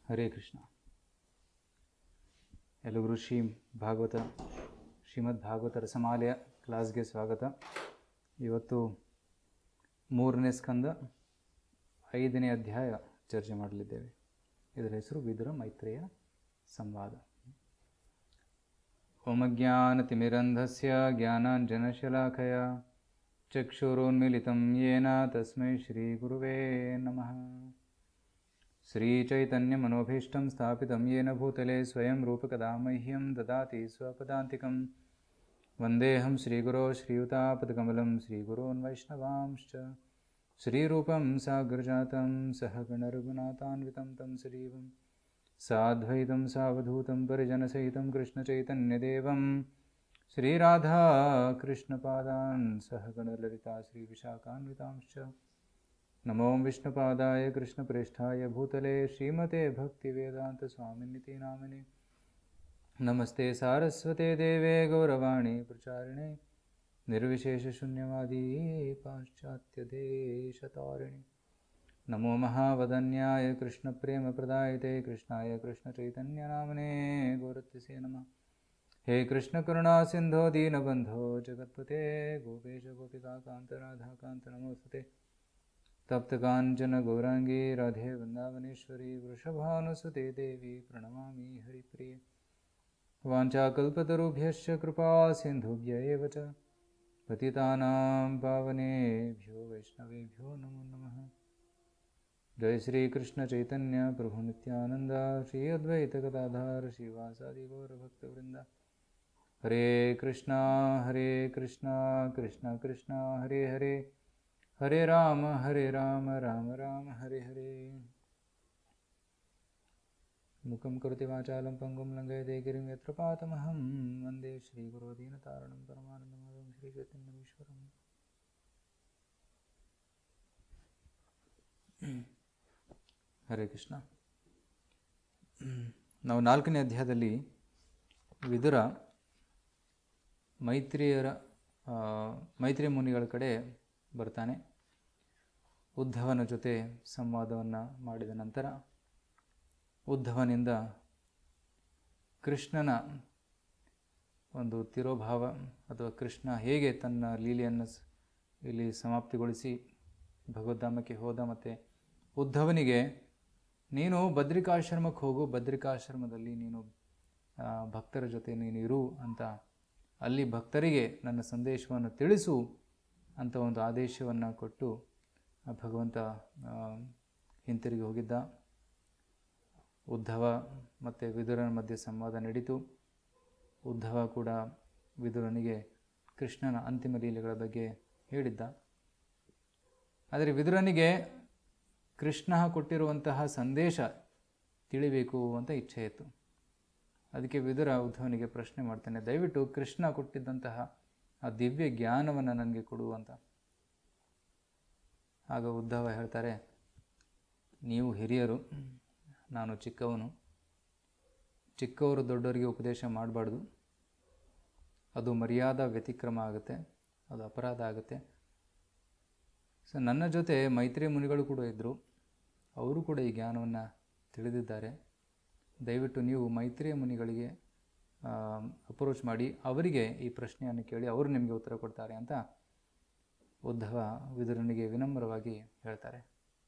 ಹರೇ ಕೃಷ್ಣ ಎಲ್ಲರಿಗೂ ಶ್ರೀ ಭಾಗವತ ಶ್ರೀಮದ್ ಭಾಗವತ ರಸಮಾಲೆಯ ಕ್ಲಾಸ್ಗೆ ಸ್ವಾಗತ ಇವತ್ತು ಮೂರನೇ ಸ್ಕಂದ ಐದನೇ ಅಧ್ಯಾಯ ಚರ್ಚೆ ಮಾಡಲಿದ್ದೇವೆ ಇದರ ಹೆಸರು ವಿದುರ ಮೈತ್ರೇಯ ಸಂವಾದ ಓಮಜ್ಞಾನತಿಮಿರಂಧಸ್ಯ ಜ್ಞಾನಾಂಜನಶಲಾಖಯ ಚಕ್ಷುರೋನ್ಮಿಲಿतं येन तस्मै श्रीगुरुवे नमः श्रीचैतन्यमनोभीष्टं स्थापितं येन भूतले स्वयं रूपकदा मह्यं ददाति स्वपदान्तिकं वन्देऽहं श्रीगुरो श्रीयुतापदकमलं श्रीगुरोन् वैष्णवांश्च श्रीरूपं साग्रजातं सहगणरघुनाथान्वितं तं श्रीवं साद्वैतं सावधूतं परिजनसहितं कृष्णचैतन्यदेवं श्रीराधा कृष्णपादान् सहगणललिता श्रीविशाखान्वितांश्च नमो विष्णुपादाय कृष्णप्रेष्ठाय भूतले श्रीमते भक्तिवेदान्तस्वामिनिति नामिने नमस्ते सारस्वते देवे गौरवाणी प्रचारिणे निर्विशेषशून्यवादी पाश्चात्यदेशतारिणि नमो महावदन्याय कृष्णप्रेमप्रदायते कृष्णाय कृष्णचैतन्यनामने गौरत्यसे नमः हे कृष्णकरुणा सिन्धो दीनबन्धो जगत्पते गोपेश गोपिकान्त नमोस्तुते तप्तकाञ्चन गौराङ्गी राधे वृन्दावनेश्वरी वृषभानुसुते देवी प्रणमामि हरिप्रिये वाञ्छाकल्पतरुभ्यश्च कृपा सिन्धुभ्य एव च पतितानां पावनेभ्यो वैष्णवेभ्यो नमो नमः जय श्रीकृष्णचैतन्य प्रभुनित्यानन्द श्री अद्वैतगदाधार श्रीवासादिगौरभक्तवृन्द हरे कृष्णा हरे कृष्णा कृष्ण कृष्ण हरे हरे हरे राम हरे राम राम राम हरे हरे मुखं करोति वाचालं पङ्गुं लङ्घयते गिरिं यत्र पातमहं वन्दे श्रीगुरो दीनतारणं परमानन्दमाधवं श्रीचैतन्यमीश्वरम् ಹರೇ ಕೃಷ್ಣ ನಾವು ನಾಲ್ಕನೇ ಅಧ್ಯಾಯದಲ್ಲಿ ವಿದುರ ಮೈತ್ರಿಯರ ಮೈತ್ರಿ ಮುನಿಗಳ ಕಡೆ ಬರ್ತಾನೆ ಉದ್ಧವನ ಜೊತೆ ಸಂವಾದವನ್ನು ಮಾಡಿದ ನಂತರ ಉದ್ಧವನಿಂದ ಕೃಷ್ಣನ ಒಂದು ತಿರೋಭಾವ ಅಥವಾ ಕೃಷ್ಣ ಹೇಗೆ ತನ್ನ ಲೀಲೆಯನ್ನು ಇಲ್ಲಿ ಸಮಾಪ್ತಿಗೊಳಿಸಿ ಭಗವದ್ಧಾಮಕ್ಕೆ ಹೋದ ಮತ್ತು ಉದ್ಧವನಿಗೆ ನೀನು ಬದ್ರಿಕಾಶ್ರಮಕ್ಕೆ ಹೋಗು ಬದ್ರಿಕಾಶ್ರಮದಲ್ಲಿ ನೀನು ಭಕ್ತರ ಜೊತೆ ನೀನು ಇರು ಅಂತ ಅಲ್ಲಿ ಭಕ್ತರಿಗೆ ನನ್ನ ಸಂದೇಶವನ್ನು ತಿಳಿಸು ಅಂತ ಒಂದು ಆದೇಶವನ್ನು ಕೊಟ್ಟು ಭಗವಂತ ಹಿಂತಿರುಗಿ ಹೋಗಿದ್ದ ಉದ್ಧವ ಮತ್ತು ವಿದುರನ ಮಧ್ಯೆ ಸಂವಾದ ನಡೀತು ಉದ್ಧವ ಕೂಡ ವಿದುರನಿಗೆ ಕೃಷ್ಣನ ಅಂತಿಮ ಲೀಲೆಗಳ ಬಗ್ಗೆ ಹೇಳಿದ್ದ ಆದರೆ ವಿದುರನಿಗೆ ಕೃಷ್ಣ ಕೊಟ್ಟಿರುವಂತಹ ಸಂದೇಶ ತಿಳಿಬೇಕು ಅಂತ ಇಚ್ಛೆ ಇತ್ತು ಅದಕ್ಕೆ ವಿದುರ ಉದ್ಧವನಿಗೆ ಪ್ರಶ್ನೆ ಮಾಡ್ತಾನೆ ದಯವಿಟ್ಟು ಕೃಷ್ಣ ಕೊಟ್ಟಿದ್ದಂತಹ ಆ ದಿವ್ಯ ಜ್ಞಾನವನ್ನು ನನಗೆ ಕೊಡು ಅಂತ ಆಗ ಉದ್ಧವ ಹೇಳ್ತಾರೆ ನೀವು ಹಿರಿಯರು ನಾನು ಚಿಕ್ಕವನು ಚಿಕ್ಕವರು ದೊಡ್ಡವರಿಗೆ ಉಪದೇಶ ಮಾಡಬಾರ್ದು ಅದು ಮರ್ಯಾದಾ ವ್ಯತಿಕ್ರಮ ಆಗುತ್ತೆ ಅದು ಅಪರಾಧ ಆಗುತ್ತೆ ಸೊ ನನ್ನ ಜೊತೆ ಮೈತ್ರಿ ಮುನಿಗಳು ಕೂಡ ಇದ್ದರು ಅವರು ಕೂಡ ಈ ಜ್ಞಾನವನ್ನು ತಿಳಿದಿದ್ದಾರೆ ದಯವಿಟ್ಟು ನೀವು ಮೈತ್ರಿಯ ಮುನಿಗಳಿಗೆ ಅಪ್ರೋಚ್ ಮಾಡಿ ಅವರಿಗೆ ಈ ಪ್ರಶ್ನೆಯನ್ನು ಕೇಳಿ ಅವರು ನಿಮಗೆ ಉತ್ತರ ಕೊಡ್ತಾರೆ ಅಂತ ಉದ್ಧವ ವಿದುರನಿಗೆ ವಿನಮ್ರವಾಗಿ ಹೇಳ್ತಾರೆ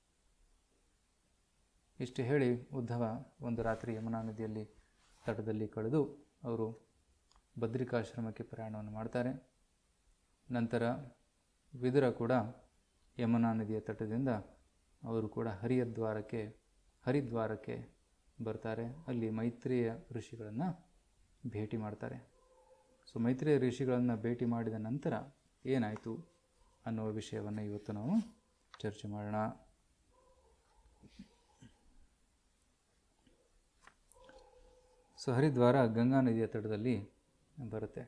ಇಷ್ಟು ಹೇಳಿ ಉದ್ಧವ ಒಂದು ರಾತ್ರಿ ಯಮುನಾ ನದಿಯಲ್ಲಿ ತಟದಲ್ಲಿ ಕಳೆದು ಅವರು ಬದ್ರಿಕಾಶ್ರಮಕ್ಕೆ ಪ್ರಯಾಣವನ್ನು ಮಾಡ್ತಾರೆ ನಂತರ ವಿದುರ ಕೂಡ ಯಮುನಾ ನದಿಯ ತಟದಿಂದ ಅವರು ಕೂಡ ಹರಿಯದ್ವಾರಕ್ಕೆ ಹರಿದ್ವಾರಕ್ಕೆ ಬರ್ತಾರೆ ಅಲ್ಲಿ ಮೈತ್ರಿಯ ಋಷಿಗಳನ್ನು ಭೇಟಿ ಮಾಡ್ತಾರೆ ಸೊ ಮೈತ್ರಿಯ ಋಷಿಗಳನ್ನು ಭೇಟಿ ಮಾಡಿದ ನಂತರ ಏನಾಯಿತು ಅನ್ನುವ ವಿಷಯವನ್ನು ಇವತ್ತು ನಾವು ಚರ್ಚೆ ಮಾಡೋಣ ಸೊ ಹರಿದ್ವಾರ ಗಂಗಾ ನದಿಯ ತಟದಲ್ಲಿ ಬರುತ್ತೆ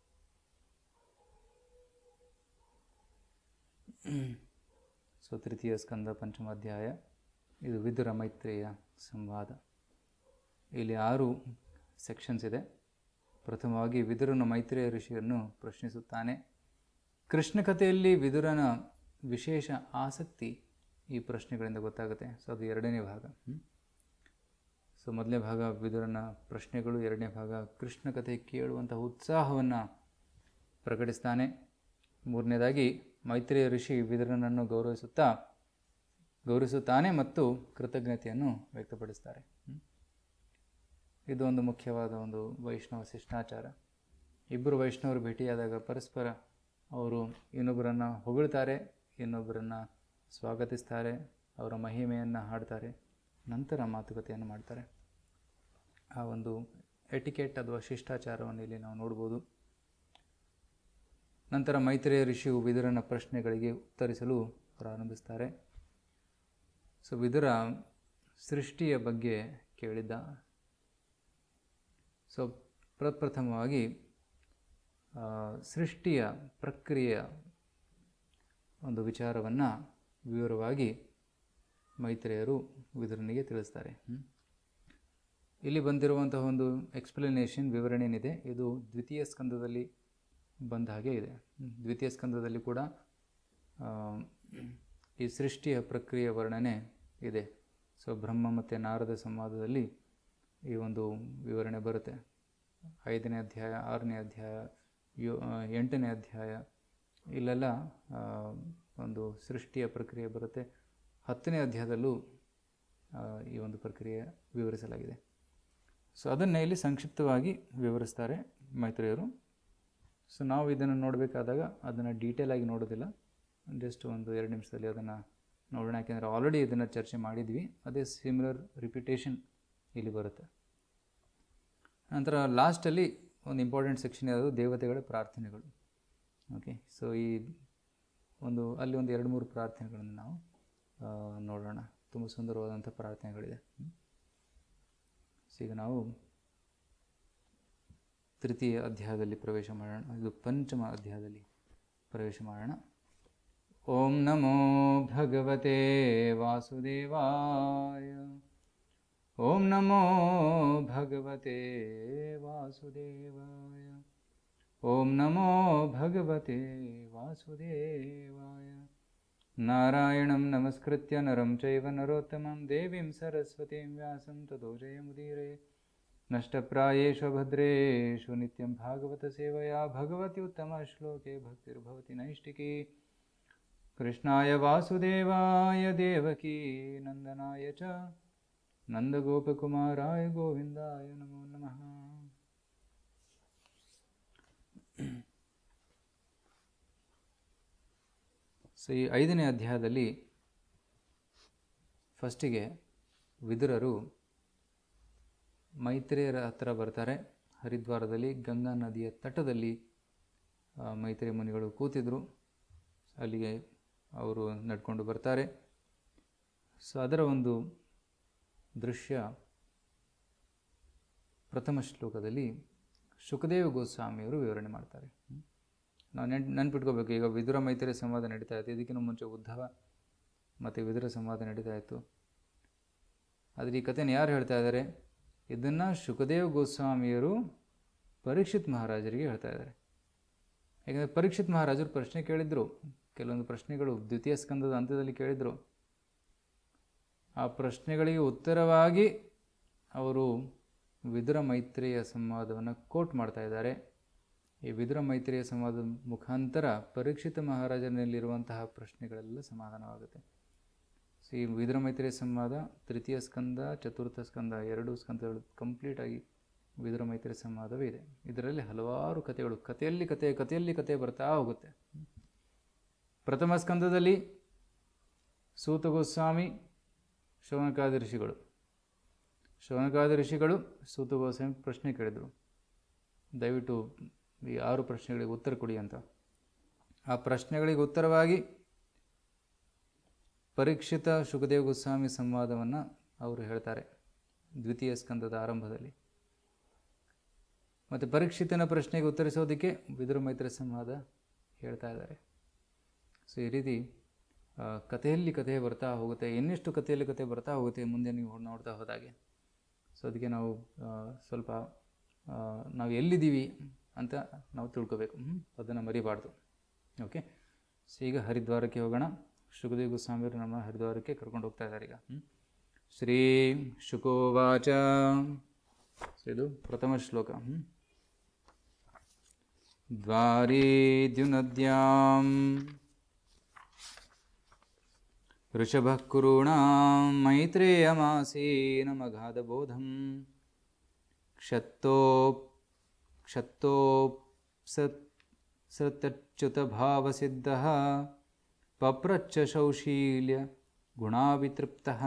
ಸೊ ತೃತೀಯ ಸ್ಕಂದ ಪಂಚಮಾಧ್ಯಾಯ ಇದು ವಿದುರ ಮೈತ್ರೇಯ ಸಂವಾದ ಇಲ್ಲಿ ಆರು ಸೆಕ್ಷನ್ಸ್ ಇದೆ ಪ್ರಥಮವಾಗಿ ವಿದುರನ ಮೈತ್ರೇಯ ಋಷಿಯನ್ನು ಪ್ರಶ್ನಿಸುತ್ತಾನೆ ಕೃಷ್ಣ ಕಥೆಯಲ್ಲಿ ವಿದುರನ ವಿಶೇಷ ಆಸಕ್ತಿ ಈ ಪ್ರಶ್ನೆಗಳಿಂದ ಗೊತ್ತಾಗುತ್ತೆ ಸೊ ಅದು ಎರಡನೇ ಭಾಗ ಹ್ಮ್. ಸೊ ಮೊದಲನೇ ಭಾಗ ವಿದುರನ ಪ್ರಶ್ನೆಗಳು ಎರಡನೇ ಭಾಗ ಕೃಷ್ಣ ಕಥೆ ಕೇಳುವಂತಹ ಉತ್ಸಾಹವನ್ನು ಪ್ರಕಟಿಸ್ತಾನೆ ಮೂರನೇದಾಗಿ ಮೈತ್ರಿಯ ಋಷಿ ವಿದುರನನ್ನು ಗೌರವಿಸುತ್ತಾ ಗೌರವಿಸುತ್ತಾನೆ ಮತ್ತು ಕೃತಜ್ಞತೆಯನ್ನು ವ್ಯಕ್ತಪಡಿಸ್ತಾರೆ ಹ್ಮ್. ಇದು ಒಂದು ಮುಖ್ಯವಾದ ಒಂದು ವೈಷ್ಣವ ಶಿಷ್ಟಾಚಾರ ಇಬ್ಬರು ವೈಷ್ಣವರು ಭೇಟಿಯಾದಾಗ ಪರಸ್ಪರ ಅವರು ಇನ್ನೊಬ್ಬರನ್ನು ಹೊಗಳ್ತಾರೆ ಇನ್ನೊಬ್ಬರನ್ನು ಸ್ವಾಗತಿಸ್ತಾರೆ ಅವರ ಮಹಿಮೆಯನ್ನು ಹಾಡ್ತಾರೆ ನಂತರ ಮಾತುಕತೆಯನ್ನು ಮಾಡ್ತಾರೆ ಆ ಒಂದು ಎಟಿಕೆಟ್ ಅಥವಾ ಶಿಷ್ಟಾಚಾರವನ್ನು ಇಲ್ಲಿ ನಾವು ನೋಡ್ಬೋದು ನಂತರ ಮೈತ್ರೇಯ ಋಷಿಯು ವಿದುರನ ಪ್ರಶ್ನೆಗಳಿಗೆ ಉತ್ತರಿಸಲು ಪ್ರಾರಂಭಿಸ್ತಾರೆ ಸೊ ವಿದುರ ಸೃಷ್ಟಿಯ ಬಗ್ಗೆ ಕೇಳಿದ್ದ ಸೊ ಪ್ರಪ್ರಥಮವಾಗಿ ಆ, ಸೃಷ್ಟಿಯ ಪ್ರಕ್ರಿಯೆಯ ಒಂದು ವಿಚಾರವನ್ನು ವಿವರವಾಗಿ ಮೈತ್ರೇಯರು ವಿದುರನಿಗೆ ತಿಳಿಸ್ತಾರೆ ಹ್ಮ್. ಇಲ್ಲಿ ಬಂದಿರುವಂತಹ ಒಂದು ಎಕ್ಸ್ಪ್ಲನೇಷನ್ ವಿವರಣೆ ಏನಿದೆ ಇದು ದ್ವಿತೀಯ ಸ್ಕಂದದಲ್ಲಿ ಬಂದ ಹಾಗೆ ಇದೆ ಹ್ಮ್. ದ್ವಿತೀಯ ಸ್ಕಂದದಲ್ಲಿ ಕೂಡ ಆ, ಈ ಸೃಷ್ಟಿಯ ಪ್ರಕ್ರಿಯೆ ವರ್ಣನೆ ಇದೆ ಸೊ ಬ್ರಹ್ಮ ಮತ್ತು ನಾರದ ಸಂವಾದದಲ್ಲಿ ಈ ಒಂದು ವಿವರಣೆ ಬರುತ್ತೆ ಐದನೇ ಅಧ್ಯಾಯ ಆರನೇ ಅಧ್ಯಾಯ ಯೋ ಆ, ಎಂಟನೇ ಅಧ್ಯಾಯ ಇಲ್ಲೆಲ್ಲ ಆ, ಒಂದು ಸೃಷ್ಟಿಯ ಪ್ರಕ್ರಿಯೆ ಬರುತ್ತೆ ಹತ್ತನೇ ಅಧ್ಯಾಯದಲ್ಲೂ ಆ, ಈ ಒಂದು ಪ್ರಕ್ರಿಯೆ ವಿವರಿಸಲಾಗಿದೆ ಸೊ ಅದನ್ನು ಇಲ್ಲಿ ಸಂಕ್ಷಿಪ್ತವಾಗಿ ವಿವರಿಸ್ತಾರೆ ಮೈತ್ರಿಯರು ಸೊ ನಾವು ಇದನ್ನು ನೋಡಬೇಕಾದಾಗ ಅದನ್ನು ಡೀಟೇಲ್ ಆಗಿ ನೋಡೋದಿಲ್ಲ ಜಸ್ಟ್ ಒಂದು ಎರಡು ನಿಮಿಷದಲ್ಲಿ ಅದನ್ನು ನೋಡೋಣ ಯಾಕೆಂದರೆ ಆಲ್ರೆಡಿ ಇದನ್ನು ಚರ್ಚೆ ಮಾಡಿದ್ವಿ ಅದೇ ಸಿಮಿಲರ್ ರಿಪಿಟೇಷನ್ ಇಲ್ಲಿ ಬರುತ್ತೆ ನಂತರ ಲಾಸ್ಟಲ್ಲಿ ಒಂದು ಇಂಪಾರ್ಟೆಂಟ್ ಸೆಕ್ಷನ್ ಯಾವುದು ದೇವತೆಗಳ ಪ್ರಾರ್ಥನೆಗಳು ಓಕೆ ಸೊ ಈ ಒಂದು ಅಲ್ಲಿ ಒಂದು ಎರಡು ಮೂರು ಪ್ರಾರ್ಥನೆಗಳನ್ನು ನಾವು ಆ, ನೋಡೋಣ ತುಂಬ ಸುಂದರವಾದಂಥ ಪ್ರಾರ್ಥನೆಗಳಿದೆ ಹ್ಮ್. ಸೊ ಈಗ ನಾವು ತೃತೀಯ ಅಧ್ಯಾಯದಲ್ಲಿ ಪ್ರವೇಶ ಮಾಡೋಣ ಇದು ಪಂಚಮ ಅಧ್ಯಾಯದಲ್ಲಿ ಪ್ರವೇಶ ಮಾಡೋಣ ಓಂ ನಮೋ ಭಗವತೆ ವಾಸುದೇವಾಯ ಓಂ ನಮೋ ಭಗವತೆ ವಾಸುದೇವಾಯ ಓಂ ನಮೋ ಭಗವತೆ ವಾಸುದೇವಾಯ ನಾರಾಯಣಂ ನಮಸ್ಕೃತ್ಯ ನರಂ ಚೈವ ನರೋತ್ತಮಂ ದೇವೀಂ ಸರಸ್ವತೀಂ ವ್ಯಾಸಂ ತದೋ ಜಯಮುದೀರೇ ನಷ್ಟಪ್ರಾಯೇಷು ಭದ್ರೇಷು ನಿತ್ಯಂ ಭಾಗವತ ಸೇವಯಾ ಭಗವತಿ ಉತ್ತಮ ಶ್ಲೋಕೆ ಭಕ್ತಿರ್ಭವತಿ ನೈಷ್ಟಿಕಿ ಕೃಷ್ಣಾಯ ವಾಸುದೇವಾಯ ದೇವಕೀ ನಂದನಾಯ ಚ ನಂದಗೋಪಕುಮಾರಾಯ ಗೋವಿಂದಾಯ ನಮೋ ನಮಃ ಸೊ ಈ ಐದನೇ ಅಧ್ಯಾಯದಲ್ಲಿ ಫಸ್ಟಿಗೆ ವಿದುರರು ಮೈತ್ರೇಯರ ಹತ್ರ ಬರ್ತಾರೆ ಹರಿದ್ವಾರದಲ್ಲಿ ಗಂಗಾ ನದಿಯ ತಟದಲ್ಲಿ ಆ, ಮೈತ್ರೇಯ ಮುನಿಗಳು ಕೂತಿದ್ರು ಅಲ್ಲಿಗೆ ಅವರು ನಡ್ಕೊಂಡು ಬರ್ತಾರೆ ಸೊ ಅದರ ಒಂದು ದೃಶ್ಯ ಪ್ರಥಮ ಶ್ಲೋಕದಲ್ಲಿ ಸುಖದೇವ ಗೋಸ್ವಾಮಿಯವರು ವಿವರಣೆ ಮಾಡ್ತಾರೆ ಹ್ಮ್. ನಾವು ನೆನ್ ನೆನ್ಪಿಟ್ಕೋಬೇಕು ಈಗ ವಿದುರ ಮೈತ್ರಿ ಸಂವಾದ ನಡೀತಾ ಇತ್ತು ಇದಕ್ಕಿಂತ ಮುಂಚೆ ಉದ್ಧವ ಮತ್ತು ವಿದುರ ಸಂವಾದ ನಡೀತಾ ಇತ್ತು ಆದರೆ ಈ ಕಥೆನ ಯಾರು ಹೇಳ್ತಾ ಇದ್ದಾರೆ ಇದನ್ನು ಸುಖದೇವ್ ಗೋಸ್ವಾಮಿಯರು ಪರೀಕ್ಷಿತ್ ಮಹಾರಾಜರಿಗೆ ಹೇಳ್ತಾ ಇದ್ದಾರೆ ಯಾಕಂದರೆ ಪರೀಕ್ಷಿತ್ ಮಹಾರಾಜರು ಪ್ರಶ್ನೆ ಕೇಳಿದ್ರು ಕೆಲವೊಂದು ಪ್ರಶ್ನೆಗಳು ದ್ವಿತೀಯ ಸ್ಕಂದದ ಅಂತ್ಯದಲ್ಲಿ ಕೇಳಿದರು ಆ ಪ್ರಶ್ನೆಗಳಿಗೆ ಉತ್ತರವಾಗಿ ಅವರು ವಿದುರ ಮೈತ್ರಿಯ ಸಂವಾದವನ್ನು ಕೋಟ್ ಮಾಡ್ತಾ ಇದ್ದಾರೆ ಈ ವಿದುರ ಮೈತ್ರಿಯ ಸಂವಾದದ ಮುಖಾಂತರ ಪರೀಕ್ಷಿತ ಮಹಾರಾಜನಲ್ಲಿರುವಂತಹ ಪ್ರಶ್ನೆಗಳೆಲ್ಲ ಸಮಾಧಾನವಾಗುತ್ತೆ ಸೊ ಈ ವಿದುರ ಮೈತ್ರಿಯ ಸಂವಾದ ತೃತೀಯ ಸ್ಕಂದ ಚತುರ್ಥ ಸ್ಕಂದ ಎರಡು ಸ್ಕಂದಗಳು ಕಂಪ್ಲೀಟಾಗಿ ವಿದುರ ಮೈತ್ರಿಯ ಸಂವಾದವೇ ಇದೆ ಇದರಲ್ಲಿ ಹಲವಾರು ಕಥೆಗಳು ಕಥೆಯಲ್ಲಿ ಕಥೆ ಕಥೆಯಲ್ಲಿ ಕಥೆ ಬರ್ತಾ ಹೋಗುತ್ತೆ ಪ್ರಥಮ ಸ್ಕಂದದಲ್ಲಿ ಸೂತ ಗೋಸ್ವಾಮಿ ಶೌನಕಾದಿ ಋಷಿಗಳು ಶೌನಕಾದಿ ಋಷಿಗಳು ಸೂತ ಗೋಸ್ವಾಮಿ ಪ್ರಶ್ನೆ ಕೇಳಿದರು ದಯವಿಟ್ಟು ಈ ಆರು ಪ್ರಶ್ನೆಗಳಿಗೆ ಉತ್ತರ ಕೊಡಿ ಅಂತ ಆ ಪ್ರಶ್ನೆಗಳಿಗೆ ಉತ್ತರವಾಗಿ ಪರೀಕ್ಷಿತ ಸುಖದೇವ ಗೋಸ್ವಾಮಿ ಸಂವಾದವನ್ನು ಅವರು ಹೇಳ್ತಾರೆ ದ್ವಿತೀಯ ಸ್ಕಂದದ ಆರಂಭದಲ್ಲಿ ಮತ್ತು ಪರೀಕ್ಷಿತನ ಪ್ರಶ್ನೆಗೆ ಉತ್ತರಿಸೋದಕ್ಕೆ ವಿದುರ ಮೈತ್ರಿ ಸಂವಾದ ಹೇಳ್ತಾ ಇದ್ದಾರೆ ಸೊ ಈ ರೀತಿ ಆ, ಕಥೆಯಲ್ಲಿ ಕಥೆ ಬರ್ತಾ ಹೋಗುತ್ತೆ ಇನ್ನಿಷ್ಟು ಕಥೆಯಲ್ಲಿ ಕಥೆ ಬರ್ತಾ ಹೋಗುತ್ತೆ ಮುಂದೆ ನೀವು ನೋಡ್ತಾ ಹೋದಾಗೆ ಸೊ ಅದಕ್ಕೆ ನಾವು ಆ, ಸ್ವಲ್ಪ ಆ, ನಾವು ಎಲ್ಲಿದ್ದೀವಿ ಅಂತ ನಾವು ತಿಳ್ಕೊಬೇಕು ಅದನ್ನು ಮರಿಬಾರ್ದು ಓಕೆ ಸೊ ಈಗ ಹರಿದ್ವಾರಕ್ಕೆ ಹೋಗೋಣ ಸುಖದೇವ್ ಗೋಸ್ವಾಮಿಯವರು ನಮ್ಮ ಹರಿದ್ವಾರಕ್ಕೆ ಕರ್ಕೊಂಡು ಹೋಗ್ತಾ ಇದ್ದಾರೆ ಈಗ ಹ್ಮ್. ಶ್ರೀ ಶುಕೋವಾಚ ಇದು ಪ್ರಥಮ ಶ್ಲೋಕ ಹ್ಮ್? द्वारीद्युनद्यां ऋषभः कुरूणां मैत्रेयमासीनमगाधबोधं क्षत्तो क्षत्तोप्सत्सतच्युतभावसिद्धः पप्रच्च शौशील्य गुणावितೃಪ್ತಃ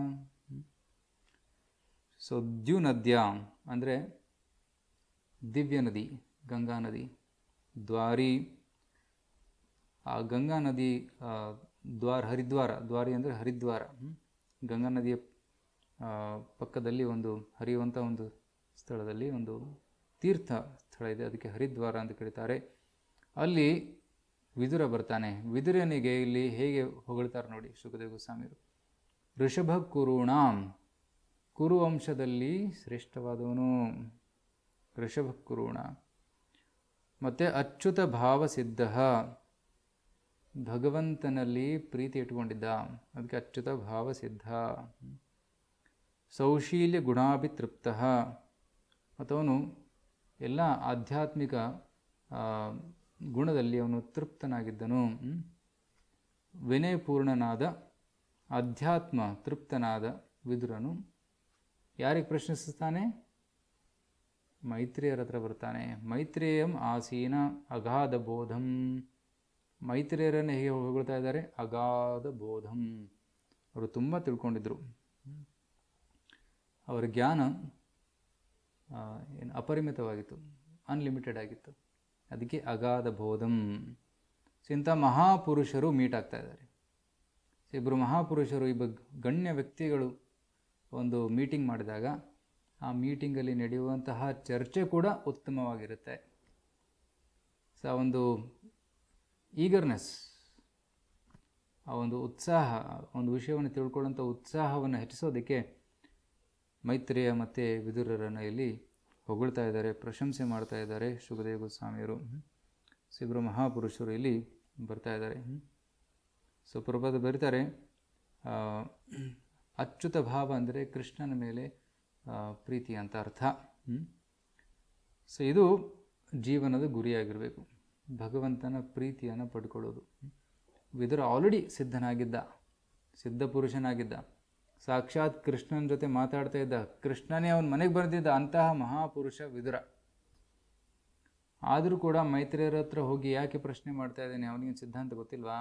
ಸೊ ದ್ಯುನದ್ಯಾಂ ಅಂದರೆ ದಿವ್ಯ ನದಿ ಗಂಗಾ ನದಿ ದ್ವಾರಿ ಆ ಗಂಗಾ ನದಿ ಆ, ದ್ವಾರ ಹರಿದ್ವಾರ ದ್ವಾರಿ ಅಂದರೆ ಹರಿದ್ವಾರ ಹ್ಮ್? ಗಂಗಾ ನದಿಯ ಆ, ಪಕ್ಕದಲ್ಲಿ ಒಂದು ಹರಿಯುವಂಥ ಒಂದು ಸ್ಥಳದಲ್ಲಿ ಒಂದು ತೀರ್ಥ ಸ್ಥಳ ಇದೆ ಅದಕ್ಕೆ ಹರಿದ್ವಾರ ಅಂತ ಕರೀತಾರೆ ಅಲ್ಲಿ ವಿದುರ ಬರ್ತಾನೆ ವಿದುರನಿಗೆ ಇಲ್ಲಿ ಹೇಗೆ ಹೊಗಳ್ತಾರೆ ನೋಡಿ ಸುಖದೇವ ಗೋಸ್ವಾಮಿರು ಋಷಭ ಕುರುಣಾಂ ಕುರು ವಂಶದಲ್ಲಿ ಶ್ರೇಷ್ಠವಾದವನು ಋಷಭ ಕುರುಣ ಮತ್ತು ಅಚ್ಯುತ ಭಾವಸಿದ್ಧ ಭಗವಂತನಲ್ಲಿ ಪ್ರೀತಿ ಇಟ್ಕೊಂಡಿದ್ದ ಅದಕ್ಕೆ ಅಚ್ಯುತ ಭಾವಸಿದ್ಧ ಸೌಶೀಲ್ಯ ಗುಣಾಭಿತೃಪ್ತ ಮತ್ತವನು ಎಲ್ಲ ಆಧ್ಯಾತ್ಮಿಕ ಆ, ಗುಣದಲ್ಲಿ ಅವನು ತೃಪ್ತನಾಗಿದ್ದನು ಹ್ಮ್? ವಿನಯಪೂರ್ಣನಾದ ಅಧ್ಯಾತ್ಮ ತೃಪ್ತನಾದ ವಿದುರನು ಯಾರಿಗೆ ಪ್ರಶ್ನಿಸುತ್ತಾನೆ ಮೈತ್ರಿಯರ ಹತ್ರ ಬರ್ತಾನೆ ಮೈತ್ರೇಯಂ ಆಸೀನ ಅಗಾಧ ಬೋಧಂ ಮೈತ್ರಿಯರನ್ನು ಹೇಗೆ ಹೊಗಳ್ತಾ ಇದ್ದಾರೆ ಅಗಾಧ ಬೋಧಂ ಅವರು ತುಂಬ ತಿಳ್ಕೊಂಡಿದ್ರು ಅವರ ಜ್ಞಾನ ಆ, ಏನು ಅಪರಿಮಿತವಾಗಿತ್ತು ಅನ್ಲಿಮಿಟೆಡ್ ಆಗಿತ್ತು ಅದಕ್ಕೆ ಅಗಾಧ ಬೋಧಂ ಸೊ ಇಂಥ ಮಹಾಪುರುಷರು ಮೀಟ್ ಆಗ್ತಾ ಇದ್ದಾರೆ ಸೊ ಇಬ್ಬರು ಮಹಾಪುರುಷರು ಇಬ್ಬ ಗಣ್ಯ ವ್ಯಕ್ತಿಗಳು ಒಂದು ಮೀಟಿಂಗ್ ಮಾಡಿದಾಗ ಆ ಮೀಟಿಂಗಲ್ಲಿ ನಡೆಯುವಂತಹ ಚರ್ಚೆ ಕೂಡ ಉತ್ತಮವಾಗಿರುತ್ತೆ ಸೊ ಆ ಒಂದು ಈಗರ್ನೆಸ್ ಆ ಒಂದು ಉತ್ಸಾಹ ಒಂದು ವಿಷಯವನ್ನು ತಿಳ್ಕೊಳ್ಳೋಂಥ ಉತ್ಸಾಹವನ್ನು ಹೆಚ್ಚಿಸೋದಕ್ಕೆ ಮೈತ್ರೇಯ ಮತ್ತು ವಿದುರರನ್ನು ಇಲ್ಲಿ ಹೊಗಳ್ತಾ ಇದ್ದಾರೆ ಪ್ರಶಂಸೆ ಮಾಡ್ತಾ ಇದ್ದಾರೆ ಸುಖದೇವ ಗೋಸ್ವಾಮಿಯರು ಸೊ ಇಬ್ಬರು ಮಹಾಪುರುಷರು ಇಲ್ಲಿ ಬರ್ತಾ ಇದ್ದಾರೆ ಸೊ ಪ್ರಭಾತ ಬರೀತಾರೆ ಆ, ಅಚ್ಯುತ ಭಾವ ಅಂದರೆ ಕೃಷ್ಣನ ಮೇಲೆ ಆ, ಪ್ರೀತಿ ಅಂತ ಅರ್ಥ ಸೊ ಇದು ಜೀವನದ ಗುರಿಯಾಗಿರಬೇಕು ಭಗವಂತನ ಪ್ರೀತಿಯನ್ನು ಪಡ್ಕೊಳ್ಳೋದು ವಿದುರ ಆಲ್ರೆಡಿ ಸಿದ್ಧನಾಗಿದ್ದ ಸಿದ್ಧ ಪುರುಷನಾಗಿದ್ದ ಸಾಕ್ಷಾತ್ ಕೃಷ್ಣನ ಜೊತೆ ಮಾತಾಡ್ತಾ ಇದ್ದ ಕೃಷ್ಣನೇ ಅವನ ಮನೆಗೆ ಬರೆದಿದ್ದ ಅಂತಹ ಮಹಾಪುರುಷ ವಿದುರ ಆದರೂ ಕೂಡ ಮೈತ್ರಿಯರ ಹತ್ರ ಹೋಗಿ ಯಾಕೆ ಪ್ರಶ್ನೆ ಮಾಡ್ತಾ ಇದ್ದಾನೆ ಅವನಿಗೆ ಸಿದ್ಧಾಂತ ಗೊತ್ತಿಲ್ವಾ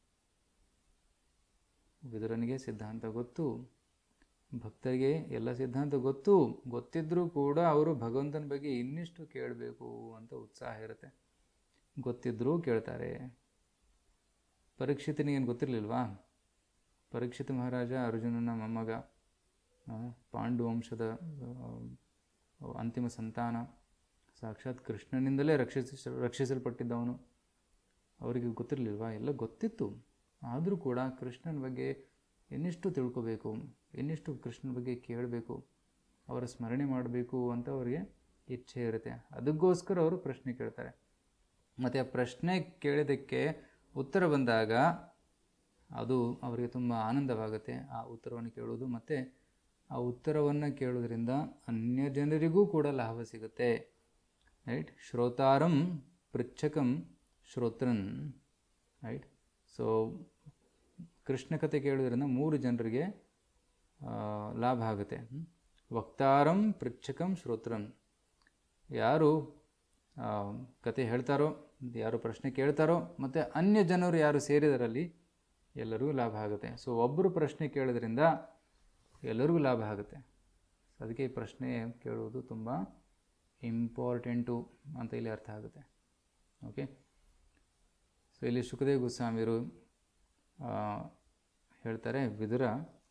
ವಿದುರನಿಗೆ ಸಿದ್ಧಾಂತ ಗೊತ್ತು ಭಕ್ತರಿಗೆ ಎಲ್ಲ ಸಿದ್ಧಾಂತ ಗೊತ್ತು ಗೊತ್ತಿದ್ರೂ ಕೂಡ ಅವರು ಭಗವಂತನ ಬಗ್ಗೆ ಇನ್ನಿಷ್ಟು ಕೇಳಬೇಕು ಅಂತ ಉತ್ಸಾಹ ಇರುತ್ತೆ ಗೊತ್ತಿದ್ರೂ ಕೇಳ್ತಾರೆ ಪರೀಕ್ಷಿತನಿಗೇನು ಗೊತ್ತಿರಲಿಲ್ವಾ ಪರೀಕ್ಷಿತ ಮಹಾರಾಜ ಅರ್ಜುನನ ಮೊಮ್ಮಗ ಆ, ಪಾಂಡು ವಂಶದ ಆ, ಅಂತಿಮ ಸಂತಾನ ಸಾಕ್ಷಾತ್ ಕೃಷ್ಣನಿಂದಲೇ ರಕ್ಷಿಸ ರಕ್ಷಿಸಲ್ಪಟ್ಟಿದ್ದವನು ಅವರಿಗೆ ಗೊತ್ತಿರಲಿಲ್ವಾ ಎಲ್ಲ ಗೊತ್ತಿತ್ತು ಆದರೂ ಕೂಡ ಕೃಷ್ಣನ ಬಗ್ಗೆ ಇನ್ನಿಷ್ಟು ತಿಳ್ಕೋಬೇಕು ಇನ್ನಿಷ್ಟು ಕೃಷ್ಣನ ಬಗ್ಗೆ ಕೇಳಬೇಕು ಅವರ ಸ್ಮರಣೆ ಮಾಡಬೇಕು ಅಂತ ಅವರಿಗೆ ಇಚ್ಛೆ ಇರುತ್ತೆ ಅದಕ್ಕೋಸ್ಕರ ಅವರು ಪ್ರಶ್ನೆ ಕೇಳ್ತಾರೆ ಮತ್ತು ಆ ಪ್ರಶ್ನೆ ಕೇಳಿದ್ದಕ್ಕೆ ಉತ್ತರ ಬಂದಾಗ ಅದು ಅವರಿಗೆ ತುಂಬ ಆನಂದವಾಗುತ್ತೆ ಆ ಉತ್ತರವನ್ನು ಕೇಳೋದು ಮತ್ತು ಆ ಉತ್ತರವನ್ನು ಕೇಳೋದ್ರಿಂದ ಅನ್ಯ ಜನರಿಗೂ ಕೂಡ ಲಾಭ ಸಿಗುತ್ತೆ ರೈಟ್ ಶ್ರೋತಾರಂ ಪೃಚ್ಛಕಂ ಶ್ರೋತ್ರನ್ ರೈಟ್ ಸೊ ಕೃಷ್ಣ ಕಥೆ ಕೇಳೋದ್ರಿಂದ ಮೂರು ಜನರಿಗೆ ಆ, ಲಾಭ ಆಗುತ್ತೆ ಹ್ಮ್? ವಕ್ತಾರಂ ಪೃಚ್ಛಕಂ ಶ್ರೋತ್ರನ್ ಯಾರು ಆ, ಕತೆ ಹೇಳ್ತಾರೋ ಯಾರು ಪ್ರಶ್ನೆ ಕೇಳ್ತಾರೋ ಮತ್ತು ಅನ್ಯ ಜನರು ಯಾರು ಸೇರಿದರಲ್ಲಿ ಎಲ್ಲರಿಗೂ ಲಾಭ ಆಗುತ್ತೆ ಸೊ ಒಬ್ಬರು ಪ್ರಶ್ನೆ ಕೇಳೋದ್ರಿಂದ ಎಲ್ಲರಿಗೂ ಲಾಭ ಆಗುತ್ತೆ ಅದಕ್ಕೆ ಈ ಪ್ರಶ್ನೆ ಕೇಳುವುದು ತುಂಬ ಇಂಪಾರ್ಟೆಂಟು ಅಂತ ಇಲ್ಲಿ ಅರ್ಥ ಆಗುತ್ತೆ ಓಕೆ ಸೊ ಇಲ್ಲಿ ಸುಖದೇವ್ ಗೋಸ್ವಾಮಿಯರು ಆ, ಹೇಳ್ತಾರೆ ವಿದುರ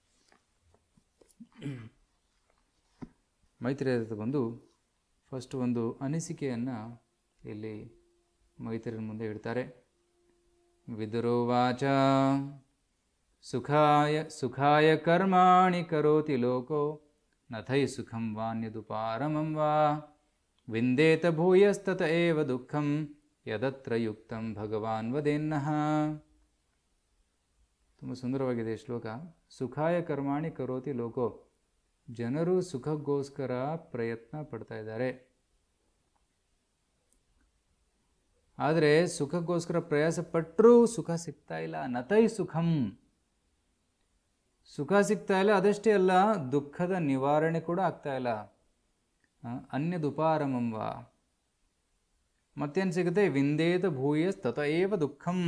ಮೈತ್ರಿಯ ಬಂದು ಫಸ್ಟ್ ಒಂದು ಅನಿಸಿಕೆಯನ್ನು ಇಲ್ಲಿ ಮೈತ್ರಿಯ ಮುಂದೆ ಇಡ್ತಾರೆ ವಿದುರೋವಾಚ ಸುಖಾಯ ಸುಖಾಯ ಕರ್ಮಾಣಿ ಕರೋತಿ ಲೋಕೋ ನಥೈ ಸುಖಂ ವಾನ್ಯದುಪಾರಮಂ ವಾ ವಿಂದೇತ ಭೂಯಸ್ತತ ಏವ ದುಃಖಂ ಯದತ್ರ ಯುಕ್ತಂ ಭಗವಾನ್ ವದೇನ್ನಃ ತುಂಬ ಸುಂದರವಾಗಿದೆ ಈ ಶ್ಲೋಕ ಸುಖಾಯ ಕರ್ಮಾಣಿ ಕರೋತಿ ಲೋಕೋ ಜನರು ಸುಖಕ್ಕೋಸ್ಕರ ಪ್ರಯತ್ನ ಪಡ್ತಾ ಇದ್ದಾರೆ ಆದರೆ ಸುಖಕ್ಕೋಸ್ಕರ ಪ್ರಯಾಸ ಪಟ್ಟರೂ ಸುಖ ಸಿಗ್ತಾ ಇಲ್ಲ ನತೈ ಸುಖಂ ಸುಖ ಸಿಗ್ತಾ ಇಲ್ಲ ಅದಷ್ಟೇ ಅಲ್ಲ ದುಃಖದ ನಿವಾರಣೆ ಕೂಡ ಆಗ್ತಾ ಇಲ್ಲ ಆ, ಅನ್ಯದುಪಾರಮಂವ ಮತ್ತೇನು ಸಿಗುತ್ತೆ ವಿಂದೇತ ಭೂಯಸ್ ತತ ಏವ ದುಃಖಂ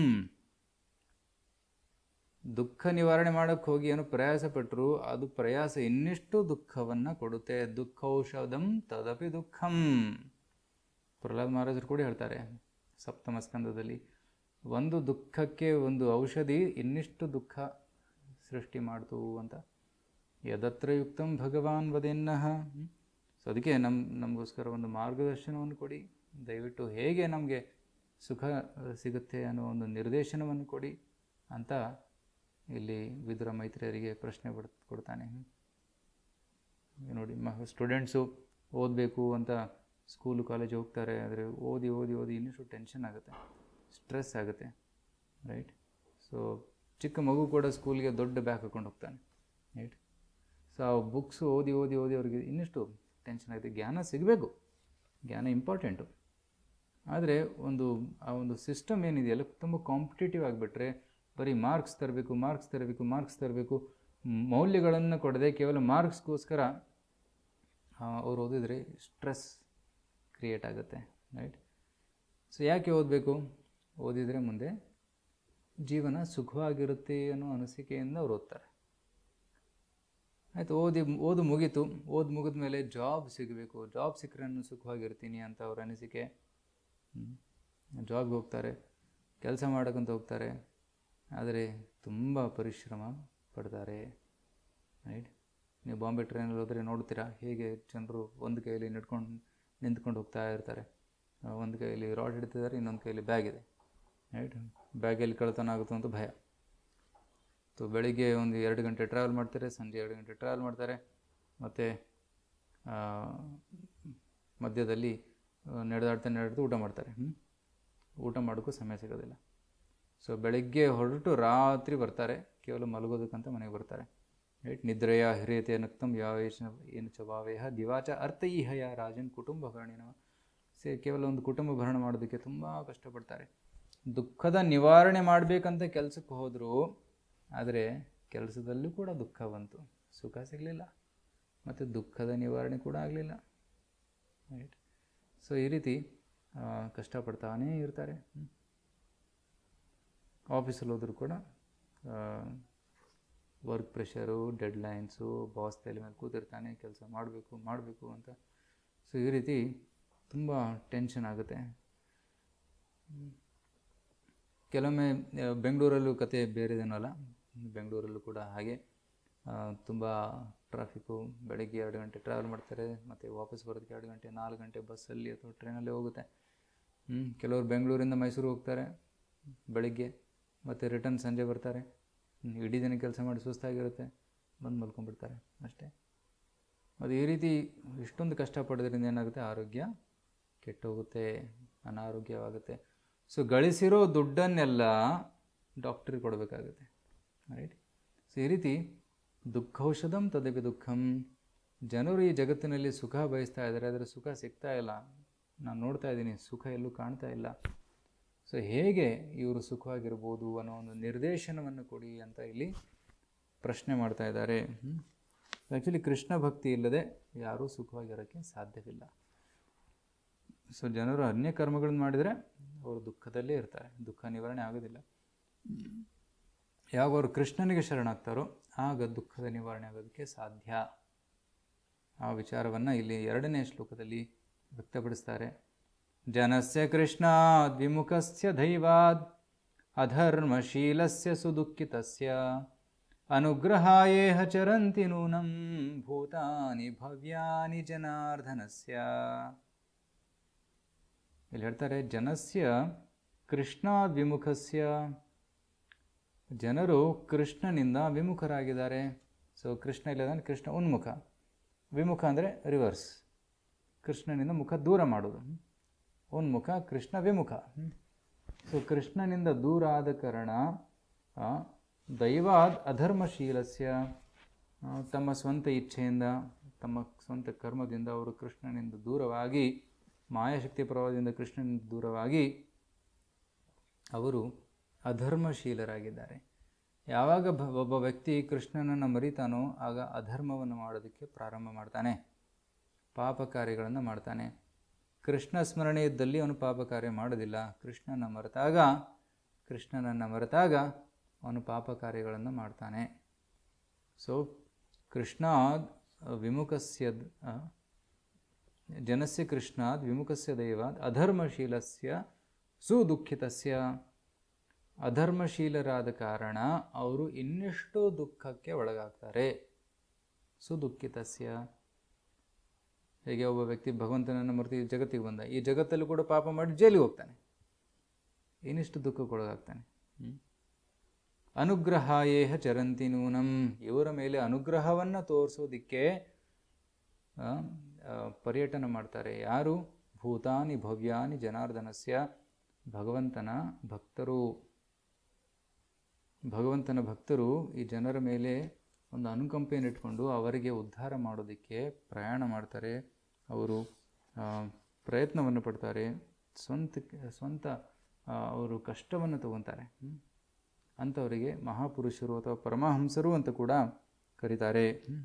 ದುಃಖ ನಿವಾರಣೆ ಮಾಡೋಕ್ಕೆ ಹೋಗಿ ಏನು ಪ್ರಯಾಸ ಪಟ್ಟರು ಅದು ಪ್ರಯಾಸ ಇನ್ನಿಷ್ಟು ದುಃಖವನ್ನು ಕೊಡುತ್ತೆ ದುಃಖೌಷಧಂ ತದಪಿ ದುಃಖಂ ಪ್ರಹ್ಲಾದ್ ಮಹಾರಾಜರು ಕೂಡ ಹೇಳ್ತಾರೆ ಸಪ್ತಮ ಸ್ಕಂದದಲ್ಲಿ ಒಂದು ದುಃಖಕ್ಕೆ ಒಂದು ಔಷಧಿ ಇನ್ನಿಷ್ಟು ದುಃಖ ಸೃಷ್ಟಿ ಮಾಡ್ತು ಅಂತ ಯದತ್ರ ಯುಕ್ತಂ ಭಗವಾನ್ ವದೆನ್ನಹ ಸೊ ಅದಕ್ಕೆ ನಮ್ಮ ನಮಗೋಸ್ಕರ ಒಂದು ಮಾರ್ಗದರ್ಶನವನ್ನು ಕೊಡಿ ದಯವಿಟ್ಟು ಹೇಗೆ ನಮಗೆ ಸುಖ ಅಹ್, ಸಿಗುತ್ತೆ ಅನ್ನೋ ಒಂದು ನಿರ್ದೇಶನವನ್ನು ಕೊಡಿ ಅಂತ ಇಲ್ಲಿ ವಿದುರ ಮೈತ್ರಿಯರಿಗೆ ಪ್ರಶ್ನೆ ಬಿಡ್ ಕೊಡ್ತಾನೆ ಈಗ ನೋಡಿ ಮ ಸ್ಟೂಡೆಂಟ್ಸು ಓದಬೇಕು ಅಂತ ಸ್ಕೂಲು ಕಾಲೇಜ್ ಹೋಗ್ತಾರೆ ಆದರೆ ಓದಿ ಓದಿ ಓದಿ ಇನ್ನಷ್ಟು ಟೆನ್ಷನ್ ಆಗುತ್ತೆ ಸ್ಟ್ರೆಸ್ ಆಗುತ್ತೆ ರೈಟ್ ಸೊ ಚಿಕ್ಕ ಮಗು ಕೂಡ ಸ್ಕೂಲ್ಗೆ ದೊಡ್ಡ ಬ್ಯಾಗ್ ಹಾಕೊಂಡು ಹೋಗ್ತಾನೆ ರೈಟ್ ಸೊ ಆ ಬುಕ್ಸ್ ಓದಿ ಓದಿ ಓದಿ ಅವ್ರಿಗೆ ಇನ್ನಷ್ಟು ಟೆನ್ಷನ್ ಆಗುತ್ತೆ ಜ್ಞಾನ ಸಿಗಬೇಕು ಜ್ಞಾನ ಇಂಪಾರ್ಟೆಂಟು ಆದರೆ ಒಂದು ಆ ಒಂದು ಸಿಸ್ಟಮ್ ಏನಿದೆಯಲ್ಲ ತುಂಬ ಕಾಂಪಿಟೇಟಿವ್ ಆಗಿಬಿಟ್ರೆ ಬರೀ ಮಾರ್ಕ್ಸ್ ತರಬೇಕು ಮಾರ್ಕ್ಸ್ ತರಬೇಕು ಮಾರ್ಕ್ಸ್ ತರಬೇಕು ಮೌಲ್ಯಗಳನ್ನು ಕೊಡದೆ ಕೇವಲ ಮಾರ್ಕ್ಸ್ಗೋಸ್ಕರ ಅವ್ರು ಓದಿದರೆ ಸ್ಟ್ರೆಸ್ ಕ್ರಿಯೇಟ್ ಆಗುತ್ತೆ ರೈಟ್ ಸೊ ಯಾಕೆ ಓದಬೇಕು ಓದಿದರೆ ಮುಂದೆ ಜೀವನ ಸುಖವಾಗಿರುತ್ತೆ ಅನ್ನೋ ಅನಿಸಿಕೆಯಿಂದ ಅವ್ರು ಓದ್ತಾರೆ ಆಯಿತು ಓದಿ ಓದು ಮುಗೀತು ಓದು ಮುಗಿದ ಮೇಲೆ ಜಾಬ್ ಸಿಗಬೇಕು ಜಾಬ್ ಸಿಕ್ಕರೆ ನಾನು ಸುಖವಾಗಿರ್ತೀನಿ ಅಂತ ಅವ್ರ ಅನಿಸಿಕೆ ಜಾಬ್ಗೆ ಹೋಗ್ತಾರೆ ಕೆಲಸ ಮಾಡೋಕ್ಕಂತ ಹೋಗ್ತಾರೆ ಆದರೆ ತುಂಬ ಪರಿಶ್ರಮ ಪಡ್ತಾರೆ ರೈಟ್ ನೀವು ಬಾಂಬೆ ಟ್ರೈನಲ್ಲಿ ಹೋದರೆ ನೋಡ್ತೀರಾ ಹೇಗೆ ಜನರು ಒಂದು ಕೈಯಲ್ಲಿ ನಡ್ಕೊಂಡು ನಿಂತ್ಕೊಂಡು ಹೋಗ್ತಾ ಇರ್ತಾರೆ ಆ, ಒಂದು ಕೈಯಲ್ಲಿ ರಾಡ್ ಹಿಡ್ತಿದ್ದಾರೆ ಇನ್ನೊಂದು ಕೈಯಲ್ಲಿ ಬ್ಯಾಗ್ ಇದೆ ರೈಟ್ ಬ್ಯಾಗಲ್ಲಿ ಕಳ್ತನ ಆಗುತ್ತೋ ಅಂತ ಭಯ ಸೊ ಬೆಳಿಗ್ಗೆ ಒಂದು ಎರಡು ಗಂಟೆ ಟ್ರಾವೆಲ್ ಮಾಡ್ತಾರೆ ಸಂಜೆ ಎರಡು ಗಂಟೆ ಟ್ರಾವೆಲ್ ಮಾಡ್ತಾರೆ ಮತ್ತು ಮಧ್ಯದಲ್ಲಿ ಆ, ನಡೆದಾಡ್ತಾ ನಡೆದು ಊಟ ಮಾಡ್ತಾರೆ ಹ್ಮ್? ಊಟ ಮಾಡೋಕ್ಕೂ ಸಮಯ ಸಿಗೋದಿಲ್ಲ ಸೊ ಬೆಳಗ್ಗೆ ಹೊರಟು ರಾತ್ರಿ ಬರ್ತಾರೆ ಕೇವಲ ಮಲಗೋದಕ್ಕಂತ ಮನೆಗೆ ಬರ್ತಾರೆ ರೈಟ್ ನಿದ್ರೆಯ ಹಿರಿಯತೆ ನಕ್ತಂ ಯಾವೇಶ ಏನು ಚ ಭಾವೇಹ ದಿವಾಚ ಅರ್ಥ ಈಹಯ ರಾಜನ್ ಕುಟುಂಬ ಭರಣಿನ ಸೇ ಕೇವಲ ಒಂದು ಕುಟುಂಬ ಭರಣ ಮಾಡೋದಕ್ಕೆ ತುಂಬ ಕಷ್ಟಪಡ್ತಾರೆ ದುಃಖದ ನಿವಾರಣೆ ಮಾಡಬೇಕಂತ ಕೆಲಸಕ್ಕೆ ಹೋದರು ಆದರೆ ಕೆಲಸದಲ್ಲೂ ಕೂಡ ದುಃಖ ಬಂತು ಸುಖ ಸಿಗಲಿಲ್ಲ ಮತ್ತು ದುಃಖದ ನಿವಾರಣೆ ಕೂಡ ಆಗಲಿಲ್ಲ ರೈಟ್ ಸೊ ಈ ರೀತಿ ಆ, ಕಷ್ಟಪಡ್ತಾನೇ ಇರ್ತಾರೆ ಹ್ಮ್. ಆಫೀಸಲ್ಲಿ ಹೋದರೂ ಕೂಡ ವರ್ಕ್ ಪ್ರೆಷರು ಡೆಡ್ಲೈನ್ಸು ಬಾಸ್ ತಲೆ ಮೇಲೆ ಕೂತಿರ್ತಾನೆ ಕೆಲಸ ಮಾಡಬೇಕು ಮಾಡಬೇಕು ಅಂತ ಸೊ ಈ ರೀತಿ ತುಂಬ ಟೆನ್ಷನ್ ಆಗುತ್ತೆ ಹ್ಮ್. ಕೆಲವೊಮ್ಮೆ ಆ, ಬೆಂಗಳೂರಲ್ಲೂ ಕತೆ ಬೇರೆದೇನಲ್ಲ ಬೆಂಗಳೂರಲ್ಲೂ ಕೂಡ ಹಾಗೆ ತುಂಬ ಟ್ರಾಫಿಕ್ಕು ಬೆಳಗ್ಗೆ ಎರಡು ಗಂಟೆ ಟ್ರಾವೆಲ್ ಮಾಡ್ತಾರೆ ಮತ್ತು ವಾಪಸ್ ಬರೋದಕ್ಕೆ ಎರಡು ಗಂಟೆ ನಾಲ್ಕು ಗಂಟೆ ಬಸ್ಸಲ್ಲಿ ಅಥವಾ ಟ್ರೈನಲ್ಲಿ ಹೋಗುತ್ತೆ ಹ್ಮ್. ಕೆಲವರು ಬೆಂಗಳೂರಿಂದ ಮೈಸೂರು ಹೋಗ್ತಾರೆ ಬೆಳಿಗ್ಗೆ ಮತ್ತು ರಿಟರ್ನ್ ಸಂಜೆ ಬರ್ತಾರೆ ಹ್ಮ್. ಇಡೀ ದಿನ ಕೆಲಸ ಮಾಡಿ ಸುಸ್ತಾಗಿರುತ್ತೆ ಬಂದು ಮಲ್ಕೊಂಡ್ಬಿಡ್ತಾರೆ ಅಷ್ಟೇ ಮತ್ತು ಈ ರೀತಿ ಇಷ್ಟೊಂದು ಕಷ್ಟಪಡೋದ್ರಿಂದ ಏನಾಗುತ್ತೆ ಆರೋಗ್ಯ ಕೆಟ್ಟೋಗುತ್ತೆ ಅನಾರೋಗ್ಯವಾಗುತ್ತೆ ಸೊ ಗಳಿಸಿರೋ ದುಡ್ಡನ್ನೆಲ್ಲ ಡಾಕ್ಟ್ರಿಗೆ ಕೊಡಬೇಕಾಗುತ್ತೆ ರೈಟ್ ಸೊ ಈ ರೀತಿ ದುಃಖೌಷಧಂ ತದಪಿ ದುಃಖಂ ಜನರು ಈ ಜಗತ್ತಿನಲ್ಲಿ ಸುಖ ಬಯಸ್ತಾ ಇದ್ದಾರೆ ಆದರೆ ಸುಖ ಸಿಗ್ತಾ ಇಲ್ಲ ನಾನು ನೋಡ್ತಾ ಇದ್ದೀನಿ ಸುಖ ಎಲ್ಲೂ ಕಾಣ್ತಾ ಇಲ್ಲ ಸೊ ಹೇಗೆ ಇವರು ಸುಖವಾಗಿರ್ಬೋದು ಅನ್ನೋ ಒಂದು ನಿರ್ದೇಶನವನ್ನು ಕೊಡಿ ಅಂತ ಇಲ್ಲಿ ಪ್ರಶ್ನೆ ಮಾಡ್ತಾ ಇದ್ದಾರೆ ಆ್ಯಕ್ಚುಲಿ ಕೃಷ್ಣ ಭಕ್ತಿ ಇಲ್ಲದೆ ಯಾರೂ ಸುಖವಾಗಿರೋಕ್ಕೆ ಸಾಧ್ಯವಿಲ್ಲ ಸೊ ಜನರು ಅನ್ಯ ಕರ್ಮಗಳನ್ನು ಮಾಡಿದರೆ ಅವರು ದುಃಖದಲ್ಲೇ ಇರ್ತಾರೆ ದುಃಖ ನಿವಾರಣೆ ಆಗೋದಿಲ್ಲ ಯಾವಾಗ ಅವರು ಕೃಷ್ಣನಿಗೆ ಶರಣಾಗ್ತಾರೋ ಆಗ ದುಃಖದ ನಿವಾರಣೆ ಆಗೋದಕ್ಕೆ ಸಾಧ್ಯ ಆ ವಿಚಾರವನ್ನು ಇಲ್ಲಿ ಎರಡನೇ ಶ್ಲೋಕದಲ್ಲಿ ವ್ಯಕ್ತಪಡಿಸ್ತಾರೆ ಜನಸ್ಯ ಕೃಷ್ಣಾದ್ ವಿಮುಖಸ್ಯ ದೈವಾದ್ ಅಧರ್ಮಶೀಲಸ್ಯ ಸುದುಃಖಿತಸ್ಯ ಅನುಗ್ರಹಾಯೇಹ ಚರಂತಿ ನೂನಂ ಭೂತಾನಿ ಭವ್ಯಾನಿ ಜನಾರ್ದನಸ್ಯ ಇಲ್ಲಿ ಹೇಳ್ತಾರೆ ಜನಸ್ಯ ಕೃಷ್ಣಾದ್ ವಿಮುಖಸ್ಯ ಜನರು ಕೃಷ್ಣನಿಂದ ವಿಮುಖರಾಗಿದ್ದಾರೆ ಸೊ ಕೃಷ್ಣ ಇಲ್ಲದಂದ್ರೆ ಕೃಷ್ಣ ಉನ್ಮುಖ ವಿಮುಖ ಅಂದರೆ ರಿವರ್ಸ್ ಕೃಷ್ಣನಿಂದ ಮುಖ ದೂರ ಮಾಡೋದು ಹ್ಮ್. ಉನ್ಮುಖ ಕೃಷ್ಣ ವಿಮುಖ ಸೊ ಕೃಷ್ಣನಿಂದ ದೂರ ಆದ ಕಾರಣ ಆ, ದೈವಾದ್ ಅಧರ್ಮಶೀಲಸ್ಯ ಆ, ತಮ್ಮ ಸ್ವಂತ ಇಚ್ಛೆಯಿಂದ ತಮ್ಮ ಸ್ವಂತ ಕರ್ಮದಿಂದ ಅವರು ಕೃಷ್ಣನಿಂದ ದೂರವಾಗಿ ಮಾಯಾಶಕ್ತಿ ಪ್ರಭಾವದಿಂದ ಕೃಷ್ಣನಿಂದ ದೂರವಾಗಿ ಅವರು ಅಧರ್ಮಶೀಲರಾಗಿದ್ದಾರೆ ಯಾವಾಗ ಭ- ಒಬ್ಬ ವ್ಯಕ್ತಿ ಕೃಷ್ಣನನ್ನು ಮರಿತಾನೋ ಆಗ ಅಧರ್ಮವನ್ನು ಮಾಡೋದಕ್ಕೆ ಪ್ರಾರಂಭ ಮಾಡ್ತಾನೆ ಪಾಪ ಕಾರ್ಯಗಳನ್ನು ಮಾಡ್ತಾನೆ ಕೃಷ್ಣ ಸ್ಮರಣೆ ಇದ್ದಲ್ಲಿ ಅವನು ಪಾಪ ಕಾರ್ಯ ಮಾಡೋದಿಲ್ಲ ಕೃಷ್ಣನ ಮರೆತಾಗ ಕೃಷ್ಣನನ್ನು ಮರೆತಾಗ ಅವನು ಪಾಪ ಕಾರ್ಯಗಳನ್ನು ಮಾಡ್ತಾನೆ ಸೊ ಕೃಷ್ಣಾದ್ ವಿಮುಖಸ್ಯ ಆ, ಜನಸ್ಯ ಕೃಷ್ಣಾದ್ ವಿಮುಖಸ್ಯ ದೈವಾದ್ ಅಧರ್ಮಶೀಲಸ್ಯ ಸುದುಃಖಿತಸ್ಯ ಅಧರ್ಮಶೀಲರಾದ ಕಾರಣ ಅವರು ಇನ್ನೆಷ್ಟೋ ದುಃಖಕ್ಕೆ ಒಳಗಾಗ್ತಾರೆ ಸುದುಃಖಿತಸ್ಯ ಹೇಗೆ ಒಬ್ಬ ವ್ಯಕ್ತಿ ಭಗವಂತನನ್ನು ಮರೆತು ಈ ಜಗತ್ತಿಗೆ ಬಂದ ಈ ಜಗತ್ತಲ್ಲೂ ಕೂಡ ಪಾಪ ಮಾಡಿ ಜೈಲಿಗೆ ಹೋಗ್ತಾನೆ ಇನ್ನಿಷ್ಟು ದುಃಖಕ್ಕೊಳಗಾಗ್ತಾನೆ ಹ್ಮ್? ಅನುಗ್ರಹಾಯೇಹ ಚರಂತಿ ನೂನಂ ಇವರ ಮೇಲೆ ಅನುಗ್ರಹವನ್ನು ತೋರಿಸೋದಿಕ್ಕೆ ಆ, ಆ, ಪರ್ಯಟನ ಮಾಡ್ತಾರೆ ಯಾರು ಭೂತಾನಿ ಭವ್ಯಾನಿ ಜನಾರ್ದನಸ್ಯ ಭಗವಂತನ ಭಕ್ತರು ಭಗವಂತನ ಭಕ್ತರು ಈ ಜನರ ಮೇಲೆ ಒಂದು ಅನುಕಂಪೆಯನ್ನು ಇಟ್ಕೊಂಡು ಅವರಿಗೆ ಉದ್ಧಾರ ಮಾಡೋದಕ್ಕೆ ಪ್ರಯಾಣ ಮಾಡ್ತಾರೆ ಅವರು ಆ, ಪ್ರಯತ್ನವನ್ನು ಪಡ್ತಾರೆ ಸ್ವಂತ ಸ್ವಂತ ಆ, ಅವರು ಕಷ್ಟವನ್ನು ತಗೊತಾರೆ ಹ್ಮ್? ಅಂಥವರಿಗೆ ಮಹಾಪುರುಷರು ಅಥವಾ ಪರಮಹಂಸರು ಅಂತ ಕೂಡ ಕರೀತಾರೆ ಹ್ಮ್?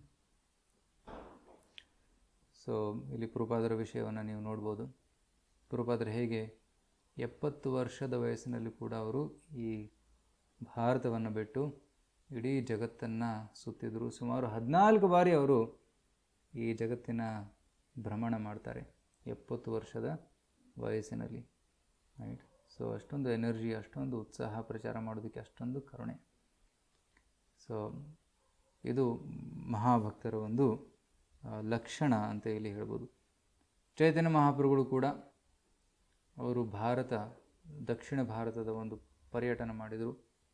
ಸೊ ಇಲ್ಲಿ ಪುರುಪಾದರ ವಿಷಯವನ್ನು ನೀವು ನೋಡ್ಬೋದು ಪುರುಪಾದರು ಹೇಗೆ ಎಪ್ಪತ್ತು ವರ್ಷದ ವಯಸ್ಸಿನಲ್ಲಿ ಕೂಡ ಅವರು ಈ ಭಾರತವನ್ನು ಬಿಟ್ಟು ಇಡೀ ಜಗತ್ತನ್ನು ಸುತ್ತಿದ್ರು ಸುಮಾರು ಹದಿನಾಲ್ಕು ಬಾರಿ ಅವರು ಈ ಜಗತ್ತಿನ ಭ್ರಮಣ ಮಾಡ್ತಾರೆ ಎಪ್ಪತ್ತು ವರ್ಷದ ವಯಸ್ಸಿನಲ್ಲಿ ರೈಟ್ ಸೊ ಅಷ್ಟೊಂದು ಎನರ್ಜಿ ಅಷ್ಟೊಂದು ಉತ್ಸಾಹ ಪ್ರಚಾರ ಮಾಡೋದಕ್ಕೆ ಅಷ್ಟೊಂದು ಕರುಣೆ ಸೊ ಇದು ಮಹಾಭಕ್ತರ ಒಂದು ಆ, ಲಕ್ಷಣ ಅಂತ ಇಲ್ಲಿ ಹೇಳ್ಬೋದು ಚೈತನ್ಯ ಮಹಾಪ್ರಭುಗಳು ಕೂಡ ಅವರು ಭಾರತ ದಕ್ಷಿಣ ಭಾರತದ ಒಂದು ಪರ್ಯಟನ ಮಾಡಿದರು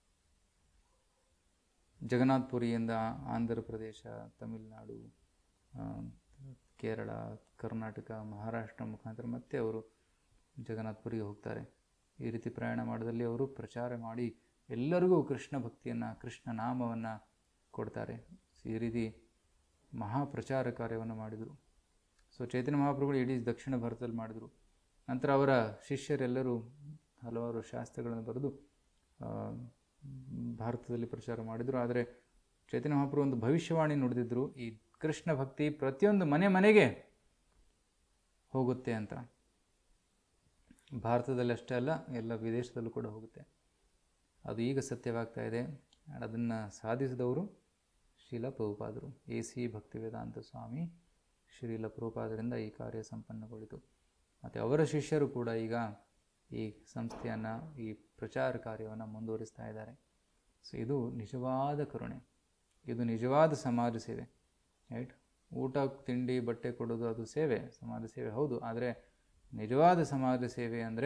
ಜಗನ್ನಾಥ್ಪುರಿಯಿಂದ ಆಂಧ್ರ ಪ್ರದೇಶ ತಮಿಳುನಾಡು ಆ, ಕೇರಳ ಕರ್ನಾಟಕ ಮಹಾರಾಷ್ಟ್ರ ಮುಖಾಂತರ ಮತ್ತೆ ಅವರು ಜಗನ್ನಾಥ್ಪುರಿಗೆ ಹೋಗ್ತಾರೆ ಈ ರೀತಿ ಪ್ರಯಾಣ ಮಾಡೋದಲ್ಲಿ ಅವರು ಪ್ರಚಾರ ಮಾಡಿ ಎಲ್ಲರಿಗೂ ಕೃಷ್ಣ ಭಕ್ತಿಯನ್ನು ಕೃಷ್ಣ ನಾಮವನ್ನು ಕೊಡ್ತಾರೆ ಈ ರೀತಿ ಮಹಾಪ್ರಚಾರ ಕಾರ್ಯವನ್ನು ಮಾಡಿದರು ಸೊ ಚೈತನ್ಯ ಮಹಾಪ್ರಭುಗಳು ಇಡೀ ದಕ್ಷಿಣ ಭಾರತದಲ್ಲಿ ಮಾಡಿದರು ನಂತರ ಅವರ ಶಿಷ್ಯರೆಲ್ಲರೂ ಹಲವಾರು ಶಾಸ್ತ್ರಗಳನ್ನು ಬರೆದು ಆ, ಭಾರತದಲ್ಲಿ ಪ್ರಚಾರ ಮಾಡಿದರು ಆದರೆ ಚೈತನ್ಯ ಮಹಾಪ್ರಭು ಒಂದು ಭವಿಷ್ಯವಾಣಿ ನುಡಿದಿದ್ದರು ಈ ಕೃಷ್ಣ ಭಕ್ತಿ ಪ್ರತಿಯೊಂದು ಮನೆ ಮನೆಗೆ ಹೋಗುತ್ತೆ ಅಂತ ಭಾರತದಲ್ಲಿ ಅಷ್ಟೇ ಅಲ್ಲ ಎಲ್ಲ ವಿದೇಶದಲ್ಲೂ ಕೂಡ ಹೋಗುತ್ತೆ ಅದು ಈಗ ಸತ್ಯವಾಗ್ತಾ ಇದೆ ಅದನ್ನು ಸಾಧಿಸಿದವರು ಶ್ರೀಲ ಪ್ರಭುಪಾದರು ಎ ಸಿ ಭಕ್ತಿವೇದಾಂತ ಸ್ವಾಮಿ ಶ್ರೀಲ ಪ್ರಭುಪಾದರಿಂದ ಈ ಕಾರ್ಯ ಸಂಪನ್ನಗೊಳಿತು ಮತ್ತು ಅವರ ಶಿಷ್ಯರು ಕೂಡ ಈಗ ಈ ಸಂಸ್ಥೆಯನ್ನು ಈ ಪ್ರಚಾರ ಕಾರ್ಯವನ್ನು ಮುಂದುವರಿಸ್ತಾ ಇದ್ದಾರೆ ಸೊ ಇದು ನಿಜವಾದ ಕರುಣೆ ಇದು ನಿಜವಾದ ಸಮಾಜ ಸೇವೆ ರೈಟ್ ಊಟ ತಿಂಡಿ ಬಟ್ಟೆ ಕೊಡೋದು ಅದು ಸೇವೆ ಸಮಾಜ ಸೇವೆ ಹೌದು ಆದರೆ ನಿಜವಾದ ಸಮಾಜ ಸೇವೆ ಅಂದರೆ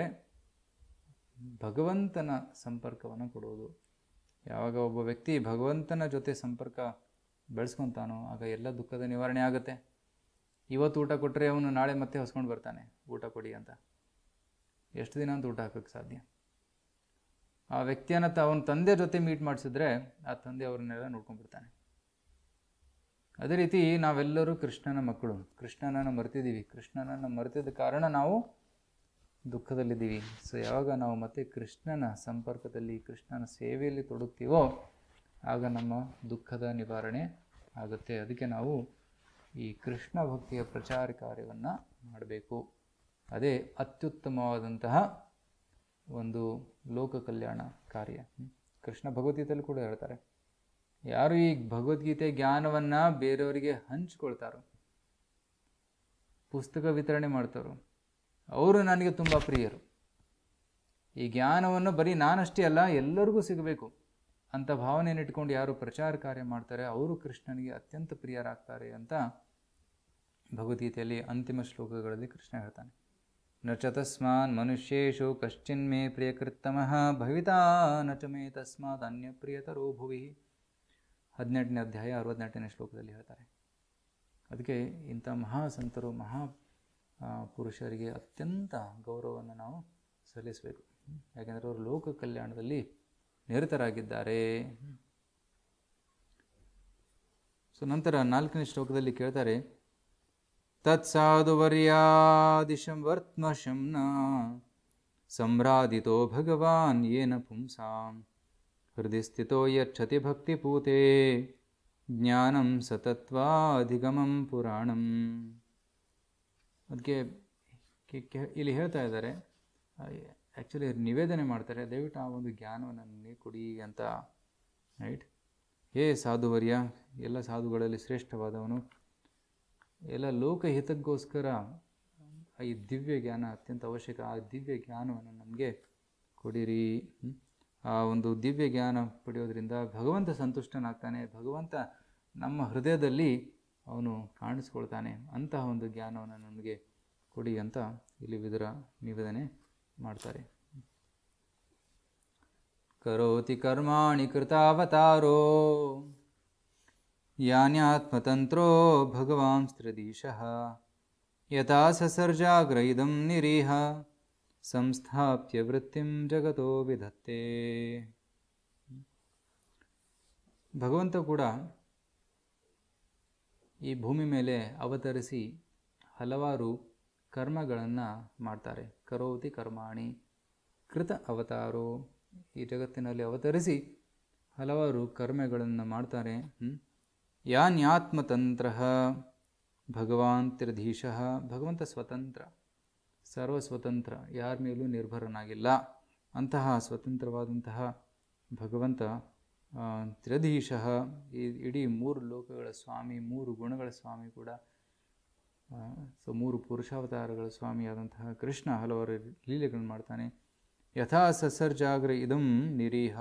ಭಗವಂತನ ಸಂಪರ್ಕವನ್ನು ಕೊಡುವುದು ಯಾವಾಗ ಒಬ್ಬ ವ್ಯಕ್ತಿ ಭಗವಂತನ ಜೊತೆ ಸಂಪರ್ಕ ಬೆಳೆಸ್ಕೊತಾನೋ ಆಗ ಎಲ್ಲ ದುಃಖದ ನಿವಾರಣೆ ಆಗುತ್ತೆ ಇವತ್ತು ಊಟ ಕೊಟ್ಟರೆ ಅವನು ನಾಳೆ ಮತ್ತೆ ಹೊಸ್ಕೊಂಡು ಬರ್ತಾನೆ ಊಟ ಕೊಡಿ ಅಂತ ಎಷ್ಟು ದಿನ ಅಂತ ಊಟ ಹಾಕೋಕ್ಕೆ ಸಾಧ್ಯ ಆ ವ್ಯಕ್ತಿಯನ್ನು ತ ಅವನ ತಂದೆ ಜೊತೆ ಮೀಟ್ ಮಾಡಿಸಿದ್ರೆ ಆ ತಂದೆ ಅವ್ರನ್ನೆಲ್ಲ ನೋಡ್ಕೊಂಡ್ಬಿಡ್ತಾನೆ ಅದೇ ರೀತಿ ನಾವೆಲ್ಲರೂ ಕೃಷ್ಣನ ಮಕ್ಕಳು ಕೃಷ್ಣನನ್ನು ಮರ್ತಿದ್ದೀವಿ ಕೃಷ್ಣನನ್ನು ಮರೆತಿದ್ದ ಕಾರಣ ನಾವು ದುಃಖದಲ್ಲಿದ್ದೀವಿ ಸೊ ಯಾವಾಗ ನಾವು ಮತ್ತೆ ಕೃಷ್ಣನ ಸಂಪರ್ಕದಲ್ಲಿ ಕೃಷ್ಣನ ಸೇವೆಯಲ್ಲಿ ತೊಡಗ್ತೀವೋ ಆಗ ನಮ್ಮ ದುಃಖದ ನಿವಾರಣೆ ಆಗುತ್ತೆ ಅದಕ್ಕೆ ನಾವು ಈ ಕೃಷ್ಣ ಭಕ್ತಿಯ ಪ್ರಚಾರ ಕಾರ್ಯವನ್ನು ಮಾಡಬೇಕು ಅದೇ ಅತ್ಯುತ್ತಮವಾದಂತಹ ಒಂದು ಲೋಕ ಕಲ್ಯಾಣ ಕಾರ್ಯ ಹ್ಮ್. ಕೃಷ್ಣ ಭಗವದ್ಗೀತೆಯಲ್ಲಿ ಕೂಡ ಹೇಳ್ತಾರೆ ಯಾರು ಈ ಭಗವದ್ಗೀತೆ ಜ್ಞಾನವನ್ನು ಬೇರೆಯವರಿಗೆ ಹಂಚ್ಕೊಳ್ತಾರೋ ಪುಸ್ತಕ ವಿತರಣೆ ಮಾಡ್ತಾರೋ ಅವರು ನನಗೆ ತುಂಬ ಪ್ರಿಯರು ಈ ಜ್ಞಾನವನ್ನು ಬರೀ ನಾನಷ್ಟೇ ಅಲ್ಲ ಎಲ್ಲರಿಗೂ ಸಿಗಬೇಕು ಅಂತ ಭಾವನೆಯನ್ನು ಇಟ್ಕೊಂಡು ಯಾರು ಪ್ರಚಾರ ಕಾರ್ಯ ಮಾಡ್ತಾರೆ ಅವರು ಕೃಷ್ಣನಿಗೆ ಅತ್ಯಂತ ಪ್ರಿಯರಾಗ್ತಾರೆ ಅಂತ ಭಗವದ್ಗೀತೆಯಲ್ಲಿ ಅಂತಿಮ ಶ್ಲೋಕಗಳಲ್ಲಿ ಕೃಷ್ಣ ಹೇಳ್ತಾನೆ ನ ಚ ತಸ್ಮಾನ್ ಮನುಷ್ಯೇಶು ಕಶ್ಚಿನ್ಮೇ ಪ್ರಿಯಕೃತ್ತಮಃ ಭವಿತಾ ನ ಚ ಮೇ ತಸ್ಮಾತ್ ಅನ್ಯ ಪ್ರಿಯತರೋ ಭುವಿ ಹದಿನೆಂಟನೇ ಅಧ್ಯಾಯ ಅರವತ್ತೆಂಟನೇ ಶ್ಲೋಕದಲ್ಲಿ ಹೇಳ್ತಾರೆ ಅದಕ್ಕೆ ಇಂಥ ಮಹಾ ಸಂತರು ಮಹಾ ಆ, ಪುರುಷರಿಗೆ ಅತ್ಯಂತ ಗೌರವವನ್ನು ನಾವು ಸಲ್ಲಿಸಬೇಕು ಯಾಕೆಂದರೆ ಅವರು ಲೋಕ ಕಲ್ಯಾಣದಲ್ಲಿ ನಿರತರಾಗಿದ್ದಾರೆ ಸೊ ನಂತರ ನಾಲ್ಕನೇ ಶ್ಲೋಕದಲ್ಲಿ ಕೇಳ್ತಾರೆ ತತ್ಸಾಧುವರ್ಯಾದಿಶಂ ವರ್ತ್ಮಶಂನ ಸಂಭ್ರಾದಿತೋ ಭಗವಾನ್ ಯೇನ ಪುಂಸಾಂ ಹೃದಯ ಸ್ಥಿತೋ ಯಚ್ಛತಿ ಭಕ್ತಿಪೂತೆ ಜ್ಞಾನಂ ಸತತ್ವಾಧಿಗಮಂ ಪುರಾಣಂ ಅದಕ್ಕೆ ಕೆ- ಕೆ- ಇಲ್ಲಿ ಹೇಳ್ತಾ ಇದ್ದಾರೆ ಆ್ಯಕ್ಚುಲಿ ನಿವೇದನೆ ಮಾಡ್ತಾರೆ ದಯವಿಟ್ಟು ಆ ಒಂದು ಜ್ಞಾನವನ್ನು ನನಗೆ ಕೊಡಿ ಅಂತ ರೈಟ್ ಹೇ ಸಾಧುವರ್ಯ ಎಲ್ಲ ಸಾಧುಗಳಲ್ಲಿ ಶ್ರೇಷ್ಠವಾದವನು ಎಲ್ಲ ಲೋಕಹಿತಕ್ಕೋಸ್ಕರ ಈ ದಿವ್ಯ ಜ್ಞಾನ ಅತ್ಯಂತ ಅವಶ್ಯಕ ಆ ದಿವ್ಯ ಜ್ಞಾನವನ್ನು ನಮಗೆ ಕೊಡಿರಿ ಹ್ಮ್? ಆ ಒಂದು ದಿವ್ಯ ಜ್ಞಾನ ಪಡೆಯೋದ್ರಿಂದ ಭಗವಂತ ಸಂತುಷ್ಟನಾಗ್ತಾನೆ ಭಗವಂತ ನಮ್ಮ ಹೃದಯದಲ್ಲಿ ಅವನು ಕಾಣಿಸ್ಕೊಳ್ತಾನೆ ಅಂತಹ ಒಂದು ಜ್ಞಾನವನ್ನು ನಮಗೆ ಕೊಡಿ ಅಂತ ಇಲ್ಲಿ ವಿದುರ ನಿವೇದನೆ ಮಾಡ್ತಾರೆ ಕರೋತಿ ಕರ್ಮಾಣಿ ಕೃತಾವತಾರೋ ಯಾನ್ಯಾತ್ಮತಂತ್ರೋ ಭಗವಾಂಸ್ತ್ರದೀಶಃ ಯಥಾ ಸಸರ್ಜಾಗ್ರ ಇದಂ ನಿರೀಹ ಸಂಸ್ಥಾಪ್ಯ ವೃತ್ತಿಂ ಜಗತೋ ವಿಧತ್ತೆ ಭಗವಂತ ಕೂಡ ಈ ಭೂಮಿ ಮೇಲೆ ಅವತರಿಸಿ ಹಲವಾರು ಕರ್ಮಗಳನ್ನು ಮಾಡ್ತಾರೆ ಕರೋತಿ ಕರ್ಮಾಣಿ ಕೃತ ಅವತಾರೋ ಈ ಜಗತ್ತಿನಲ್ಲಿ ಅವತರಿಸಿ ಹಲವಾರು ಕರ್ಮಗಳನ್ನು ಮಾಡ್ತಾರೆ ಹ್ಮ್? ಯಾನ್ಯಾತ್ಮತಂತ್ರ ಭಗವಾನ್ ತ್ರಿಧೀಶಃ ಭಗವಂತ ಸ್ವತಂತ್ರ ಸರ್ವ ಸ್ವತಂತ್ರ ಯಾರ ಮೇಲೂ ನಿರ್ಭರನಾಗಿಲ್ಲ ಅಂತಹ ಸ್ವತಂತ್ರವಾದಂತಹ ಭಗವಂತ ಆ, ತ್ರಿಧೀಶಃ ಈ ಇಡೀ ಮೂರು ಲೋಕಗಳ ಸ್ವಾಮಿ ಮೂರು ಗುಣಗಳ ಸ್ವಾಮಿ ಕೂಡ ಸೊ ಮೂರು ಪುರುಷಾವತಾರಗಳ ಸ್ವಾಮಿಯಾದಂತಹ ಕೃಷ್ಣ ಹಲವಾರು ಲೀಲೆಗಳನ್ನು ಮಾಡ್ತಾನೆ ಯಥಾ ಸಸರ್ಜಾಗ್ರ ಇದಂ ನಿರೀಹ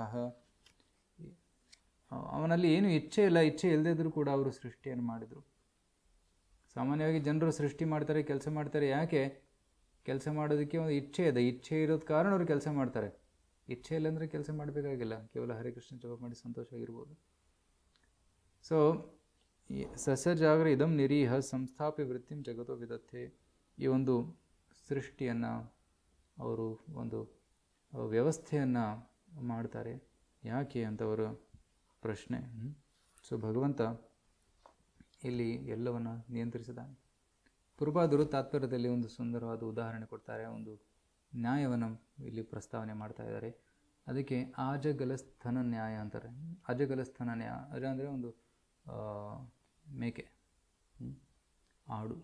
ಅವನಲ್ಲಿ ಏನು ಇಚ್ಛೆ ಇಲ್ಲ ಇಚ್ಛೆ ಇಲ್ಲದೇ ಇದ್ರೂ ಕೂಡ ಅವರು ಸೃಷ್ಟಿಯನ್ನು ಮಾಡಿದರು ಸಾಮಾನ್ಯವಾಗಿ ಜನರು ಸೃಷ್ಟಿ ಮಾಡ್ತಾರೆ ಕೆಲಸ ಮಾಡ್ತಾರೆ ಯಾಕೆ ಕೆಲಸ ಮಾಡೋದಕ್ಕೆ ಒಂದು ಇಚ್ಛೆ ಇದೆ ಇಚ್ಛೆ ಇರೋದ್ ಕಾರಣ ಅವರು ಕೆಲಸ ಮಾಡ್ತಾರೆ ಇಚ್ಛೆ ಇಲ್ಲ ಅಂದರೆ ಕೆಲಸ ಮಾಡಬೇಕಾಗಿಲ್ಲ ಕೇವಲ ಹರೇ ಕೃಷ್ಣ ಜಪ ಮಾಡಿ ಸಂತೋಷವಾಗಿರ್ಬೋದು ಸೊ ಈ ಸಸ್ಯಜಾಗ್ರ ಇದಂ ನಿರೀಹ ಸಂಸ್ಥಾಪ್ಯ ವೃತ್ತಿಂ ಜಗತ್ತೋ ವಿದತ್ತೆ ಈ ಒಂದು ಸೃಷ್ಟಿಯನ್ನು ಅವರು ಒಂದು ವ್ಯವಸ್ಥೆಯನ್ನು ಮಾಡ್ತಾರೆ ಯಾಕೆ ಅಂತವರು ಪ್ರಶ್ನೆ ಸೊ ಭಗವಂತ ಇಲ್ಲಿ ಎಲ್ಲವನ್ನು ನಿಯಂತ್ರಿಸಿದ್ದಾನೆ ಪುರ್ಬಾದರು ತಾತ್ಪರ್ಯದಲ್ಲಿ ಒಂದು ಸುಂದರವಾದ ಉದಾಹರಣೆ ಕೊಡ್ತಾರೆ ಒಂದು ನ್ಯಾಯವನ್ನು ಇಲ್ಲಿ ಪ್ರಸ್ತಾವನೆ ಮಾಡ್ತಾ ಇದ್ದಾರೆ ಅದಕ್ಕೆ ಆಜಗಲಸ್ಥನ ನ್ಯಾಯ ಅಂತಾರೆ ಅಜಗಲಸ್ಥನ ನ್ಯಾಯ ಅಜ ಅಂದರೆ ಒಂದು ಆ, ಮೇಕೆ ಹ್ಮ್? ಆಡು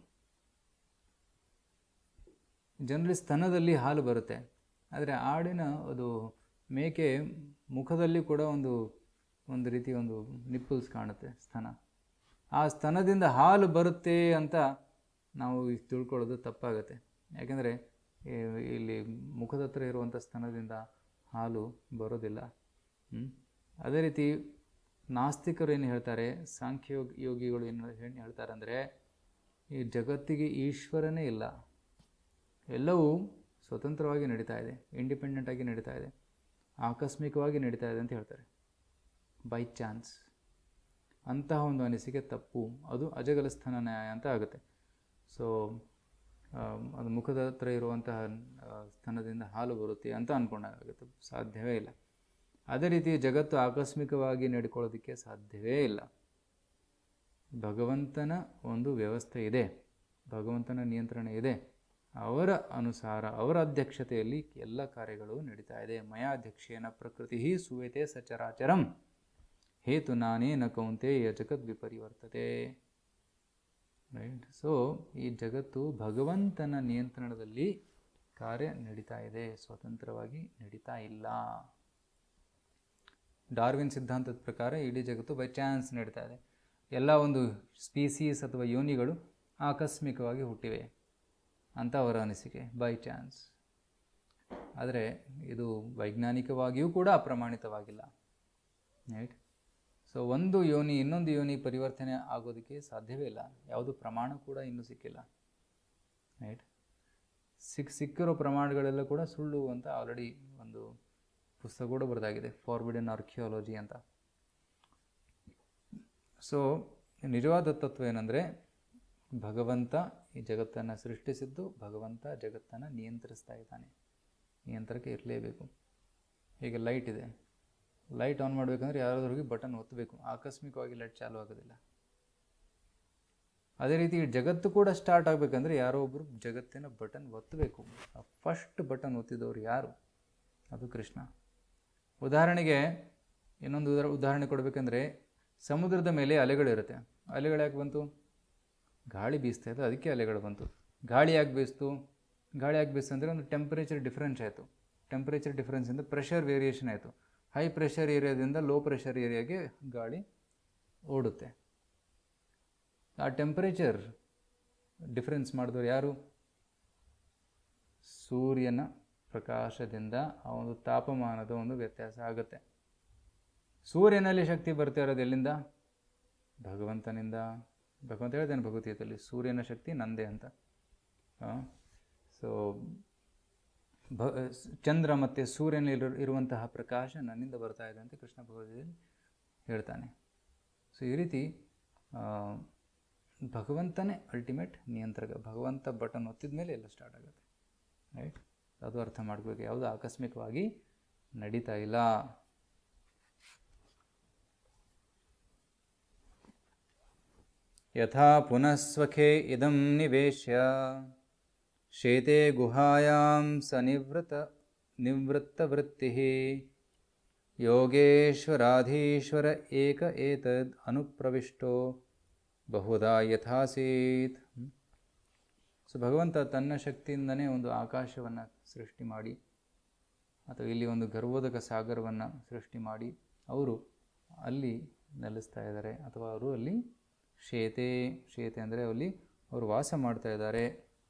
ಜನರಲಿ ಸ್ತನದಲ್ಲಿ ಹಾಲು ಬರುತ್ತೆ ಆದರೆ ಆಡಿನ ಅದು ಮೇಕೆ ಮುಖದಲ್ಲಿ ಕೂಡ ಒಂದು ಒಂದು ರೀತಿ ಒಂದು ನಿಪ್ಪಲ್ಸ್ ಕಾಣುತ್ತೆ ಸ್ತನ ಆ ಸ್ತನದಿಂದ ಹಾಲು ಬರುತ್ತೆ ಅಂತ ನಾವು ಈಗ ತಿಳ್ಕೊಳ್ಳೋದು ತಪ್ಪಾಗುತ್ತೆ ಯಾಕೆಂದರೆ ಇಲ್ಲಿ ಮುಖದ ಹತ್ರ ಇರುವಂಥ ಸ್ತನದಿಂದ ಹಾಲು ಬರೋದಿಲ್ಲ ಹ್ಮ್? ಅದೇ ರೀತಿ ನಾಸ್ತಿಕರು ಏನು ಹೇಳ್ತಾರೆ ಸಾಂಖ್ಯ ಯೋಗ- ಯೋಗಿಗಳು ಏನು ಏನು ಹೇಳ್ತಾರೆ ಅಂದರೆ ಈ ಜಗತ್ತಿಗೆ ಈಶ್ವರನೇ ಇಲ್ಲ ಎಲ್ಲವೂ ಸ್ವತಂತ್ರವಾಗಿ ನಡೀತಾ ಇದೆ ಇಂಡಿಪೆಂಡೆಂಟ್ ಆಗಿ ನಡೀತಾ ಇದೆ ಆಕಸ್ಮಿಕವಾಗಿ ನಡೀತಾ ಇದೆ ಅಂತ ಹೇಳ್ತಾರೆ ಬೈ ಚಾನ್ಸ್ ಅಂತಹ ಒಂದು ಅನಿಸಿಕೆ ತಪ್ಪು ಅದು ಅಜಗಲಸ್ಥಾನ ನ್ಯಾಯ ಅಂತ ಆಗುತ್ತೆ ಸೊ ಅದು ಮುಖದ ಹತ್ರ ಇರುವಂತಹ ಆ, ಸ್ತನದಿಂದ ಹಾಲು ಬರುತ್ತೆ ಅಂತ ಅಂದ್ಕೊಂಡಾಗುತ್ತೆ ಸಾಧ್ಯವೇ ಇಲ್ಲ ಅದೇ ರೀತಿ ಜಗತ್ತು ಆಕಸ್ಮಿಕವಾಗಿ ನಡ್ಕೊಳ್ಳೋದಕ್ಕೆ ಸಾಧ್ಯವೇ ಇಲ್ಲ ಭಗವಂತನ ಒಂದು ವ್ಯವಸ್ಥೆ ಇದೆ ಭಗವಂತನ ನಿಯಂತ್ರಣ ಇದೆ ಅವರ ಅನುಸಾರ ಅವರ ಅಧ್ಯಕ್ಷತೆಯಲ್ಲಿ ಎಲ್ಲ ಕಾರ್ಯಗಳು ನಡೀತಾ ಇದೆ ಮಯಾಧ್ಯಕ್ಷೇನ ಪ್ರಕೃತಿ ಸುವೇತೆ ಸಚರಾಚರಂ ಹೇತು ನಾನೇನ ಕೌಂತೆಯ ಜಗತ್ ವಿಪರಿವರ್ತತೆ ರೈಟ್ ಸೊ ಈ ಜಗತ್ತು ಭಗವಂತನ ನಿಯಂತ್ರಣದಲ್ಲಿ ಕಾರ್ಯ ನಡೀತಾ ಇದೆ ಸ್ವತಂತ್ರವಾಗಿ ನಡೀತಾ ಇಲ್ಲ ಡಾರ್ವಿನ್ ಸಿದ್ಧಾಂತದ ಪ್ರಕಾರ ಇಡೀ ಜಗತ್ತು ಬೈ ಚಾನ್ಸ್ ನಡೀತಾ ಇದೆ ಎಲ್ಲ ಒಂದು ಸ್ಪೀಸೀಸ್ ಅಥವಾ ಯೋನಿಗಳು ಆಕಸ್ಮಿಕವಾಗಿ ಹುಟ್ಟಿವೆ ಅಂತ ಅವರ ಅನಿಸಿಕೆ ಬೈ ಚಾನ್ಸ್ ಆದರೆ ಇದು ವೈಜ್ಞಾನಿಕವಾಗಿಯೂ ಕೂಡ ಅಪ್ರಮಾಣಿತವಾಗಿಲ್ಲ ರೈಟ್ ಸೊ ಒಂದು ಯೋನಿ ಇನ್ನೊಂದು ಯೋನಿ ಪರಿವರ್ತನೆ ಆಗೋದಕ್ಕೆ ಸಾಧ್ಯವೇ ಇಲ್ಲ ಯಾವುದು ಪ್ರಮಾಣ ಕೂಡ ಇನ್ನೂ ಸಿಕ್ಕಿಲ್ಲ ರೈಟ್ ಸಿಕ್ ಸಿಕ್ಕಿರೋ ಪ್ರಮಾಣಗಳೆಲ್ಲ ಕೂಡ ಸುಳ್ಳು ಅಂತ ಆಲ್ರೆಡಿ ಒಂದು ಪುಸ್ತಕ ಕೂಡ ಬರೆದಾಗಿದೆ ಫಾರ್ಬಿಡನ್ ಆರ್ಕಿಯಾಲಜಿ ಅಂತ ಸೊ ನಿಜವಾದ ತತ್ವ ಏನಂದರೆ ಭಗವಂತ ಈ ಜಗತ್ತನ್ನು ಸೃಷ್ಟಿಸಿದ್ದು ಭಗವಂತ ಜಗತ್ತನ್ನು ನಿಯಂತ್ರಿಸ್ತಾ ಇದ್ದಾನೆ ನಿಯಂತ್ರಕ್ಕೆ ಇರಲೇಬೇಕು ಹೀಗೆ ಲೈಟ್ ಇದೆ ಲೈಟ್ ಆನ್ ಮಾಡಬೇಕಂದ್ರೆ ಯಾರಾದ್ರೂ ಹೋಗಿ ಬಟನ್ ಒತ್ತಬೇಕು ಆಕಸ್ಮಿಕವಾಗಿ ಲೈಟ್ ಚಾಲು ಆಗೋದಿಲ್ಲ ಅದೇ ರೀತಿ ಈ ಜಗತ್ತು ಕೂಡ ಸ್ಟಾರ್ಟ್ ಆಗಬೇಕಂದ್ರೆ ಯಾರೋ ಒಬ್ಬರು ಜಗತ್ತಿನ ಬಟನ್ ಒತ್ತಬೇಕು ಆ ಫಸ್ಟ್ ಬಟನ್ ಒತ್ತಿದವರು ಯಾರು ಅದು ಕೃಷ್ಣ ಉದಾಹರಣೆಗೆ ಇನ್ನೊಂದು ಉದಾರ ಉದಾಹರಣೆ ಕೊಡಬೇಕಂದ್ರೆ ಸಮುದ್ರದ ಮೇಲೆ ಅಲೆಗಳಿರುತ್ತೆ ಅಲೆಗಳು ಯಾಕೆ ಬಂತು ಗಾಳಿ ಬೀಸ್ತಾ ಇದೆ ಅದಕ್ಕೆ ಅಲೆಗಳು ಬಂತು ಗಾಳಿ ಯಾಕೆ ಬೀಸ್ತು ಗಾಳಿ ಯಾಕೆ ಬೀಸ್ತು ಅಂದರೆ ಒಂದು ಟೆಂಪರೇಚರ್ ಡಿಫ್ರೆನ್ಸ್ ಆಯಿತು ಟೆಂಪರೇಚರ್ ಡಿಫ್ರೆನ್ಸಿಂದ ಪ್ರೆಷರ್ ವೇರಿಯೇಷನ್ ಆಯಿತು ಹೈ ಪ್ರೆಷರ್ ಏರಿಯಾದಿಂದ ಲೋ ಪ್ರೆಷರ್ ಏರಿಯಾಗೆ ಗಾಳಿ ಓಡುತ್ತೆ ಆ ಟೆಂಪರೇಚರ್ ಡಿಫ್ರೆನ್ಸ್ ಮಾಡಿದವರು ಯಾರು ಸೂರ್ಯನ ಪ್ರಕಾಶದಿಂದ ಆ ಒಂದು ತಾಪಮಾನದ ಒಂದು ವ್ಯತ್ಯಾಸ ಆಗುತ್ತೆ ಸೂರ್ಯನಲ್ಲಿ ಶಕ್ತಿ ಬರ್ತಾ ಇರೋದು ಎಲ್ಲಿಂದ ಭಗವಂತನಿಂದ ಭಗವಂತ ಹೇಳ್ತಾನೆ ಭಗವದ್ಗೀತೆಯಲ್ಲಿ ಸೂರ್ಯನ ಶಕ್ತಿ ನಂದೇ ಅಂತ ಸೊ ಭ ಚಂದ್ರ ಮತ್ತು ಸೂರ್ಯನಲ್ಲಿ ಇರುವಂತಹ ಪ್ರಕಾಶ ನನ್ನಿಂದ ಬರ್ತಾ ಇದೆ ಅಂತ ಕೃಷ್ಣ ಭಗವದ್ಗೀತೆಯಲ್ಲಿ ಹೇಳ್ತಾನೆ ಸೊ ಈ ರೀತಿ ಆ, ಭಗವಂತನೇ ಅಲ್ಟಿಮೇಟ್ ನಿಯಂತ್ರಕ ಭಗವಂತ ಬಟನ್ ಒತ್ತಿದ ಮೇಲೆ ಎಲ್ಲ ಸ್ಟಾರ್ಟ್ ಆಗುತ್ತೆ ರೈಟ್ ಅದು ಅರ್ಥ ಮಾಡ್ಕೋಬೇಕು ಯಾವುದು ಆಕಸ್ಮಿಕವಾಗಿ ನಡೀತಾ ಇಲ್ಲ ಯಥಾ ಪುನಃ ಸ್ವಖೇ ಇದಂ ನಿವೇಶ್ಯ ಶೇತೆ ಗುಹಾಯಾಂ ಸನಿವೃತ ನಿವೃತ್ತವೃತ್ತಿ ಯೋಗೇಶ್ವರಾಧೀಶ್ವರ ಏಕ ಏತದ್ ಅನುಪ್ರವಿಷ್ಟೋ ಬಹುಧಾ ಯಥಾಸೀತ್ ಸೊ ಭಗವಂತ ತನ್ನ ಶಕ್ತಿಯಿಂದನೇ ಒಂದು ಆಕಾಶವನ್ನು ಸೃಷ್ಟಿ ಮಾಡಿ ಅಥವಾ ಇಲ್ಲಿ ಒಂದು ಗರ್ಭೋದಕ ಸಾಗರವನ್ನು ಸೃಷ್ಟಿ ಮಾಡಿ ಅವರು ಅಲ್ಲಿ ನೆಲೆಸ್ತಾ ಇದ್ದಾರೆ ಅಥವಾ ಅವರು ಅಲ್ಲಿ ಶೇತೆ ಶೇತೆ ಅಂದರೆ ಅಲ್ಲಿ ಅವರು ವಾಸ ಮಾಡ್ತಾ ಇದ್ದಾರೆ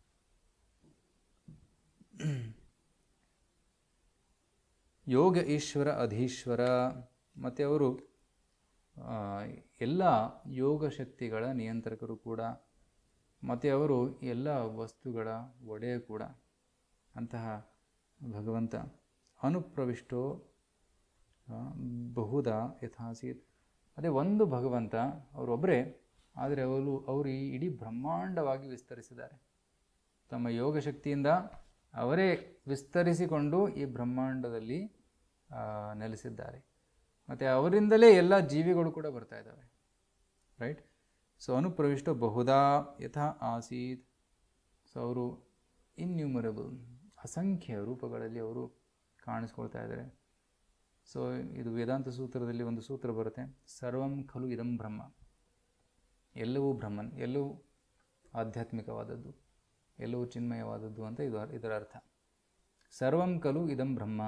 ಯೋಗ ಈಶ್ವರ ಅಧೀಶ್ವರ ಮತ್ತು ಅವರು ಆ, ಎಲ್ಲ ಯೋಗ ಶಕ್ತಿಗಳ ನಿಯಂತ್ರಕರು ಕೂಡ ಮತ್ತು ಅವರು ಎಲ್ಲ ವಸ್ತುಗಳ ಒಡೆಯ ಕೂಡ ಅಂತಹ ಭಗವಂತ ಅನುಪ್ರವಿಷ್ಟೋ ಆ, ಬಹುಧ ಯಥಾಸೀತ್ ಅದೇ ಒಂದು ಭಗವಂತ ಅವರೊಬ್ಬರೇ ಆದರೆ ಅವರು ಅವರು ಈ ಇಡೀ ಬ್ರಹ್ಮಾಂಡವಾಗಿ ವಿಸ್ತರಿಸಿದ್ದಾರೆ ತಮ್ಮ ಯೋಗ ಶಕ್ತಿಯಿಂದ ಅವರೇ ವಿಸ್ತರಿಸಿಕೊಂಡು ಈ ಬ್ರಹ್ಮಾಂಡದಲ್ಲಿ ಆ, ನೆಲೆಸಿದ್ದಾರೆ ಮತ್ತು ಅವರಿಂದಲೇ ಎಲ್ಲ ಜೀವಿಗಳು ಕೂಡ ಬರ್ತಾ ಇದ್ದಾವೆ ರೈಟ್ ಸೊ ಅನುಪ್ರವಿಷ್ಟ ಬಹುದಾ ಯಥಾ ಆಸೀತ್ ಸೊ ಅವರು ಇನ್ಯೂಮರಬಲ್ ಅಸಂಖ್ಯ ರೂಪಗಳಲ್ಲಿ ಅವರು ಕಾಣಿಸ್ಕೊಳ್ತಾ ಇದ್ದಾರೆ ಸೊ ಇದು ವೇದಾಂತ ಸೂತ್ರದಲ್ಲಿ ಒಂದು ಸೂತ್ರ ಬರುತ್ತೆ ಸರ್ವಂ ಖಲು ಇದಂ ಬ್ರಹ್ಮ ಎಲ್ಲವೂ ಬ್ರಹ್ಮನ್ ಎಲ್ಲವೂ ಆಧ್ಯಾತ್ಮಿಕವಾದದ್ದು ಎಲ್ಲವೂ ಚಿನ್ಮಯವಾದದ್ದು ಅಂತ ಇದು ಇದರ ಅರ್ಥ ಸರ್ವಂ ಖಲು ಇದಂ ಬ್ರಹ್ಮ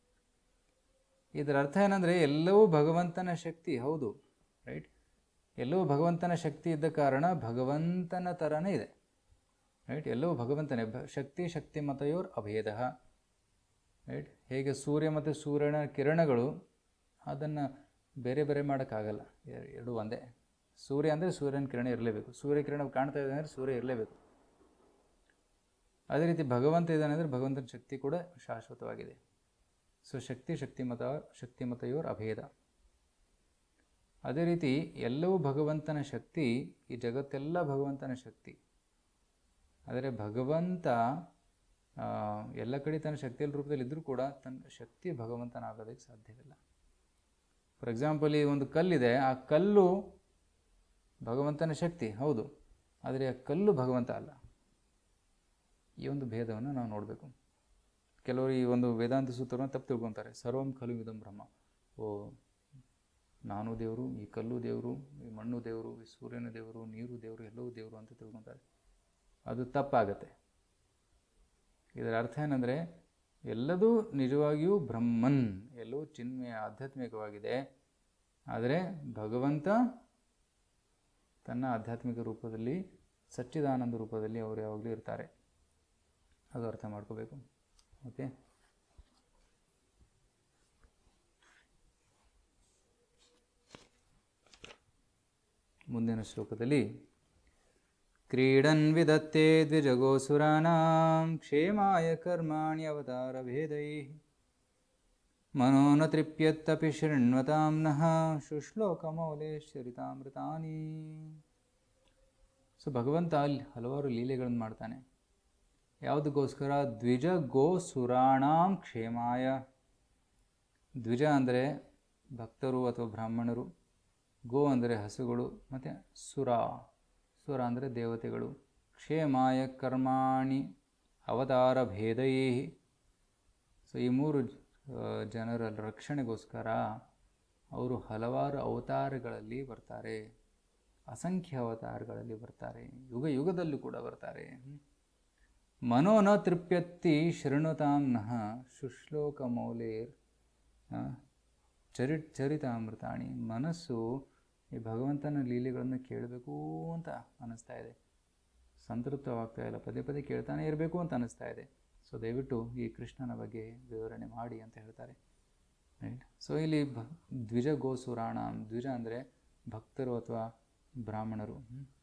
ಇದರ ಅರ್ಥ ಏನಂದರೆ ಎಲ್ಲವೂ ಭಗವಂತನ ಶಕ್ತಿ ಹೌದು ರೈಟ್ ಎಲ್ಲವೂ ಭಗವಂತನ ಶಕ್ತಿ ಇದ್ದ ಕಾರಣ ಭಗವಂತನ ಥರನೇ ಇದೆ ರೈಟ್ ಎಲ್ಲವೂ ಭಗವಂತನೇ ಭ ಶಕ್ತಿ ಶಕ್ತಿಮತಯೋರ್ ಅಭೇದ ರೈಟ್ ಹೇಗೆ ಸೂರ್ಯ ಮತ್ತು ಸೂರ್ಯನ ಕಿರಣಗಳು ಅದನ್ನು ಬೇರೆ ಬೇರೆ ಮಾಡೋಕ್ಕಾಗಲ್ಲ ಎ- ಎರಡೂ ಒಂದೇ ಸೂರ್ಯ ಅಂದರೆ ಸೂರ್ಯನ ಕಿರಣ ಇರಲೇಬೇಕು ಸೂರ್ಯ ಕಿರಣ ಕಾಣ್ತಾ ಇದೆ ಅಂದರೆ ಸೂರ್ಯ ಇರಲೇಬೇಕು ಅದೇ ರೀತಿ ಭಗವಂತ ಇದ್ದಾನೆ ಅಂದರೆ ಭಗವಂತನ ಶಕ್ತಿ ಕೂಡ ಶಾಶ್ವತವಾಗಿದೆ ಸೊ ಶಕ್ತಿ ಶಕ್ತಿಮತ ಶಕ್ತಿಮತಯೋರ್ ಅಭೇದ ಅದೇ ರೀತಿ ಎಲ್ಲವೂ ಭಗವಂತನ ಶಕ್ತಿ ಈ ಜಗತ್ತೆಲ್ಲ ಭಗವಂತನ ಶಕ್ತಿ ಆದರೆ ಭಗವಂತ ಆ, ಎಲ್ಲ ಕಡೆ ತನ್ನ ಶಕ್ತಿಯ ರೂಪದಲ್ಲಿ ಇದ್ದರೂ ಕೂಡ ತನ್ನ ಶಕ್ತಿ ಭಗವಂತನಾಗೋದಕ್ಕೆ ಸಾಧ್ಯವಿಲ್ಲ ಫಾರ್ ಎಕ್ಸಾಂಪಲ್ ಈ ಒಂದು ಕಲ್ಲಿದೆ ಆ ಕಲ್ಲು ಭಗವಂತನ ಶಕ್ತಿ ಹೌದು ಆದರೆ ಆ ಕಲ್ಲು ಭಗವಂತ ಅಲ್ಲ ಈ ಒಂದು ಭೇದವನ್ನು ನಾವು ನೋಡಬೇಕು ಕೆಲವರು ಈ ಒಂದು ವೇದಾಂತ ಸೂತ್ರವನ್ನು ತಪ್ಪು ತಿಳ್ಕೊತಾರೆ ಸರ್ವಂ ಖಲು ಇದಂ ಬ್ರಹ್ಮ ಓ ನಾನು ದೇವರು ಈ ಕಲ್ಲು ದೇವರು ಈ ಮಣ್ಣು ದೇವರು ಈ ಸೂರ್ಯನ ದೇವರು ನೀರು ದೇವರು ಎಲ್ಲವೂ ದೇವರು ಅಂತ ತಿಳ್ಕೊತಾರೆ ಅದು ತಪ್ಪಾಗತ್ತೆ ಇದರ ಅರ್ಥ ಏನಂದರೆ ಎಲ್ಲದೂ ನಿಜವಾಗಿಯೂ ಬ್ರಹ್ಮನ್ ಎಲ್ಲವೂ ಚಿನ್ಮಯ ಆಧ್ಯಾತ್ಮಿಕವಾಗಿದೆ ಆದರೆ ಭಗವಂತ ತನ್ನ ಆಧ್ಯಾತ್ಮಿಕ ರೂಪದಲ್ಲಿ ಸಚ್ಚಿದಾನಂದ ರೂಪದಲ್ಲಿ ಅವರು ಯಾವಾಗಲೂ ಇರ್ತಾರೆ ಅದು ಅರ್ಥ ಮಾಡ್ಕೋಬೇಕು ಓಕೆ ಮುಂದಿನ ಶ್ಲೋಕದಲ್ಲಿ ಕ್ರೀಡನ್ ವಿದತ್ತೆ ದ್ವಿಜಗೋಸುರಾಣಾಂ ಕ್ಷೇಮಾಯ ಕರ್ಮಾಣಿ ಅವತಾರ ಭೇದೈ ಮನೋ ನ ತೃಪ್ಯತ್ತಪಿ ಶೃಣ್ವತಾಂ ನಃ ಶುಶ್ಲೋಕಮೌಲೇಶ್ವರಿತಾಮೃತಾನಿ ಸೊ ಭಗವಂತ ಅಲ್ಲಿ ಹಲವಾರು ಲೀಲೆಗಳನ್ನು ಮಾಡ್ತಾನೆ ಯಾವುದಕ್ಕೋಸ್ಕರ ದ್ವಿಜ ಗೋ ಸುರಾಣಾಂ ಕ್ಷೇಮಾಯ ದ್ವಿಜ ಅಂದರೆ ಭಕ್ತರು ಅಥವಾ ಬ್ರಾಹ್ಮಣರು ಗೋ ಅಂದರೆ ಹಸುಗಳು ಮತ್ತು ಸುರ ಸುರ ಅಂದರೆ ದೇವತೆಗಳು ಕ್ಷೇಮಾಯ ಕರ್ಮಾಣಿ ಅವತಾರ ಭೇದಯೇ ಸೊ ಈ ಮೂರು ಆ, ಜನರ ರಕ್ಷಣೆಗೋಸ್ಕರ ಅವರು ಹಲವಾರು ಅವತಾರಗಳಲ್ಲಿ ಬರ್ತಾರೆ ಅಸಂಖ್ಯ ಅವತಾರಗಳಲ್ಲಿ ಬರ್ತಾರೆ ಯುಗ ಯುಗದಲ್ಲೂ ಕೂಡ ಬರ್ತಾರೆ ಹ್ಮ್. ಮನೋ ನ ತೃಪ್ಯತ್ತಿ ಶೃಣುತಾಂ ನಃ ಶುಶ್ಲೋಕ ಮೌಲೇರ್ ಆ, ಚರಿ ಚರಿತಾಮೃತಾಣಿ ಮನಸ್ಸು ಈ ಭಗವಂತನ ಲೀಲೆಗಳನ್ನು ಕೇಳಬೇಕು ಅಂತ ಅನ್ನಿಸ್ತಾ ಇದೆ ಸಂತೃಪ್ತವಾಗ್ತಾ ಇಲ್ಲ ಪದೇ ಪದೇ ಕೇಳ್ತಾನೆ ಇರಬೇಕು ಅಂತ ಅನ್ನಿಸ್ತಾ ಇದೆ ಸೊ ದಯವಿಟ್ಟು ಈ ಕೃಷ್ಣನ ಬಗ್ಗೆ ವಿವರಣೆ ಮಾಡಿ ಅಂತ ಹೇಳ್ತಾರೆ ರೈಟ್ ಸೊ ಇಲ್ಲಿ ಭ ದ್ವಿಜ ಗೋಸುರಾಣ ದ್ವಿಜ ಅಂದರೆ ಭಕ್ತರು ಅಥವಾ ಬ್ರಾಹ್ಮಣರು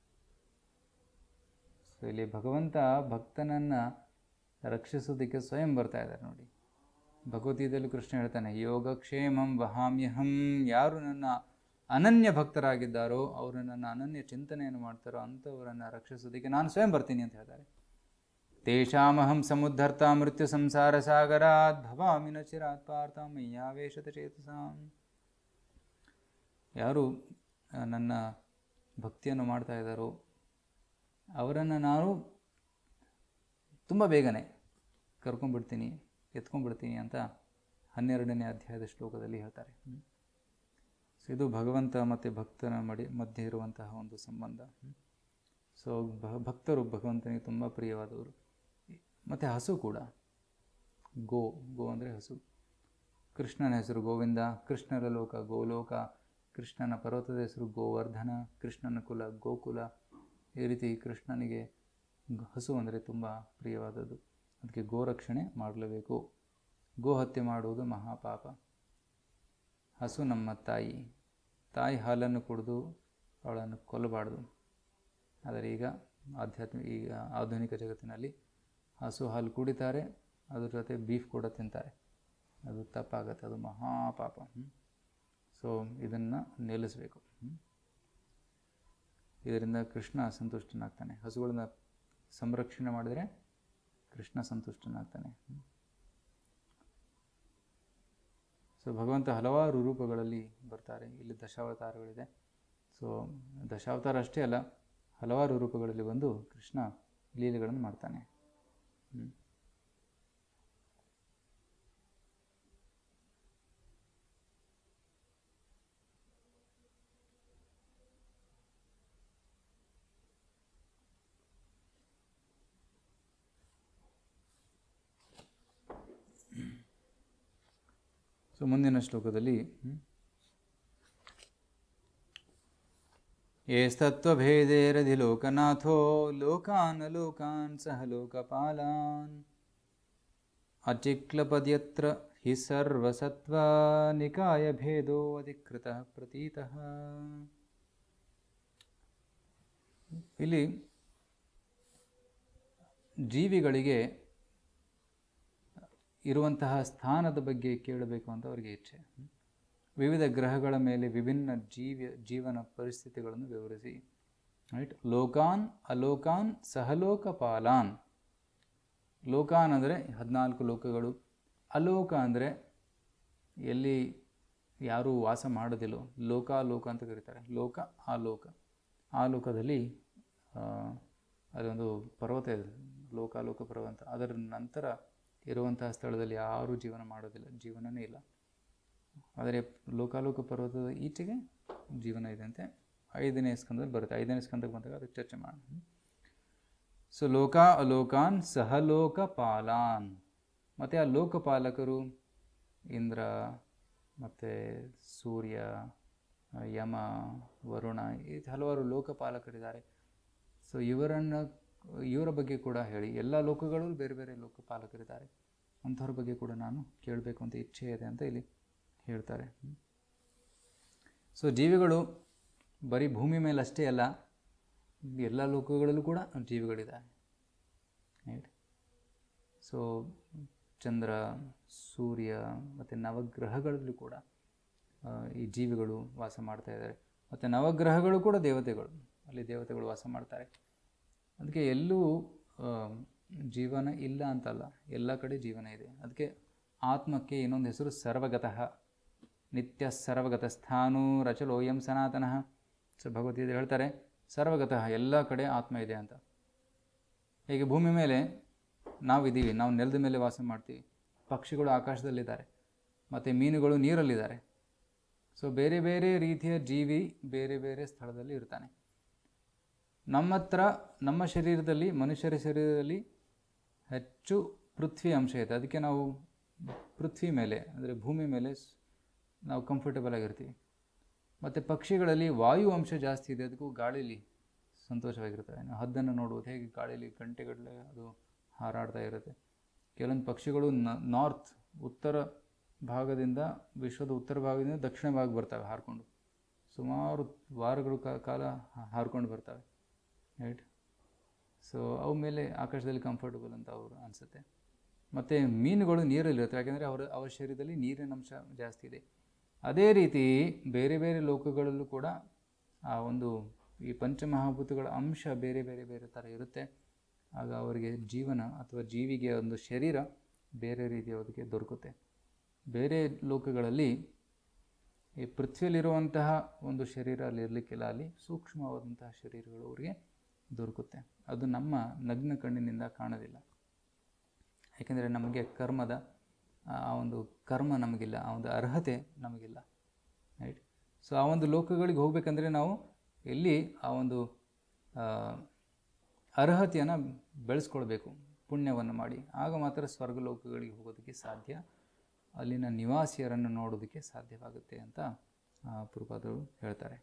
ಸೊ ಇಲ್ಲಿ ಭಗವಂತ ಭಕ್ತನನ್ನು ರಕ್ಷಿಸೋದಕ್ಕೆ ಸ್ವಯಂ ಬರ್ತಾ ಇದ್ದಾರೆ ನೋಡಿ ಭಗವದ್ಗೀತೆಯಲ್ಲಿ ಕೃಷ್ಣ ಹೇಳ್ತಾನೆ ಯೋಗಕ್ಷೇಮಂ ವಹಾಮ್ಯಹಂ ಯಾರು ನನ್ನ ಅನನ್ಯ ಭಕ್ತರಾಗಿದ್ದಾರೋ ಅವರು ನನ್ನ ಅನನ್ಯ ಚಿಂತನೆಯನ್ನು ಮಾಡ್ತಾರೋ ಅಂಥವರನ್ನು ರಕ್ಷಿಸೋದಕ್ಕೆ ನಾನು ಸ್ವಯಂ ಬರ್ತೀನಿ ಅಂತ ಹೇಳ್ತಾರೆ ತೇಷಾಮಹಂ ಸಮುದ್ಧರ್ತ ಮೃತ್ಯು ಸಂಸಾರ ಸಾಗರಾತ್ ಭವಾಮಿ ನ ಚಿರಾತ್ ಪಾರ್ಥ ಮಯ್ಯಾವೇಶತ ಚೇತಸಾಂ ಯಾರು ಆ, ನನ್ನ ಭಕ್ತಿಯನ್ನು ಮಾಡ್ತಾ ಇದ್ದಾರೋ ಅವರನ್ನು ನಾನು ತುಂಬ ಬೇಗನೆ ಕರ್ಕೊಂಡ್ಬಿಡ್ತೀನಿ ಎತ್ಕೊಂಡ್ಬಿಡ್ತೀನಿ ಅಂತ ಹನ್ನೆರಡನೇ ಅಧ್ಯಾಯದ ಶ್ಲೋಕದಲ್ಲಿ ಹೇಳ್ತಾರೆ ಹ್ಮ್. ಸೊ ಇದು ಭಗವಂತ ಮತ್ತು ಭಕ್ತನ ಮಡಿ ಮಧ್ಯೆ ಇರುವಂತಹ ಒಂದು ಸಂಬಂಧ ಹ್ಮ್. ಸೊ ಭ ಭಕ್ತರು ಭಗವಂತನಿಗೆ ತುಂಬ ಪ್ರಿಯವಾದವರು ಮತ್ತು ಹಸು ಕೂಡ ಗೋ ಗೋ ಅಂದರೆ ಹಸು ಕೃಷ್ಣನ ಹೆಸರು ಗೋವಿಂದ ಕೃಷ್ಣರ ಲೋಕ ಗೋಲೋಕ ಕೃಷ್ಣನ ಪರ್ವತದ ಹೆಸರು ಗೋವರ್ಧನ ಕೃಷ್ಣನ ಕುಲ ಗೋಕುಲ ಈ ರೀತಿ ಕೃಷ್ಣನಿಗೆ ಗ- ಹಸು ಅಂದರೆ ತುಂಬ ಪ್ರಿಯವಾದದ್ದು ಅದಕ್ಕೆ ಗೋರಕ್ಷಣೆ ಮಾಡಲೇಬೇಕು ಗೋ ಹತ್ಯೆ ಮಾಡುವುದು ಮಹಾಪಾಪ ಹಸು ನಮ್ಮ ತಾಯಿ ತಾಯಿ ಹಾಲನ್ನು ಕುಡಿದು ಅವಳನ್ನು ಕೊಲ್ಲಬಾರ್ದು ಆದರೆ ಈಗ ಆಧ್ಯಾತ್ಮಿಕ ಈಗ ಆಧುನಿಕ ಜಗತ್ತಿನಲ್ಲಿ ಹಸು ಹಾಲು ಕುಡಿತಾರೆ ಅದ್ರ ಜೊತೆ ಬೀಫ್ ಕೂಡ ತಿಂತಾರೆ ಅದು ತಪ್ಪಾಗತ್ತೆ ಅದು ಮಹಾಪಾಪ ಸೊ ಇದನ್ನು ನಿಲ್ಲಿಸಬೇಕು ಹ್ಮ್. ಇದರಿಂದ ಕೃಷ್ಣ ಸಂತುಷ್ಟನಾಗ್ತಾನೆ ಹಸುಗಳನ್ನ ಸಂರಕ್ಷಣೆ ಮಾಡಿದರೆ ಕೃಷ್ಣ ಸಂತುಷ್ಟನಾಗ್ತಾನೆ ಹ್ಮ್. ಸೊ ಭಗವಂತ ಹಲವಾರು ರೂಪಗಳಲ್ಲಿ ಬರ್ತಾರೆ ಇಲ್ಲಿ ದಶಾವತಾರಗಳಿದೆ ಸೊ ದಶಾವತಾರ ಅಷ್ಟೇ ಅಲ್ಲ ಹಲವಾರು ರೂಪಗಳಲ್ಲಿ ಬಂದು ಕೃಷ್ಣ ಲೀಲೆಗಳನ್ನು ಮಾಡ್ತಾನೆ ಹ್ಮ್. ಸೊ ಮುಂದಿನ ಶ್ಲೋಕದಲ್ಲಿ ಹ್ಮ್, येस्तत्त्वभेदेरधिलोकनाथो लोकान् लोकान् सह लोकपालान् अचिक्लपद्यत्र हि सर्वसत्त्वनिकायभेदोऽधिकृतः प्रतीतः ಇಲ್ಲಿ ಜೀವಿಗಳಿಗೆ ಇರುವಂತಹ ಸ್ಥಾನದ ಬಗ್ಗೆ ಕೇಳಬೇಕು ಅಂತ ಅವರಿಗೆ ಇಚ್ಛೆ ವಿವಿಧ ಗ್ರಹಗಳ ಮೇಲೆ ವಿಭಿನ್ನ ಜೀವ ಜೀವನ ಪರಿಸ್ಥಿತಿಗಳನ್ನು ವಿವರಿಸಿ ರೈಟ್ ಲೋಕಾನ್ ಅಲೋಕಾನ್ ಸಹಲೋಕಪಾಲಾನ್ ಲೋಕಾನ್ ಅಂದರೆ ಹದಿನಾಲ್ಕು ಲೋಕಗಳು ಅಲೋಕ ಅಂದರೆ ಎಲ್ಲಿ ಯಾರೂ ವಾಸ ಮಾಡೋದಿಲ್ಲೋ ಲೋಕಾಲೋಕ ಅಂತ ಕರೀತಾರೆ ಲೋಕ ಆಲೋಕ ಆ ಲೋಕದಲ್ಲಿ ಆ, ಅದೊಂದು ಪರ್ವತ ಇದೆ ಲೋಕಾಲೋಕ ಪರ್ವತ ಅದರ ನಂತರ ಇರುವಂತಹ ಸ್ಥಳದಲ್ಲಿ ಯಾರೂ ಜೀವನ ಮಾಡೋದಿಲ್ಲ ಜೀವನನೇ ಇಲ್ಲ ಆದರೆ ಲೋಕಾಲೋಕ ಪರ್ವತದ ಈಚೆಗೆ ಜೀವನ ಇದೆ ಅಂತೆ ಐದನೇ ಸ್ಕಂದದಲ್ಲಿ ಬರುತ್ತೆ ಐದನೇ ಸ್ಕಂದಕ್ಕೆ ಬಂದಾಗ ಅದಕ್ಕೆ ಚರ್ಚೆ ಮಾಡೋಣ ಸೊ ಲೋಕ ಅಲೋಕಾನ್ ಸಹಲೋಕ ಪಾಲಾನ್ ಮತ್ತು ಆ ಲೋಕಪಾಲಕರು ಇಂದ್ರ ಮತ್ತು ಸೂರ್ಯ ಯಮ ವರುಣ ಈ ಹಲವಾರು ಲೋಕಪಾಲಕರಿದ್ದಾರೆ ಸೊ ಇವರನ್ನು ಇವರ ಬಗ್ಗೆ ಕೂಡ ಹೇಳಿ ಎಲ್ಲ ಲೋಕಗಳಲ್ಲೂ ಬೇರೆ ಬೇರೆ ಲೋಕಪಾಲಕರಿದ್ದಾರೆ ಅಂಥವ್ರ ಬಗ್ಗೆ ಕೂಡ ನಾನು ಕೇಳಬೇಕು ಅಂತ ಇಚ್ಛೆ ಇದೆ ಅಂತ ಇಲ್ಲಿ ಹೇಳ್ತಾರೆ ಸೊ ಜೀವಿಗಳು ಬರೀ ಭೂಮಿ ಮೇಲೆ ಅಷ್ಟೇ ಅಲ್ಲ ಎಲ್ಲ ಲೋಕಗಳಲ್ಲೂ ಕೂಡ ಜೀವಿಗಳಿದ್ದಾವೆ ರೈಟ್ ಸೊ ಚಂದ್ರ ಸೂರ್ಯ ಮತ್ತು ನವಗ್ರಹಗಳಲ್ಲೂ ಕೂಡ ಆ, ಈ ಜೀವಿಗಳು ವಾಸ ಮಾಡ್ತಾ ಇದ್ದಾರೆ ಮತ್ತು ನವಗ್ರಹಗಳು ಕೂಡ ದೇವತೆಗಳು ಅಲ್ಲಿ ದೇವತೆಗಳು ವಾಸ ಮಾಡ್ತಾರೆ ಅದಕ್ಕೆ ಎಲ್ಲೂ ಆ, ಜೀವನ ಇಲ್ಲ ಅಂತಲ್ಲ ಎಲ್ಲ ಕಡೆ ಜೀವನ ಇದೆ ಅದಕ್ಕೆ ಆತ್ಮಕ್ಕೆ ಇನ್ನೊಂದು ಹೆಸರು ಸರ್ವಗತಃ ನಿತ್ಯ ಸರ್ವಗತ ಸ್ಥಾನೂ ರಚಲೋಯಂ ಸನಾತನಃ ಸೊ ಭಗವದ್ಗೀತೆ ಹೇಳ್ತಾರೆ ಸರ್ವಗತಃ ಎಲ್ಲ ಕಡೆ ಆತ್ಮ ಇದೆ ಅಂತ ಹೀಗೆ ಭೂಮಿ ಮೇಲೆ ನಾವಿದ್ದೀವಿ ನಾವು ನೆಲದ ಮೇಲೆ ವಾಸ ಮಾಡ್ತೀವಿ ಪಕ್ಷಿಗಳು ಆಕಾಶದಲ್ಲಿದ್ದಾರೆ ಮತ್ತು ಮೀನುಗಳು ನೀರಲ್ಲಿದ್ದಾರೆ ಸೊ ಬೇರೆ ಬೇರೆ ರೀತಿಯ ಜೀವಿ ಬೇರೆ ಬೇರೆ ಸ್ಥಳದಲ್ಲಿ ಇರ್ತಾನೆ ನಮ್ಮ ಹತ್ರ ನಮ್ಮ ಶರೀರದಲ್ಲಿ ಮನುಷ್ಯರ ಶರೀರದಲ್ಲಿ ಹೆಚ್ಚು ಪೃಥ್ವಿ ಅಂಶ ಇದೆ ಅದಕ್ಕೆ ನಾವು ಪೃಥ್ವಿ ಮೇಲೆ ಅಂದರೆ ಭೂಮಿ ಮೇಲೆ ಸ್- ನಾವು ಕಂಫರ್ಟಬಲ್ ಆಗಿರ್ತೀವಿ ಮತ್ತು ಪಕ್ಷಿಗಳಲ್ಲಿ ವಾಯು ಅಂಶ ಜಾಸ್ತಿ ಇದೆ ಅದಕ್ಕೂ ಗಾಳೀಲಿ ಸಂತೋಷವಾಗಿರ್ತವೆ ನಾವು ಹದ್ದನ್ನು ನೋಡ್ಬೋದು ಹೇಗೆ ಗಾಳೀಲಿ ಗಂಟೆಗಟ್ಟಲೆ ಅದು ಹಾರಾಡ್ತಾ ಇರುತ್ತೆ ಕೆಲವೊಂದು ಪಕ್ಷಿಗಳು ನಾರ್ತ್ ಉತ್ತರ ಭಾಗದಿಂದ ವಿಶ್ವದ ಉತ್ತರ ಭಾಗದಿಂದ ದಕ್ಷಿಣ ಭಾಗ ಬರ್ತವೆ ಹಾರ್ಕೊಂಡು ಸುಮಾರು ವಾರಗಳು ಕಾ- ಕಾಲ ಹಾ- ಹಾರ್ಕೊಂಡು ಬರ್ತವೆ ರೈಟ್ ಸೊ ಅವು ಮೇಲೆ ಆಕಾಶದಲ್ಲಿ ಕಂಫರ್ಟಬಲ್ ಅಂತ ಅವರು ಅನಿಸುತ್ತೆ ಮತ್ತು ಮೀನುಗಳು ನೀರಲ್ಲಿರುತ್ತೆ ಯಾಕೆಂದರೆ ಅವರ ಅವರ ಶರೀರದಲ್ಲಿ ನೀರಿನ ಅಂಶ ಜಾಸ್ತಿ ಇದೆ ಅದೇ ರೀತಿ ಬೇರೆ ಬೇರೆ ಲೋಕಗಳಲ್ಲೂ ಕೂಡ ಆ ಒಂದು ಈ ಪಂಚಮಹಾಭೂತಗಳ ಅಂಶ ಬೇರೆ ಬೇರೆ ಬೇರೆ ಥರ ಇರುತ್ತೆ ಆಗ ಅವರಿಗೆ ಜೀವನ ಅಥವಾ ಜೀವಿಗೆ ಒಂದು ಶರೀರ ಬೇರೆ ರೀತಿಯವರಿಗೆ ದೊರಕುತ್ತೆ ಬೇರೆ ಲೋಕಗಳಲ್ಲಿ ಈ ಪೃಥ್ವಿಯಲ್ಲಿರುವಂತಹ ಒಂದು ಶರೀರ ಅಲ್ಲಿ ಇರಲಿಕ್ಕಿಲ್ಲ ಅಲ್ಲಿ ಸೂಕ್ಷ್ಮವಾದಂತಹ ಶರೀರಗಳು ಅವರಿಗೆ ದೊರಕುತ್ತೆ ಅದು ನಮ್ಮ ನಗ್ನ ಕಣ್ಣಿನಿಂದ ಕಾಣೋದಿಲ್ಲ ಯಾಕೆಂದರೆ ನಮಗೆ ಕರ್ಮದ ಆ ಒಂದು ಕರ್ಮ ನಮಗಿಲ್ಲ ಆ ಒಂದು ಅರ್ಹತೆ ನಮಗಿಲ್ಲ ರೈಟ್ ಸೊ ಆ ಒಂದು ಲೋಕಗಳಿಗೆ ಹೋಗ್ಬೇಕಂದ್ರೆ ನಾವು ಎಲ್ಲಿ ಆ ಒಂದು ಆ, ಅರ್ಹತೆಯನ್ನು ಬೆಳೆಸ್ಕೊಳ್ಬೇಕು ಪುಣ್ಯವನ್ನು ಮಾಡಿ ಆಗ ಮಾತ್ರ ಸ್ವರ್ಗ ಲೋಕಗಳಿಗೆ ಹೋಗೋದಕ್ಕೆ ಸಾಧ್ಯ ಅಲ್ಲಿನ ನಿವಾಸಿಯರನ್ನು ನೋಡೋದಕ್ಕೆ ಸಾಧ್ಯವಾಗುತ್ತೆ ಅಂತ ಪ್ರಪಾದರು ಹೇಳ್ತಾರೆ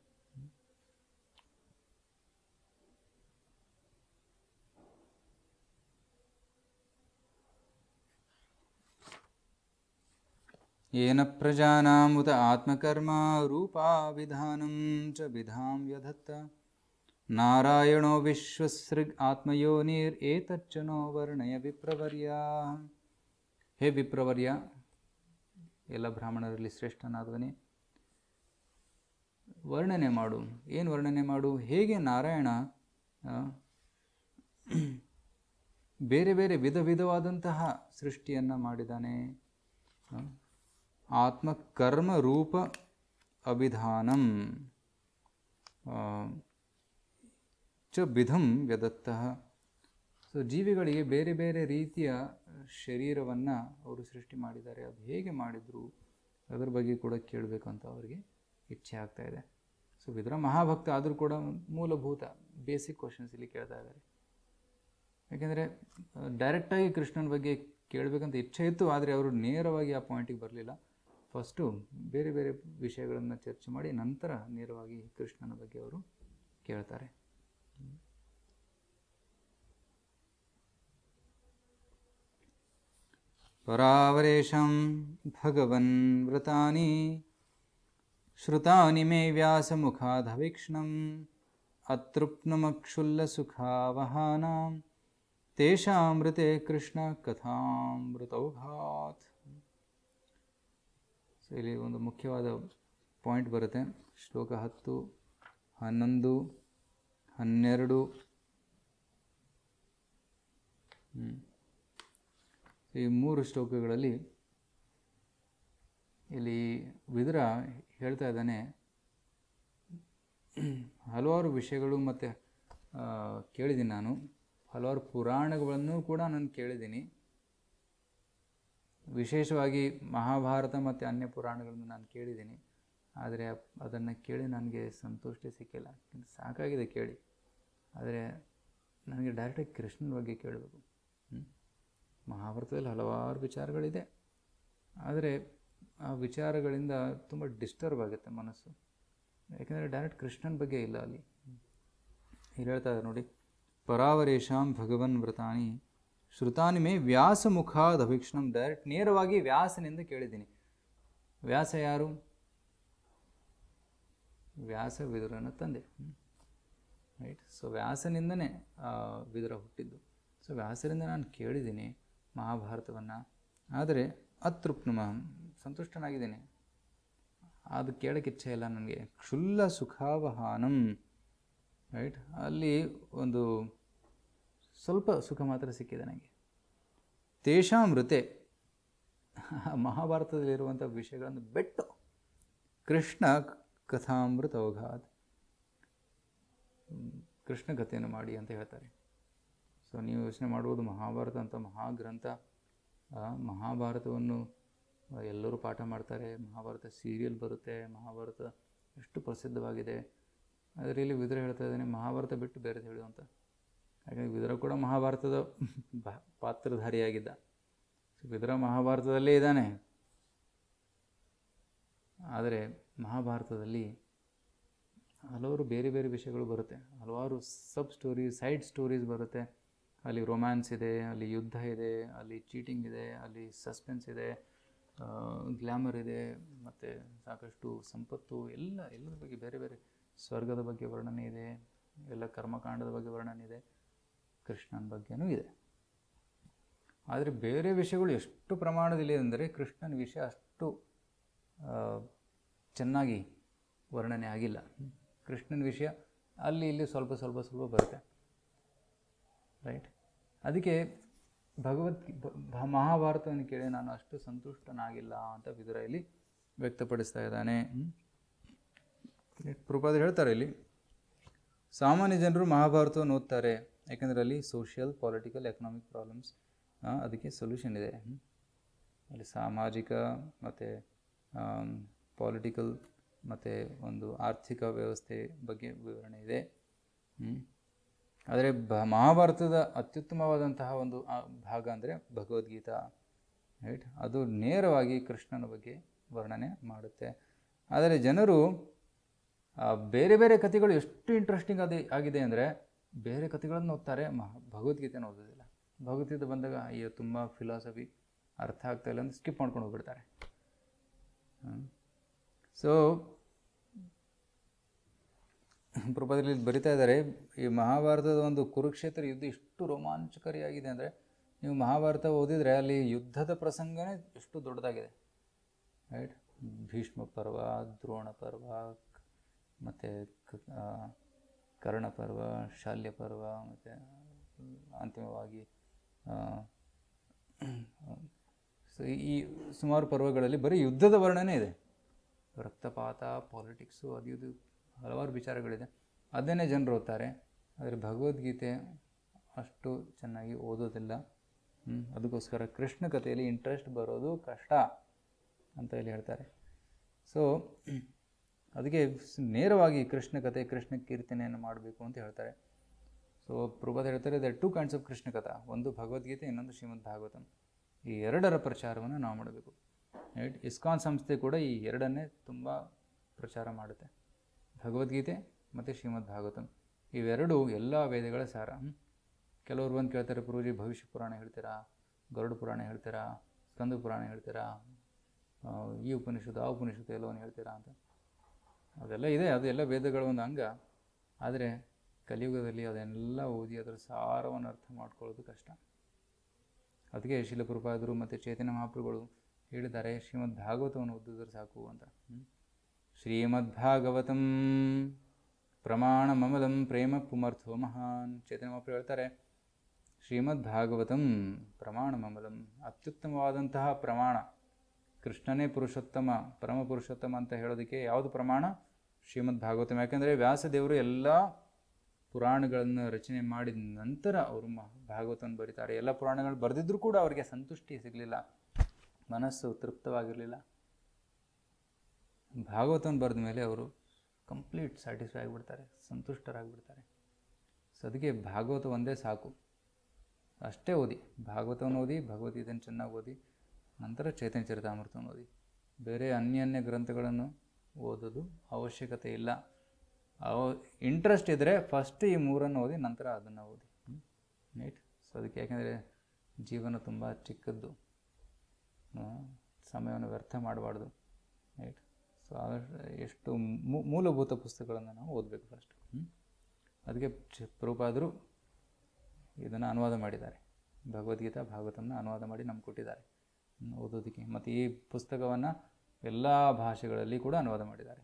येन प्रजानामुत आत्मकर्मा रूपाविधानं च विधां व्यधत्त नारायणो विश्वसृग् आत्मयोनिरेतच्च नो वर्णय ವಿಪ್ರವರ್ಯ ಹೇ ವಿಪ್ರವರ್ಯ ಎಲ್ಲ ಬ್ರಾಹ್ಮಣರಲ್ಲಿ ಶ್ರೇಷ್ಠನಾದವನೇ ವರ್ಣನೆ ಮಾಡು ಏನು ವರ್ಣನೆ ಮಾಡು ಹೇಗೆ ನಾರಾಯಣ ಆ, ಬೇರೆ ಬೇರೆ ವಿಧ ವಿಧವಾದಂತಹ ಸೃಷ್ಟಿಯನ್ನು ಮಾಡಿದ್ದಾನೆ ಆ, ಆತ್ಮಕರ್ಮ ರೂಪ ಅಭಿಧಾನಂ ಆ, ಚ ವಿಧಂ ವ್ಯದತ್ತಃ ಸೊ ಜೀವಿಗಳಿಗೆ ಬೇರೆ ಬೇರೆ ರೀತಿಯ ಶರೀರವನ್ನು ಅವರು ಸೃಷ್ಟಿ ಮಾಡಿದ್ದಾರೆ ಅದು ಹೇಗೆ ಮಾಡಿದರು ಅದರ ಬಗ್ಗೆ ಕೂಡ ಕೇಳಬೇಕು ಅಂತ ಅವರಿಗೆ ಇಚ್ಛೆ ಆಗ್ತಾ ಇದೆ ಸೊ ವಿದುರ ಮಹಾಭಕ್ತ ಆದರೂ ಕೂಡ ಮೂಲಭೂತ ಬೇಸಿಕ್ ಕ್ವಶನ್ಸ್ ಇಲ್ಲಿ ಕೇಳ್ತಾ ಇದ್ದಾರೆ ಯಾಕೆಂದರೆ ಡೈರೆಕ್ಟಾಗಿ ಕೃಷ್ಣನ ಬಗ್ಗೆ ಕೇಳಬೇಕಂತ ಇಚ್ಛೆ ಇತ್ತು ಆದರೆ ಅವರು ನೇರವಾಗಿ ಆ ಪಾಯಿಂಟಿಗೆ ಬರಲಿಲ್ಲ ಫಸ್ಟು ಬೇರೆ ಬೇರೆ ವಿಷಯಗಳನ್ನು ಚರ್ಚೆ ಮಾಡಿ ನಂತರ ನೇರವಾಗಿ ಕೃಷ್ಣನ ಬಗ್ಗೆ ಅವರು ಕೇಳ್ತಾರೆ ಪರಾವರೇಶಂ ಭಗವನ್ ವ್ರತಾನಿ श्रुतानि मे व्यासमुखादवीक्ष्णम् अतृप्नमक्षुल्लसुखावहानां तेषामृते ಕೃಷ್ಣಕಥಾಮೃತೌಘಾತ್ ಸೊ ಇಲ್ಲಿ ಒಂದು ಮುಖ್ಯವಾದ ಪಾಯಿಂಟ್ ಬರುತ್ತೆ ಶ್ಲೋಕ ಹತ್ತು ಹನ್ನೊಂದು ಹನ್ನೆರಡು ಹ್ಮ್. ಈ ಮೂರು ಶ್ಲೋಕಗಳಲ್ಲಿ ಇಲ್ಲಿ ವಿದುರ ಹೇಳ್ತಾ ಇದ್ದಾನೆ ಹಲವಾರು ವಿಷಯಗಳು ಮತ್ತು ಕೇಳಿದ್ದೀನಿ ನಾನು ಹಲವಾರು ಪುರಾಣಗಳನ್ನು ಕೂಡ ನಾನು ಕೇಳಿದ್ದೀನಿ ವಿಶೇಷವಾಗಿ ಮಹಾಭಾರತ ಮತ್ತು ಅನ್ಯ ಪುರಾಣಗಳನ್ನು ನಾನು ಕೇಳಿದ್ದೀನಿ ಆದರೆ ಅದನ್ನು ಕೇಳಿ ನನಗೆ ಸಂತುಷ್ಟಿ ಸಿಕ್ಕಿಲ್ಲ ಸಾಕಾಗಿದೆ ಕೇಳಿ ಆದರೆ ನನಗೆ ಡೈರೆಕ್ಟಾಗಿ ಕೃಷ್ಣನ ಬಗ್ಗೆ ಕೇಳಬೇಕು ಹ್ಮ್? ಮಹಾಭಾರತದಲ್ಲಿ ಹಲವಾರು ವಿಚಾರಗಳಿದೆ ಆದರೆ ಆ ವಿಚಾರಗಳಿಂದ ತುಂಬ ಡಿಸ್ಟರ್ಬ್ ಆಗುತ್ತೆ ಮನಸ್ಸು ಯಾಕೆಂದರೆ ಡೈರೆಕ್ಟ್ ಕೃಷ್ಣನ ಬಗ್ಗೆ ಇಲ್ಲ ಅಲ್ಲಿ ಇಲ್ಲಿ ಹೇಳ್ತಾ ಇದ್ದಾರೆ ನೋಡಿ ಪರಾವರೇಶಾಂ ಭಗವನ್ ವ್ರತಾನಿ ಶ್ರುತಾನಿ ಮೇ ವ್ಯಾಸ ಮುಖಾದ್ ಅಭೀಕ್ಷಣಂ ಡೈರೆಕ್ಟ್ ನೇರವಾಗಿ ವ್ಯಾಸನಿಂದ ಕೇಳಿದ್ದೀನಿ ವ್ಯಾಸ ಯಾರು ವ್ಯಾಸ ವಿದುರನ ತಂದೆ ರೈಟ್ ಸೊ ವ್ಯಾಸನಿಂದನೇ ಆ, ವಿದುರ ಹುಟ್ಟಿದ್ದು ಸೊ ವ್ಯಾಸರಿಂದ ನಾನು ಕೇಳಿದ್ದೀನಿ ಮಹಾಭಾರತವನ್ನು ಆದರೆ ಅತೃಪ್ನುಮ ಸಂತುಷ್ಟನಾಗಿದ್ದೀನಿ ಅದು ಕೇಳೋಕ್ಕೆ ಇಚ್ಛೆ ಇಲ್ಲ ನನಗೆ ಕ್ಷುಲ್ಲ ಸುಖಾವಹಾನಂ ರೈಟ್ ಅಲ್ಲಿ ಒಂದು ಸ್ವಲ್ಪ ಸುಖ ಮಾತ್ರ ಸಿಕ್ಕಿದೆ ನನಗೆ ತೇಷಾಮೃತೆ ಮಹಾಭಾರತದಲ್ಲಿರುವಂಥ ವಿಷಯಗಳನ್ನು ಬಿಟ್ಟು ಕೃಷ್ಣ ಕಥಾಮೃತ ಅವಘಾತ್ ಮ್, ಕೃಷ್ಣ ಕಥೆಯನ್ನು ಮಾಡಿ ಅಂತ ಹೇಳ್ತಾರೆ ಸೊ ನೀವು ಯೋಚನೆ ಮಾಡುವುದು ಮಹಾಭಾರತ ಅಂತ ಮಹಾಗ್ರಂಥ ಆ ಮಹಾಭಾರತವನ್ನು ಆ, ಎಲ್ಲರೂ ಪಾಠ ಮಾಡ್ತಾರೆ ಮಹಾಭಾರತ ಸೀರಿಯಲ್ ಬರುತ್ತೆ ಮಹಾಭಾರತ ಎಷ್ಟು ಪ್ರಸಿದ್ಧವಾಗಿದೆ ಆದರೆ ಇಲ್ಲಿ ವಿದುರ ಹೇಳ್ತಾ ಇದ್ದಾನೆ ಮಹಾಭಾರತ ಬಿಟ್ಟು ಬೇರೆದು ಹೇಳು ಅಂತ ಯಾಕಂದರೆ ವಿದುರ ಕೂಡ ಮಹಾಭಾರತದ ಬ- ಪಾತ್ರಧಾರಿಯಾಗಿದ್ದ ಸೊ ವಿದುರ ಮಹಾಭಾರತದಲ್ಲೇ ಇದ್ದಾನೆ ಆದರೆ ಮಹಾಭಾರತದಲ್ಲಿ ಹಲವಾರು ಬೇರೆ ಬೇರೆ ವಿಷಯಗಳು ಬರುತ್ತೆ ಹಲವಾರು ಸಬ್ ಸ್ಟೋರೀಸ್ ಸೈಡ್ ಸ್ಟೋರೀಸ್ ಬರುತ್ತೆ ಅಲ್ಲಿ ರೊಮ್ಯಾನ್ಸ್ ಇದೆ ಅಲ್ಲಿ ಯುದ್ಧ ಇದೆ ಅಲ್ಲಿ ಚೀಟಿಂಗ್ ಇದೆ ಅಲ್ಲಿ ಸಸ್ಪೆನ್ಸ್ ಇದೆ ಗ್ಲ್ಯಾಮರ್ ಇದೆ ಮತ್ತು ಸಾಕಷ್ಟು ಸಂಪತ್ತು ಎಲ್ಲ ಎಲ್ಲರ ಬಗ್ಗೆ ಬೇರೆ ಬೇರೆ ಸ್ವರ್ಗದ ಬಗ್ಗೆ ವರ್ಣನೆ ಇದೆ ಎಲ್ಲ ಕರ್ಮಕಾಂಡದ ಬಗ್ಗೆ ವರ್ಣನೆ ಇದೆ ಕೃಷ್ಣನ ಬಗ್ಗೆನೂ ಇದೆ ಆದರೆ ಬೇರೆ ವಿಷಯಗಳು ಎಷ್ಟು ಪ್ರಮಾಣದಲ್ಲಿ ಅಂದರೆ ಕೃಷ್ಣನ ವಿಷಯ ಅಷ್ಟು ಆ, ಚೆನ್ನಾಗಿ ವರ್ಣನೆ ಆಗಿಲ್ಲ ಕೃಷ್ಣನ ವಿಷಯ ಅಲ್ಲಿ ಇಲ್ಲಿ ಸ್ವಲ್ಪ ಸ್ವಲ್ಪ ಸ್ವಲ್ಪ ಬರುತ್ತೆ ರೈಟ್ ಅದಕ್ಕೆ ಭಗವದ್ ಭ- ಮಹಾಭಾರತವನ್ನು ಕೇಳಿ ನಾನು ಅಷ್ಟು ಸಂತುಷ್ಟನಾಗಿಲ್ಲ ಅಂತ ವಿದುರ ಇಲ್ಲಿ ವ್ಯಕ್ತಪಡಿಸ್ತಾ ಇದ್ದಾನೆ ಪ್ರಪಾದ ಹೇಳ್ತಾರೆ ಇಲ್ಲಿ ಸಾಮಾನ್ಯ ಜನರು ಮಹಾಭಾರತವನ್ನು ಓದ್ತಾರೆ ಯಾಕೆಂದರೆ ಅಲ್ಲಿ ಸೋಷಿಯಲ್ ಪೊಲಿಟಿಕಲ್ ಎಕನಾಮಿಕ್ ಪ್ರಾಬ್ಲಮ್ಸ್ ಅದಕ್ಕೆ ಸೊಲ್ಯೂಷನ್ ಇದೆ ಹ್ಮ್. ಅಲ್ಲಿ ಸಾಮಾಜಿಕ ಮತ್ತು ಪೊಲಿಟಿಕಲ್ ಮತ್ತು ಒಂದು ಆರ್ಥಿಕ ವ್ಯವಸ್ಥೆ ಬಗ್ಗೆ ವಿವರಣೆ ಇದೆ ಹ್ಮ್. ಆದರೆ ಬ ಮಹಾಭಾರತದ ಅತ್ಯುತ್ತಮವಾದಂತಹ ಒಂದು ಆ ಭಾಗ ಅಂದರೆ ಭಗವದ್ಗೀತಾ ರೈಟ್ ಅದು ನೇರವಾಗಿ ಕೃಷ್ಣನ ಬಗ್ಗೆ ವರ್ಣನೆ ಮಾಡುತ್ತೆ ಆದರೆ ಜನರು ಆ, ಬೇರೆ ಬೇರೆ ಕಥೆಗಳು ಎಷ್ಟು ಇಂಟ್ರೆಸ್ಟಿಂಗ್ ಅದೇ ಆಗಿದೆ ಅಂದರೆ ಬೇರೆ ಕಥೆಗಳನ್ನು ಓದ್ತಾರೆ ಮಹಾ ಭಗವದ್ಗೀತೆನ ಓದೋದಿಲ್ಲ ಭಗವದ್ಗೀತೆ ಬಂದಾಗ ಅಯ್ಯೋ ತುಂಬ ಫಿಲಾಸಫಿ ಅರ್ಥ ಆಗ್ತಾ ಇಲ್ಲ ಅಂತ ಸ್ಕಿಪ್ ಮಾಡ್ಕೊಂಡು ಹೋಗ್ಬಿಡ್ತಾರೆ ಸೊ ಪ್ರಪದಲ್ಲಿ ಬರಿತಾ ಇದ್ದಾರೆ ಈ ಮಹಾಭಾರತದ ಒಂದು ಕುರುಕ್ಷೇತ್ರ ಯುದ್ಧ ಎಷ್ಟು ರೋಮಾಂಚಕಾರಿಯಾಗಿದೆ ಅಂದರೆ ನೀವು ಮಹಾಭಾರತ ಓದಿದರೆ ಅಲ್ಲಿ ಯುದ್ಧದ ಪ್ರಸಂಗನೇ ಎಷ್ಟು ದೊಡ್ಡದಾಗಿದೆ ರೈಟ್ ಭೀಷ್ಮ ಪರ್ವ ದ್ರೋಣ ಪರ್ವ ಮತ್ತು ಕರ್ಣ ಪರ್ವ ಶಾಲ್ಯ ಪರ್ವ ಮತ್ತು ಅಂತಿಮವಾಗಿ ಆ, ಸೊ ಈ ಸುಮಾರು ಪರ್ವಗಳಲ್ಲಿ ಬರೀ ಯುದ್ಧದ ವರ್ಣನೆ ಇದೆ ರಕ್ತಪಾತ ಪಾಲಿಟಿಕ್ಸು ಅದು ಇದು ಹಲವಾರು ವಿಚಾರಗಳಿದೆ ಅದನ್ನೇ ಜನರು ಓದ್ತಾರೆ ಆದರೆ ಭಗವದ್ಗೀತೆ ಅಷ್ಟು ಚೆನ್ನಾಗಿ ಓದೋದಿಲ್ಲ ಹ್ಮ್, ಅದಕ್ಕೋಸ್ಕರ ಕೃಷ್ಣ ಕಥೆಯಲ್ಲಿ ಇಂಟ್ರೆಸ್ಟ್ ಬರೋದು ಕಷ್ಟ ಅಂತ ಇಲ್ಲಿ ಹೇಳ್ತಾರೆ ಸೊ ಅದಕ್ಕೆ ಸ್- ನೇರವಾಗಿ ಕೃಷ್ಣ ಕಥೆ ಕೃಷ್ಣ ಕೀರ್ತನೆಯನ್ನು ಮಾಡಬೇಕು ಅಂತ ಹೇಳ್ತಾರೆ ಸೊ ಪ್ರಭಾತ್ ಹೇಳ್ತಾರೆ the two kinds of Krishna ಕಥಾ ಒಂದು ಭಗವದ್ಗೀತೆ ಇನ್ನೊಂದು ಶ್ರೀಮದ್ ಭಾಗವತಂ ಈ ಎರಡರ ಪ್ರಚಾರವನ್ನು ನಾವು ಮಾಡಬೇಕು ರೈಟ್ ಇಸ್ಕಾನ್ ಸಂಸ್ಥೆ ಕೂಡ ಈ ಎರಡನ್ನೇ ತುಂಬ ಪ್ರಚಾರ ಮಾಡುತ್ತೆ ಭಗವದ್ಗೀತೆ ಮತ್ತು ಶ್ರೀಮದ್ ಭಾಗವತಂ ಇವೆರಡು ಎಲ್ಲ ವೇದಗಳ ಸಾರ ಹ್ಮ್? ಕೆಲವರು ಬಂದು ಕೇಳ್ತಾರೆ ಪ್ರಭುಜಿ ಭವಿಷ್ಯ ಪುರಾಣ ಹೇಳ್ತೀರಾ ಗರುಡ ಪುರಾಣ ಹೇಳ್ತೀರಾ ಸ್ಕಂದ ಪುರಾಣ ಹೇಳ್ತೀರಾ ಆ, ಈ ಉಪನಿಷತ್ತು ಆ ಉಪನಿಷತ್ತು ಎಲ್ಲವನ್ನು ಹೇಳ್ತೀರಾ ಅಂತ ಅದೆಲ್ಲ ಇದೆ ಅದು ಎಲ್ಲ ವೇದಗಳ ಒಂದು ಅಂಗ ಆದರೆ ಕಲಿಯುಗದಲ್ಲಿ ಅದನ್ನೆಲ್ಲ ಓದಿ ಅದರ ಸಾರವನ್ನು ಅರ್ಥ ಮಾಡ್ಕೊಳ್ಳೋದು ಕಷ್ಟ ಅದಕ್ಕೆ ಶಿಲಪ್ರಪಾದರು ಮತ್ತು ಚೇತನ ಮಹಾಪ್ರಭುಗಳು ಹೇಳಿದ್ದಾರೆ ಶ್ರೀಮದ್ ಭಾಗವತವನ್ನು ಓದಿದ್ರೆ ಸಾಕು ಅಂತ ಹ್ಮ್. ಶ್ರೀಮದ್ ಭಾಗವತಂ ಪ್ರಮಾಣ ಮಮಲಂ ಪ್ರೇಮ ಪುಮರ್ಥೋ ಮಹಾನ್ ಚೇತನ ಮಹಾಪ್ರಭು ಹೇಳ್ತಾರೆ ಶ್ರೀಮದ್ ಭಾಗವತಂ ಪ್ರಮಾಣ ಮಮಲಂ ಅತ್ಯುತ್ತಮವಾದಂತಹ ಪ್ರಮಾಣ ಕೃಷ್ಣನೇ ಪುರುಷೋತ್ತಮ ಪರಮ ಪುರುಷೋತ್ತಮ ಅಂತ ಹೇಳೋದಕ್ಕೆ ಯಾವುದು ಪ್ರಮಾಣ ಶ್ರೀಮದ್ ಭಾಗವತಂ ಯಾಕೆಂದರೆ ವ್ಯಾಸದೇವರು ಎಲ್ಲ ಪುರಾಣಗಳನ್ನು ರಚನೆ ಮಾಡಿದ ನಂತರ ಅವರು ಮ ಭಾಗವತವನ್ನು ಬರೀತಾರೆ ಎಲ್ಲ ಪುರಾಣಗಳು ಬರೆದಿದ್ರೂ ಕೂಡ ಅವರಿಗೆ ಸಂತುಷ್ಟಿ ಸಿಗಲಿಲ್ಲ ಮನಸ್ಸು ತೃಪ್ತವಾಗಿರಲಿಲ್ಲ ಭಾಗವತವನ್ನು ಬರೆದ ಮೇಲೆ ಅವರು ಕಂಪ್ಲೀಟ್ ಸ್ಯಾಟಿಸ್ಫೈ ಆಗಿಬಿಡ್ತಾರೆ ಸಂತುಷ್ಟರಾಗಿಬಿಡ್ತಾರೆ ಸೊ ಅದಕ್ಕೆ ಭಾಗವತ ಒಂದೇ ಸಾಕು ಅಷ್ಟೇ ಓದಿ ಭಾಗವತವನ್ನು ಓದಿ ಭಗವದ್ಗೀತೆಯನ್ನು ಚೆನ್ನಾಗಿ ಓದಿ ನಂತರ ಚೈತನ್ಯ ಚರಿತಾಮೃತವನ್ನು ಓದಿ ಬೇರೆ ಅನ್ಯ ಅನ್ಯ ಗ್ರಂಥಗಳನ್ನು ಓದೋದು ಅವಶ್ಯಕತೆ ಇಲ್ಲ ಅವ ಇಂಟ್ರೆಸ್ಟ್ ಇದ್ದರೆ ಫಸ್ಟ್ ಈ ಮೂರನ್ನು ಓದಿ ನಂತರ ಅದನ್ನು ಓದಿ ರೈಟ್ ಸೊ ಅದಕ್ಕೆ ಯಾಕೆಂದರೆ ಜೀವನ ತುಂಬ ಚಿಕ್ಕದ್ದು ಆ, ಸಮಯವನ್ನು ವ್ಯರ್ಥ ಮಾಡಬಾರ್ದು ರೈಟ್ ಸೊ ಎಷ್ಟು ಮೂ- ಮೂಲಭೂತ ಪುಸ್ತಕಗಳನ್ನು ನಾವು ಓದಬೇಕು ಫಸ್ಟ್ ಅದಕ್ಕೆ ಚ- ಪ್ರಭುಪಾದರು ಇದನ್ನು ಅನುವಾದ ಮಾಡಿದ್ದಾರೆ ಭಗವದ್ಗೀತಾ ಭಾಗವತನ ಅನುವಾದ ಮಾಡಿ ನಮ್ಗೆ ಕೊಟ್ಟಿದ್ದಾರೆ ಹ್ಮ್, ಓದೋದಕ್ಕೆ ಮತ್ತು ಈ ಪುಸ್ತಕವನ್ನು ಎಲ್ಲ ಭಾಷೆಗಳಲ್ಲಿ ಕೂಡ ಅನುವಾದ ಮಾಡಿದ್ದಾರೆ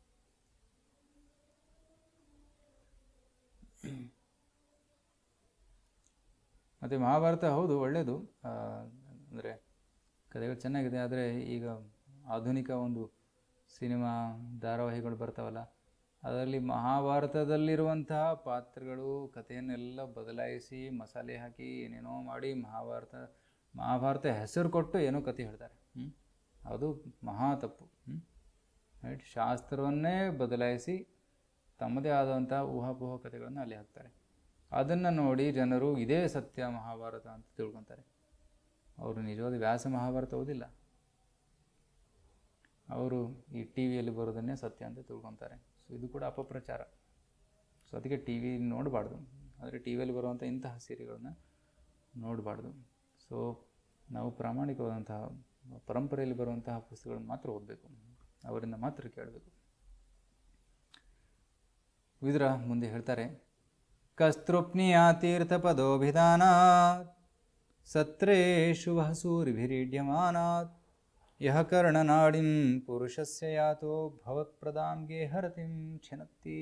ಮತ್ತು ಮಹಾಭಾರತ ಹೌದು ಒಳ್ಳೆಯದು ಅಂದರೆ ಕಥೆಗಳು ಚೆನ್ನಾಗಿದೆ ಆದರೆ ಈಗ ಆಧುನಿಕ ಒಂದು ಸಿನಿಮಾ ಧಾರಾವಾಹಿಗಳು ಬರ್ತಾವಲ್ಲ ಅದರಲ್ಲಿ ಮಹಾಭಾರತದಲ್ಲಿರುವಂತಹ ಪಾತ್ರಗಳು ಕಥೆಯನ್ನೆಲ್ಲ ಬದಲಾಯಿಸಿ ಮಸಾಲೆ ಹಾಕಿ ಏನೇನೋ ಮಾಡಿ ಮಹಾಭಾರತ ಮಹಾಭಾರತ ಹೆಸರು ಕೊಟ್ಟು ಏನೋ ಕಥೆ ಹೇಳ್ತಾರೆ ಹ್ಮ್? ಅದು ಮಹಾ ತಪ್ಪು ರೈಟ್ ಶಾಸ್ತ್ರವನ್ನೇ ಬದಲಾಯಿಸಿ ತಮ್ಮದೇ ಆದಂಥ ಊಹಾಪೋಹ ಕಥೆಗಳನ್ನು ಅಲ್ಲಿ ಹಾಕ್ತಾರೆ ಅದನ್ನು ನೋಡಿ ಜನರು ಇದೇ ಸತ್ಯ ಮಹಾಭಾರತ ಅಂತ ತಿಳ್ಕೊತಾರೆ ಅವರು ನಿಜವಾದ ವ್ಯಾಸ ಮಹಾಭಾರತ ಓದಿಲ್ಲ ಅವರು ಈ ಟಿ ವಿಯಲ್ಲಿ ಬರೋದನ್ನೇ ಸತ್ಯ ಅಂತ ತಿಳ್ಕೊತಾರೆ ಸೊ ಇದು ಕೂಡ ಅಪಪ್ರಚಾರ ಸೊ ಅದಕ್ಕೆ ಟಿ ವಿ ನೋಡಬಾರ್ದು ಆದರೆ ಟಿ ವಿಯಲ್ಲಿ ಬರುವಂಥ ಇಂತಹ ಸೀರೆಗಳನ್ನ ನೋಡಬಾರ್ದು ಸೊ ನಾವು ಪ್ರಾಮಾಣಿಕವಾದಂತಹ ಪರಂಪರೆಯಲ್ಲಿ ಬರುವಂತಹ ಪುಸ್ತಕಗಳನ್ನು ಮಾತ್ರ ಓದಬೇಕು ಅವರಿಂದ ಮಾತ್ರ ಕೇಳಬೇಕು ವಿದುರ ಮುಂದೆ ಹೇಳ್ತಾರೆ ಕಸ್ತೃಪ್ನಿಯ ತೀರ್ಥಪದೋಭಿಧಾನಾತ್ ಸತ್ರೇಷು ವಹಸೂರಿಭಿರೀಡ್ಯಮಾನಾತ್ ಯಹ ಕರ್ಣನಾಡಿಂ ಪುರುಷಸ್ಯ ಯಾತೋ ಭವತ್ಪ್ರದಾಂ ಗೇಹರತಿಂ ಛಿನತ್ತಿ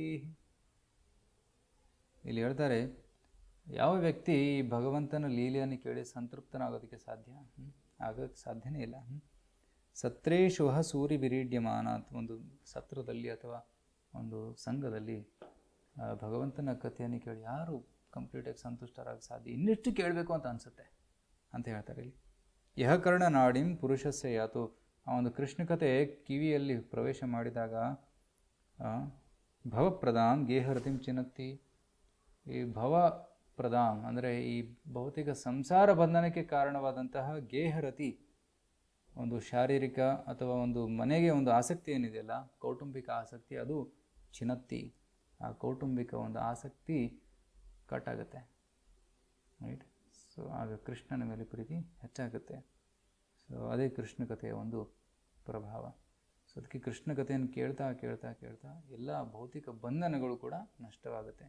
ಇಲ್ಲಿ ಹೇಳ್ತಾರೆ ಯಾವ ವ್ಯಕ್ತಿ ಈ ಭಗವಂತನ ಲೀಲೆಯನ್ನು ಕೇಳಿ ಸಂತೃಪ್ತನಾಗೋದಕ್ಕೆ ಸಾಧ್ಯ ಹ್ಮ್? ಆಗೋಕ್ಕೆ ಸಾಧ್ಯನೇ ಇಲ್ಲ ಹ್ಮ್? ಸತ್ರೇಶು ವಹ ಸೂರಿ ಬಿರೀಡ್ಯಮಾನ ಅಂತ ಒಂದು ಸತ್ರದಲ್ಲಿ ಅಥವಾ ಒಂದು ಸಂಘದಲ್ಲಿ ಆ, ಭಗವಂತನ ಕಥೆಯನ್ನು ಕೇಳಿ ಯಾರು ಕಂಪ್ಲೀಟಾಗಿ ಸಂತುಷ್ಟರಾಗ ಸಾಧ್ಯ ಇನ್ನೆಷ್ಟು ಕೇಳಬೇಕು ಅಂತ ಅನಿಸುತ್ತೆ ಅಂತ ಹೇಳ್ತಾರೆ ಇಲ್ಲಿ ಯಹ ಕರ್ಣ ನಾಡಿಂ ಪುರುಷಸ್ಯ ಯಾತು ಆ ಒಂದು ಕೃಷ್ಣ ಕಥೆ ಕಿವಿಯಲ್ಲಿ ಪ್ರವೇಶ ಮಾಡಿದಾಗ ಆ, ಭವಪ್ರದಾಂ ಗೇಹರತಿಂ ಚಿನ್ನತ್ತಿ ಈ ಭವ ಪ್ರದಾಂ ಅಂದರೆ ಈ ಭೌತಿಕ ಸಂಸಾರ ಬಂಧನಕ್ಕೆ ಕಾರಣವಾದಂತಹ ಗೇಹರತಿ ಒಂದು ಶಾರೀರಿಕ ಅಥವಾ ಒಂದು ಮನೆಗೆ ಒಂದು ಆಸಕ್ತಿ ಏನಿದೆಯಲ್ಲ ಕೌಟುಂಬಿಕ ಆಸಕ್ತಿ ಅದು ಚಿನತ್ತಿ ಆ ಕೌಟುಂಬಿಕ ಒಂದು ಆಸಕ್ತಿ ಕಟ್ ಆಗುತ್ತೆ ರೈಟ್ ಸೊ ಆಗ ಕೃಷ್ಣನ ಮೇಲೆ ಪ್ರೀತಿ ಹೆಚ್ಚಾಗುತ್ತೆ ಸೊ ಅದೇ ಕೃಷ್ಣ ಕಥೆಯ ಒಂದು ಪ್ರಭಾವ ಸೊ ಅದಕ್ಕೆ ಕೃಷ್ಣ ಕಥೆಯನ್ನು ಕೇಳ್ತಾ ಕೇಳ್ತಾ ಕೇಳ್ತಾ ಎಲ್ಲ ಭೌತಿಕ ಬಂಧನಗಳು ಕೂಡ ನಷ್ಟವಾಗುತ್ತೆ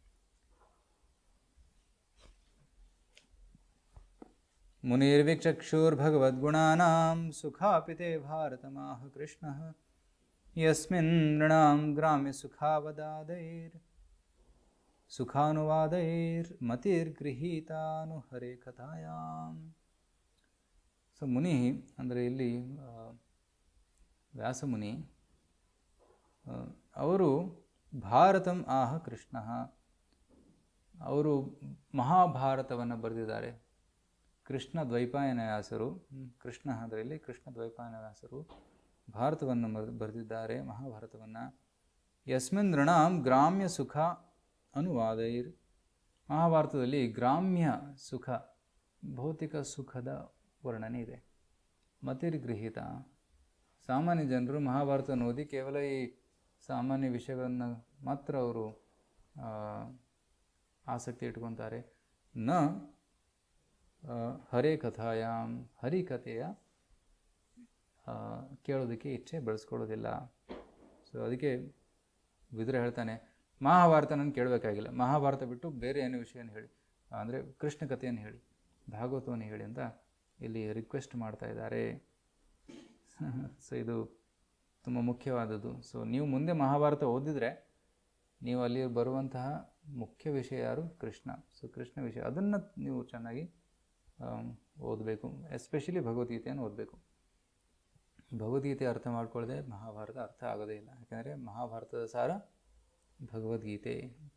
ಮುನಿರ್ವಿಚಕ್ಷುರ್ಭಗವದ್ಗುಣಾನಾಂ ಸುಖಾಪಿ ತೇ ಭಾರತಮಾಹ ಕೃಷ್ಣಃ ಯಸ್ಮಿನ್ ನೃಣಾಂ ಗ್ರಾಮ್ಯ ಸುಖಾವದಾದೈರ್ ಸುಖಾನುವಾದೈರ್ ಮತಿರ್ಗೃಹೀತಾನು ಹರೇ ಕಥಾಯಾಮ್ ಸೊ ಮುನಿ ಅಂದರೆ ಇಲ್ಲಿ ಆ, ವ್ಯಾಸಮುನಿ ಆ, ಅವರು ಭಾರತಂ ಆಹ ಕೃಷ್ಣ ಅವರು ಮಹಾಭಾರತವನ್ನು ಬರೆದಿದ್ದಾರೆ ಕೃಷ್ಣ ದ್ವೈಪಾಯನ ವ್ಯಾಸರು ಹ್ಮ್, ಕೃಷ್ಣ ಅಂದರೆ ಇಲ್ಲಿ ಕೃಷ್ಣ ದ್ವೈಪಾಯನ ವ್ಯಾಸರು ಭಾರತವನ್ನು ಬರ್- ಬರೆದಿದ್ದಾರೆ ಮಹಾಭಾರತವನ್ನು ಯಸ್ಮಿನ್ ನೃಣಾಂ ಗ್ರಾಮ್ಯ ಸುಖ ಅನುವಾದೈರ್ ಮಹಾಭಾರತದಲ್ಲಿ ಗ್ರಾಮ್ಯ ಸುಖ ಭೌತಿಕ ಸುಖದ ವರ್ಣನೆ ಇದೆ ಮತಿರ್ಗೃಹೀತ ಸಾಮಾನ್ಯ ಜನರು ಮಹಾಭಾರತವನ್ನು ಓದಿ ಕೇವಲ ಈ ಸಾಮಾನ್ಯ ವಿಷಯಗಳನ್ನು ಮಾತ್ರ ಅವರು ಆ, ಆಸಕ್ತಿ ಇಟ್ಕೊತಾರೆ ನ ಆ, ಹರೇ ಕಥಾಯಾಮ್ ಹರಿಕಥೆಯ ಆ, ಕೇಳೋದಕ್ಕೆ ಇಚ್ಛೆ ಬೆಳೆಸ್ಕೊಳ್ಳೋದಿಲ್ಲ ಸೊ ಅದಕ್ಕೆ ವಿದುರ ಹೇಳ್ತಾನೆ ಮಹಾಭಾರತ ನಾನು ಕೇಳಬೇಕಾಗಿಲ್ಲ ಮಹಾಭಾರತ ಬಿಟ್ಟು ಬೇರೆ ಏನೋ ವಿಷಯನ ಹೇಳಿ ಅಂದರೆ ಕೃಷ್ಣ ಕಥೆಯನ್ನು ಹೇಳಿ ಭಾಗವತವನ್ನು ಹೇಳಿ ಅಂತ ಇಲ್ಲಿ ರಿಕ್ವೆಸ್ಟ್ ಮಾಡ್ತಾ ಇದ್ದಾರೆ ಸೊ ಇದು ತುಂಬ ಮುಖ್ಯವಾದದ್ದು ಸೊ ನೀವು ಮುಂದೆ ಮಹಾಭಾರತ ಓದಿದರೆ ನೀವು ಅಲ್ಲಿ ಬರುವಂತಹ ಮುಖ್ಯ ವಿಷಯ ಯಾರು ಕೃಷ್ಣ ಸೊ ಕೃಷ್ಣ ವಿಷಯ ಅದನ್ನು ನೀವು ಚೆನ್ನಾಗಿ ಆಮ್, ಓದಬೇಕು ಎಸ್ಪೆಷಲಿ ಭಗವದ್ಗೀತೆಯನ್ನು ಓದಬೇಕು ಭಗವದ್ಗೀತೆ ಅರ್ಥ ಮಾಡ್ಕೊಳ್ಳದೆ ಮಹಾಭಾರತ ಅರ್ಥ ಆಗೋದೇ ಇಲ್ಲ ಯಾಕಂದರೆ ಮಹಾಭಾರತದ ಸಾರ ಭಗವದ್ಗೀತೆ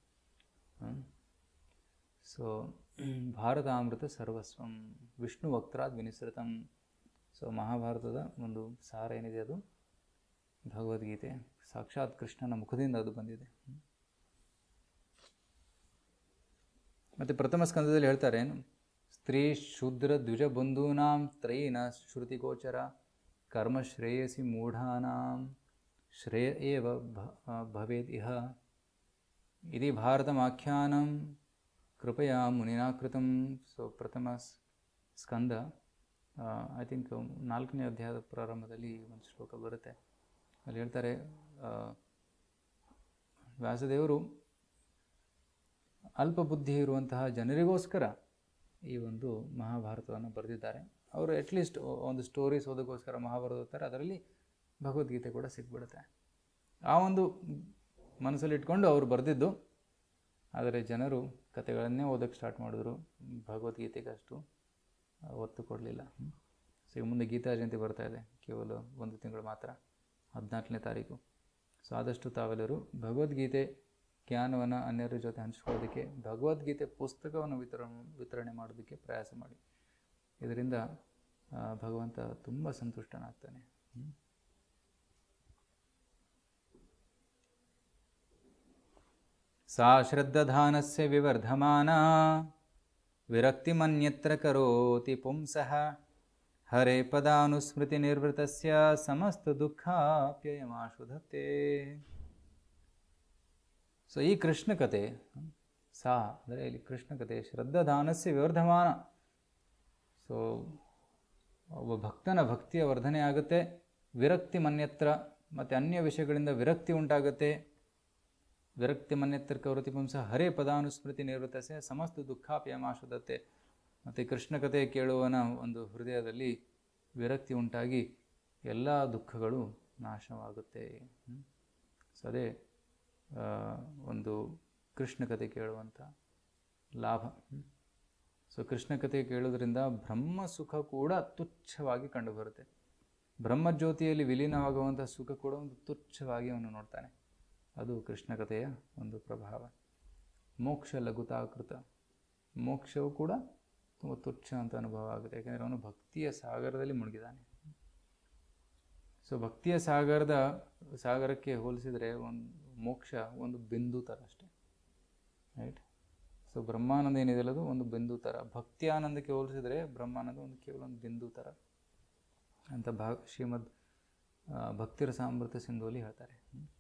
ಸೊ ಭಾರತಾಮೃತ ಸರ್ವಸ್ವಂ ವಿಷ್ಣು ವಕ್ರಾದ್ ವಿನಿಸೃತಂ ಸೊ ಮಹಾಭಾರತದ ಒಂದು ಸಾರ ಏನಿದೆ ಅದು ಭಗವದ್ಗೀತೆ ಸಾಕ್ಷಾತ್ ಕೃಷ್ಣನ ಮುಖದಿಂದ ಅದು ಬಂದಿದೆ ಮತ್ತು ಪ್ರಥಮ ಸ್ಕಂದದಲ್ಲಿ ಹೇಳ್ತಾರೆ ಸ್ತ್ರೀ ಶೂದ್ರ ದ್ವಿಜ ಬಂಧೂನಾಂ ತ್ರಯೀನ ಶ್ರುತಿಗೋಚರ ಕರ್ಮ ಶ್ರೇಯಸಿ ಮೂಢಾನಾಂ ಶ್ರೇಯ ಏವ ಭ- ಭವೇದ್ ಇಹ ಇದಿ ಭಾರತಮಾಖ್ಯಾನಂ ಕೃಪಯಾ ಮುನಿನಾ ಕೃತಂ ಸೊ ಪ್ರಥಮ ಸ್- ಸ್ಕಂದ ಐ ಥಿಂಕ್ ನಾಲ್ಕನೇ ಅಧ್ಯಾಯದ ಪ್ರಾರಂಭದಲ್ಲಿ ಒಂದು ಶ್ಲೋಕ ಬರುತ್ತೆ ಅಲ್ಲಿ ಹೇಳ್ತಾರೆ ಆ, ವ್ಯಾಸದೇವರು ಅಲ್ಪ ಬುದ್ಧಿ ಇರುವಂತಹ ಜನರಿಗೋಸ್ಕರ ಈ ಒಂದು ಮಹಾಭಾರತವನ್ನು ಬರೆದಿದ್ದಾರೆ ಅವರು ಅಟ್ಲೀಸ್ಟ್ ಒಂದು ಸ್ಟೋರೀಸ್ ಓದೋಕ್ಕೋಸ್ಕರ ಮಹಾಭಾರತ ಓದ್ತಾರೆ ಅದರಲ್ಲಿ ಭಗವದ್ಗೀತೆ ಕೂಡ ಸಿಕ್ಬಿಡುತ್ತೆ ಆ ಒಂದು ಮನಸ್ಸಲ್ಲಿ ಇಟ್ಕೊಂಡು ಅವರು ಬರೆದಿದ್ದು ಆದರೆ ಜನರು ಕಥೆಗಳನ್ನೇ ಓದೋಕ್ಕೆ ಸ್ಟಾರ್ಟ್ ಮಾಡಿದ್ರು ಭಗವದ್ಗೀತೆಗೆ ಅಷ್ಟು ಆ, ಒತ್ತು ಕೊಡಲಿಲ್ಲ ಸೊ ಈಗ ಮುಂದೆ ಗೀತಾ ಜಯಂತಿ ಬರ್ತಾ ಇದೆ ಕೇವಲ ಒಂದು ತಿಂಗಳು ಮಾತ್ರ ಹದಿನಾಲ್ಕನೇ ತಾರೀಕು ಸೊ ಆದಷ್ಟು ತಾವೆಲ್ಲರೂ ಭಗವದ್ಗೀತೆ ಜ್ಞಾನವನ್ನು ಅನ್ಯರ ಜೊತೆ ಹಂಚ್ಕೊಳ್ಳೋದಕ್ಕೆ ಭಗವದ್ಗೀತೆ ಪುಸ್ತಕವನ್ನು ವಿತರಣೆ ವಿತರಣೆ ಮಾಡೋದಕ್ಕೆ ಪ್ರಯಾಸ ಮಾಡಿ ಇದರಿಂದ ಆ, ಭಗವಂತ ತುಂಬ ಸಂತುಷ್ಟನಾಗ್ತಾನೆ ಹ್ಮ್. ಸಾ ಶ್ರದ್ಧಧಾನಸ್ಯ ವಿವರ್ಧಮಾನ ವಿರಕ್ತಿಮನ್ಯತ್ರ ಕರೋತಿ ಪುಂಸಃ ಹರೇ ಪದಾನುಸ್ಮೃತಿ ನಿರ್ವೃತಸ್ಯ ಸಮಸ್ತ ದುಃಖಾಪ್ಯಯಮಾಶುಧತ್ತೆ ಸೊ ಈ ಕೃಷ್ಣ ಕತೆ ಸಾ ಅಂದರೆ ಇಲ್ಲಿ ಕೃಷ್ಣ ಕತೆ ಶ್ರದ್ಧಾದಾನಸ್ಯ ವಿವರ್ಧಮಾನ ಸೊ ಒಬ್ಬ ಭಕ್ತನ ಭಕ್ತಿಯ ವರ್ಧನೆ ಆಗುತ್ತೆ ವಿರಕ್ತಿ ಮನ್ಯತ್ರ ಮತ್ತು ಅನ್ಯ ವಿಷಯಗಳಿಂದ ವಿರಕ್ತಿ ಉಂಟಾಗುತ್ತೆ ವಿರಕ್ತಿ ಮನ್ಯತ್ರ ಕವೃತಿ ಪುಂಸ ಹರೇ ಪದಾನುಸ್ಮೃತಿ ನಿವೃತ್ತಸೆ ಸಮಸ್ತ ದುಃಖಾಪ್ಯಮಾಶುದತ್ತೆ ಮತ್ತು ಕೃಷ್ಣ ಕಥೆ ಕೇಳುವನ ಒಂದು ಹೃದಯದಲ್ಲಿ ವಿರಕ್ತಿ ಉಂಟಾಗಿ ಎಲ್ಲ ದುಃಖಗಳು ನಾಶವಾಗುತ್ತೆ ಹ್ಮ್. ಸೊ ಅದೇ ಆ, ಒಂದು ಕೃಷ್ಣ ಕಥೆ ಕೇಳುವಂಥ ಲಾಭ ಹ್ಮ್. ಸೊ ಕೃಷ್ಣ ಕಥೆ ಕೇಳೋದ್ರಿಂದ ಬ್ರಹ್ಮ ಸುಖ ಕೂಡ ತುಚ್ಛವಾಗಿ ಕಂಡುಬರುತ್ತೆ ಬ್ರಹ್ಮಜ್ಯೋತಿಯಲ್ಲಿ ವಿಲೀನವಾಗುವಂಥ ಸುಖ ಕೂಡ ಒಂದು ತುಚ್ಛವಾಗಿ ಅವನು ನೋಡ್ತಾನೆ ಅದು ಕೃಷ್ಣ ಕಥೆಯ ಒಂದು ಪ್ರಭಾವ ಮೋಕ್ಷ ಲಘುತಾಕೃತ ಮೋಕ್ಷವು ಕೂಡ ತುಂಬ ತುಚ್ಛ ಅಂತ ಅನುಭವ ಆಗುತ್ತೆ ಯಾಕೆಂದರೆ ಅವನು ಭಕ್ತಿಯ ಸಾಗರದಲ್ಲಿ ಮುಳುಗಿದ್ದಾನೆ ಸೊ ಭಕ್ತಿಯ ಸಾಗರದ ಸಾಗರಕ್ಕೆ ಹೋಲಿಸಿದರೆ ಒಂದು ಮೋಕ್ಷ ಒಂದು ಬಿಂದು ಥರ ಅಷ್ಟೆ ರೈಟ್ ಸೊ ಬ್ರಹ್ಮಾನಂದ ಏನಿದೆ ಅದು ಒಂದು ಬಿಂದು ಥರ ಭಕ್ತಿ ಆನಂದಕ್ಕೆ ಹೋಲಿಸಿದರೆ ಬ್ರಹ್ಮಾನಂದ ಒಂದು ಕೇವಲ ಒಂದು ಬಿಂದು ಥರ ಅಂತ ಭಾ ಶ್ರೀಮದ್ ಆ, ಭಕ್ತಿರ ಸಾಮೃತ ಸಿಂಧುವಲ್ಲಿ ಹೇಳ್ತಾರೆ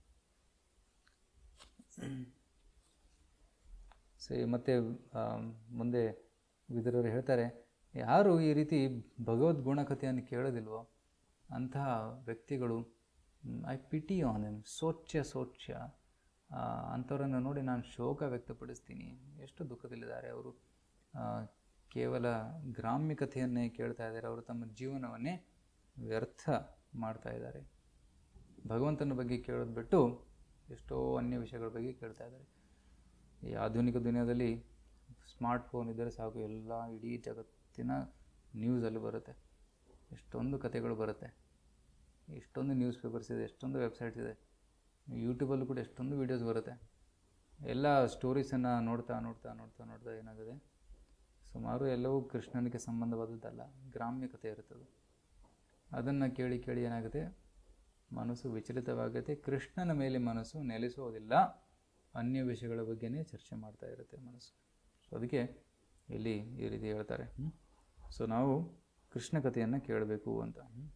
ಸರಿ ಮತ್ತು ಮುಂದೆ ವಿದುರರು ಹೇಳ್ತಾರೆ ಯಾರು ಈ ರೀತಿ ಭಗವದ್ ಗುಣಕಥೆಯನ್ನು ಕೇಳೋದಿಲ್ವೋ ಅಂತಹ ವ್ಯಕ್ತಿಗಳು ಐ ಪಿಟಿ ಆನ್ ಎಮ್ ಸೋಚ್ಯ ಸೋಚ್ಯ ಆ, ಅಂಥವ್ರನ್ನು ನೋಡಿ ನಾನು ಶೋಕ ವ್ಯಕ್ತಪಡಿಸ್ತೀನಿ ಎಷ್ಟು ದುಃಖದಲ್ಲಿದ್ದಾರೆ ಅವರು ಆ, ಕೇವಲ ಗ್ರಾಮ್ಯ ಕಥೆಯನ್ನೇ ಕೇಳ್ತಾ ಇದ್ದಾರೆ ಅವರು ತಮ್ಮ ಜೀವನವನ್ನೇ ವ್ಯರ್ಥ ಮಾಡ್ತಾ ಇದ್ದಾರೆ ಭಗವಂತನ ಬಗ್ಗೆ ಕೇಳೋದು ಬಿಟ್ಟು ಎಷ್ಟೋ ಅನ್ಯ ವಿಷಯಗಳ ಬಗ್ಗೆ ಕೇಳ್ತಾ ಇದ್ದಾರೆ ಈ ಆಧುನಿಕ ದುನಿಯಾದಲ್ಲಿ ಸ್ಮಾರ್ಟ್ ಫೋನ್ ಇದ್ದರೆ ಸಾಕು ಎಲ್ಲ ಇಡೀ ಜಗತ್ತಿನ ನ್ಯೂಸಲ್ಲಿ ಬರುತ್ತೆ ಎಷ್ಟೊಂದು ಕಥೆಗಳು ಬರುತ್ತೆ ಎಷ್ಟೊಂದು ನ್ಯೂಸ್ ಪೇಪರ್ಸ್ ಇದೆ ಎಷ್ಟೊಂದು ವೆಬ್ಸೈಟ್ಸ್ ಇದೆ ಯೂಟ್ಯೂಬಲ್ಲೂ ಕೂಡ ಎಷ್ಟೊಂದು ವೀಡಿಯೋಸ್ ಬರುತ್ತೆ ಎಲ್ಲ ಸ್ಟೋರೀಸನ್ನು ನೋಡ್ತಾ ನೋಡ್ತಾ ನೋಡ್ತಾ ನೋಡ್ತಾ ಏನಾಗಿದೆ ಸುಮಾರು ಎಲ್ಲವೂ ಕೃಷ್ಣನಿಗೆ ಸಂಬಂಧವಾದದ್ದಲ್ಲ ಗ್ರಾಮ್ಯ ಕಥೆ ಇರುತ್ತದೆ ಅದನ್ನು ಕೇಳಿ ಕೇಳಿ ಏನಾಗುತ್ತೆ ಮನಸ್ಸು ವಿಚಲಿತವಾಗುತ್ತೆ ಕೃಷ್ಣನ ಮೇಲೆ ಮನಸ್ಸು ನೆಲೆಸೋದಿಲ್ಲ ಅನ್ಯ ವಿಷಯಗಳ ಬಗ್ಗೆನೇ ಚರ್ಚೆ ಮಾಡ್ತಾ ಇರುತ್ತೆ ಮನಸ್ಸು ಸೊ ಅದಕ್ಕೆ ಇಲ್ಲಿ ಈ ರೀತಿ ಹೇಳ್ತಾರೆ ಸೊ ನಾವು ಕೃಷ್ಣ ಕಥೆಯನ್ನು ಕೇಳಬೇಕು ಅಂತ ಹ್ಮ್.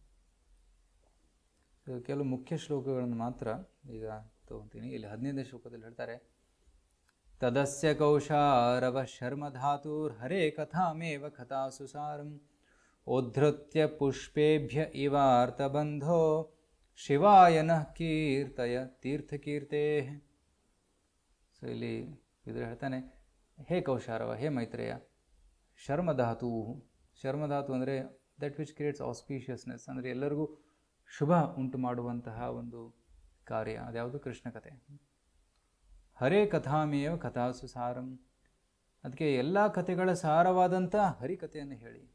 ಸೊ ಕೆಲವು ಮುಖ್ಯ ಶ್ಲೋಕಗಳನ್ನು ಮಾತ್ರ ಈಗ ತಗೊತೀನಿ ಇಲ್ಲಿ ಹದಿನೈದನೇ ಶ್ಲೋಕದಲ್ಲಿ ಹೇಳ್ತಾರೆ ತದಸ್ಯ ಕೌಶಾರವ ಶರ್ಮಧಾತುರ್ ಹರೇ ಕಥಾಮೇವ ಕಥಾಸು ಸಾರಂ ಓದ್ಧೃತ್ಯ ಪುಷ್ಪೇಭ್ಯ ಇವಾರ್ತಬಂಧೋ ಶಿವಾಯ ನಃ ಕೀರ್ತಯ ತೀರ್ಥಕೀರ್ತೆ ಸೊ ಇಲ್ಲಿ ಇದು ಹೇಳ್ತಾನೆ ಹೇ ಕೌಶಾರವ ಹೇ ಮೈತ್ರೇಯ ಶರ್ಮಧಾತು ಶರ್ಮಧಾತು ಅಂದರೆ ದಟ್ ವಿಚ್ ಕ್ರಿಯೇಟ್ಸ್ ಆಸ್ಪೀಷಿಯಸ್ನೆಸ್ ಅಂದರೆ ಎಲ್ಲರಿಗೂ ಶುಭ ಉಂಟು ಮಾಡುವಂತಹ ಒಂದು ಕಾರ್ಯ ಅದ್ಯಾವುದು ಕೃಷ್ಣ ಕಥೆ ಹರೇ ಕಥಾಮೇವ ಕಥಾಸು ಸಾರಂ ಅದಕ್ಕೆ ಎಲ್ಲ ಕಥೆಗಳ ಸಾರವಾದಂಥ ಹರಿಕಥೆಯನ್ನು ಹೇಳಿ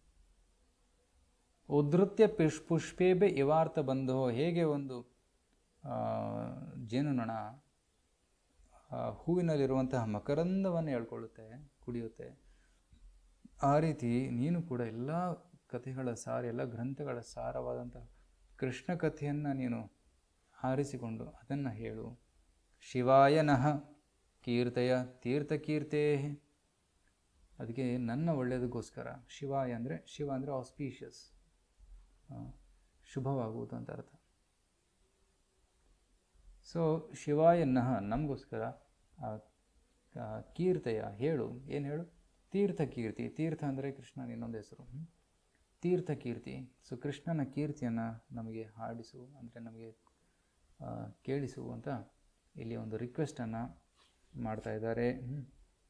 ಉದ್ಧೃತ್ಯ ಪಿಶ್ ಪುಷ್ಪೇಬೆ ಇವಾರ್ಥ ಬಂಧೋ ಹೇಗೆ ಒಂದು ಆ, ಜೇನುನೊಣ ಆ ಹೂವಿನಲ್ಲಿರುವಂತಹ ಮಕರಂದವನ್ನು ಹೇಳ್ಕೊಳ್ಳುತ್ತೆ ಕುಡಿಯುತ್ತೆ ಆ ರೀತಿ ನೀನು ಕೂಡ ಎಲ್ಲ ಕಥೆಗಳ ಸಾರ ಎಲ್ಲ ಗ್ರಂಥಗಳ ಸಾರವಾದಂತಹ ಕೃಷ್ಣ ಕಥೆಯನ್ನು ನೀನು ಆರಿಸಿಕೊಂಡು ಅದನ್ನು ಹೇಳು ಶಿವಾಯ ನಃ ಕೀರ್ತಯ ತೀರ್ಥಕೀರ್ತೆ ಅದಕ್ಕೆ ನನ್ನ ಒಳ್ಳೆಯದಕ್ಕೋಸ್ಕರ ಶಿವಾಯ ಅಂದರೆ ಶಿವ ಅಂದರೆ ಆಸ್ಪೀಷಿಯಸ್ ಶುಭವಾಗುವುದು ಅಂತ ಅರ್ಥ ಸೊ ಶಿವಾಯ ನಃ ನಮಗೋಸ್ಕರ ಆ, ಆ, ಕೀರ್ತಯ ಹೇಳು ಏನು ಹೇಳು ತೀರ್ಥ ಕೀರ್ತಿ ತೀರ್ಥ ಅಂದರೆ ಕೃಷ್ಣನ ಇನ್ನೊಂದು ಹೆಸರು ಹ್ಮ್? ತೀರ್ಥ ಕೀರ್ತಿ ಸೊ ಕೃಷ್ಣನ ಕೀರ್ತಿಯನ್ನು ನಮಗೆ ಹಾಡಿಸು ಅಂದರೆ ನಮಗೆ ಆ, ಕೇಳಿಸು ಅಂತ ಇಲ್ಲಿ ಒಂದು ರಿಕ್ವೆಸ್ಟನ್ನು ಮಾಡ್ತಾ ಇದ್ದಾರೆ ಹ್ಮ್.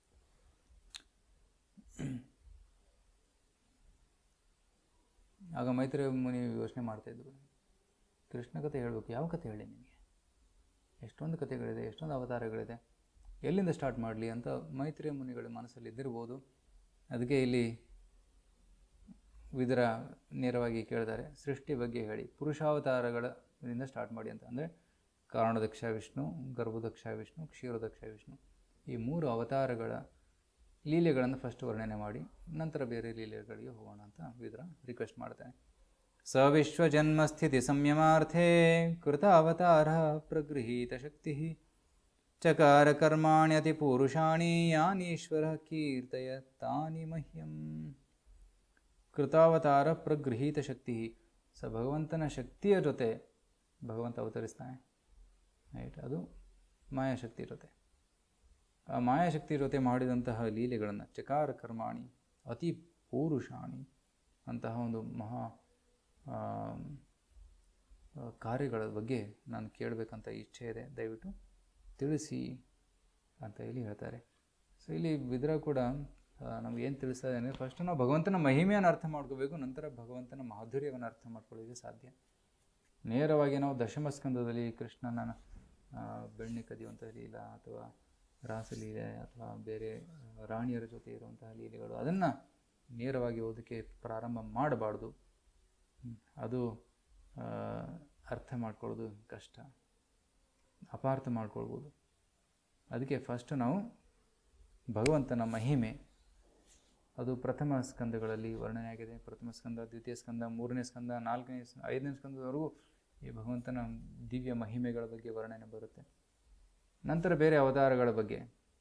ಆಗ ಮೈತ್ರಿ ಮುನಿ ಯೋಚನೆ ಮಾಡ್ತಾಯಿದ್ರು ಕೃಷ್ಣ ಕಥೆ ಹೇಳಬೇಕು ಯಾವ ಕಥೆ ಹೇಳಿ ನಿಮಗೆ ಎಷ್ಟೊಂದು ಕಥೆಗಳಿದೆ ಎಷ್ಟೊಂದು ಅವತಾರಗಳಿದೆ ಎಲ್ಲಿಂದ ಸ್ಟಾರ್ಟ್ ಮಾಡಲಿ ಅಂತ ಮೈತ್ರಿ ಮುನಿಗಳ ಮನಸ್ಸಲ್ಲಿ ಇದ್ದಿರ್ಬೋದು ಅದಕ್ಕೆ ಇಲ್ಲಿ ವಿದುರ ನೇರವಾಗಿ ಕೇಳ್ತಾರೆ ಸೃಷ್ಟಿ ಬಗ್ಗೆ ಹೇಳಿ ಪುರುಷಾವತಾರಗಳಿಂದ ಸ್ಟಾರ್ಟ್ ಮಾಡಿ ಅಂತ ಅಂದರೆ ಕಾರಣದಕ್ಷ ವಿಷ್ಣು ಗರ್ಭದಕ್ಷ ವಿಷ್ಣು ಕ್ಷೀರದಕ್ಷ ವಿಷ್ಣು ಈ ಮೂರು ಅವತಾರಗಳ ಲೀಲೆಗಳನ್ನು ಫಸ್ಟ್ ವರ್ಣನೆ ಮಾಡಿ ನಂತರ ಬೇರೆ ಲೀಲೆಗಳಿಗೆ ಹೋಗೋಣ ಅಂತ ವಿದ್ರ ರಿಕ್ವೆಸ್ಟ್ ಮಾಡ್ತಾನೆ ಸ ವಿಶ್ವಜನ್ಮಸ್ಥಿತಿ ಸಂಯಮಾರ್ಥೇ ಕೃತ ಅವತಾರ ಪ್ರಗೃಹೀತ ಶಕ್ತಿ ಚಕಾರ ಕರ್ಮಾಣ್ಯತಿ ಪೂರುಷಾಣಿ ಯಾನೀಶ್ವರ ಕೀರ್ತಯ ತಾನಿ ಮಹ್ಯಂ ಕೃತಾವತಾರ ಪ್ರಗೃಹೀತ ಶಕ್ತಿ ಸ ಭಗವಂತನ ಶಕ್ತಿಯ ಜೊತೆ ಭಗವಂತ ಅವತರಿಸ್ತಾನೆ ರೈಟ್ ಅದು ಮಾಯಾಶಕ್ತಿ ಜೊತೆ ಆ ಮಾಯಾಶಕ್ತಿ ಜೊತೆ ಮಾಡಿದಂತಹ ಲೀಲೆಗಳನ್ನು ಚಕಾರ ಕರ್ಮಾಣಿ ಅತಿ ಪೂರುಷಾಣಿ ಅಂತಹ ಒಂದು ಮಹಾ ಆ, ಆ, ಕಾರ್ಯಗಳ ಬಗ್ಗೆ ನಾನು ಕೇಳಬೇಕಂತ ಇಚ್ಛೆ ಇದೆ ದಯವಿಟ್ಟು ತಿಳಿಸಿ ಅಂತ ಇಲ್ಲಿ ಹೇಳ್ತಾರೆ ಸೊ ಇಲ್ಲಿ ವಿದ್ರ ಕೂಡ ನಮ್ಗೆ ಏನು ತಿಳಿಸ್ತಾ ಇದೆ ಅಂದರೆ ಫಸ್ಟ್ ನಾವು ಭಗವಂತನ ಮಹಿಮೆಯನ್ನು ಅರ್ಥ ಮಾಡ್ಕೋಬೇಕು ನಂತರ ಭಗವಂತನ ಮಾಧುರ್ಯವನ್ನು ಅರ್ಥ ಮಾಡ್ಕೊಳ್ಳೋಕೆ ಸಾಧ್ಯ ನೇರವಾಗಿ ನಾವು ದಶಮ ಸ್ಕಂದದಲ್ಲಿ ಕೃಷ್ಣನ ಆ, ಬೆಣ್ಣೆ ಕದಿಯುವಂತಹ ಲೀಲ ಅಥವಾ ರಾಸಲೀಲೆ ಅಥವಾ ಬೇರೆ ಆ, ರಾಣಿಯರ ಜೊತೆ ಇರುವಂತಹ ಲೀಲೆಗಳು ಅದನ್ನು ನೇರವಾಗಿ ಓದಕ್ಕೆ ಪ್ರಾರಂಭ ಮಾಡಬಾರ್ದು ಹ್ಮ್. ಅದು ಆ, ಅರ್ಥ ಮಾಡ್ಕೊಳ್ಳೋದು ಕಷ್ಟ ಅಪಾರ್ಥ ಮಾಡ್ಕೊಳ್ಬೋದು ಅದಕ್ಕೆ ಫಸ್ಟ್ ನಾವು ಭಗವಂತನ ಮಹಿಮೆ ಅದು ಪ್ರಥಮ ಸ್ಕಂದಗಳಲ್ಲಿ ವರ್ಣನೆಯಾಗಿದೆ ಪ್ರಥಮ ಸ್ಕಂದ ದ್ವಿತೀಯ ಸ್ಕಂದ ಮೂರನೇ ಸ್ಕಂದ ನಾಲ್ಕನೇ ಸ್- ಐದನೇ ಸ್ಕಂದದವರೆಗೂ ಈ ಭಗವಂತನ ದಿವ್ಯ ಮಹಿಮೆಗಳ ಬಗ್ಗೆ ವರ್ಣನೆ ಬರುತ್ತೆ ನಂತರ ಬೇರೆ ಅವತಾರಗಳ ಬಗ್ಗೆ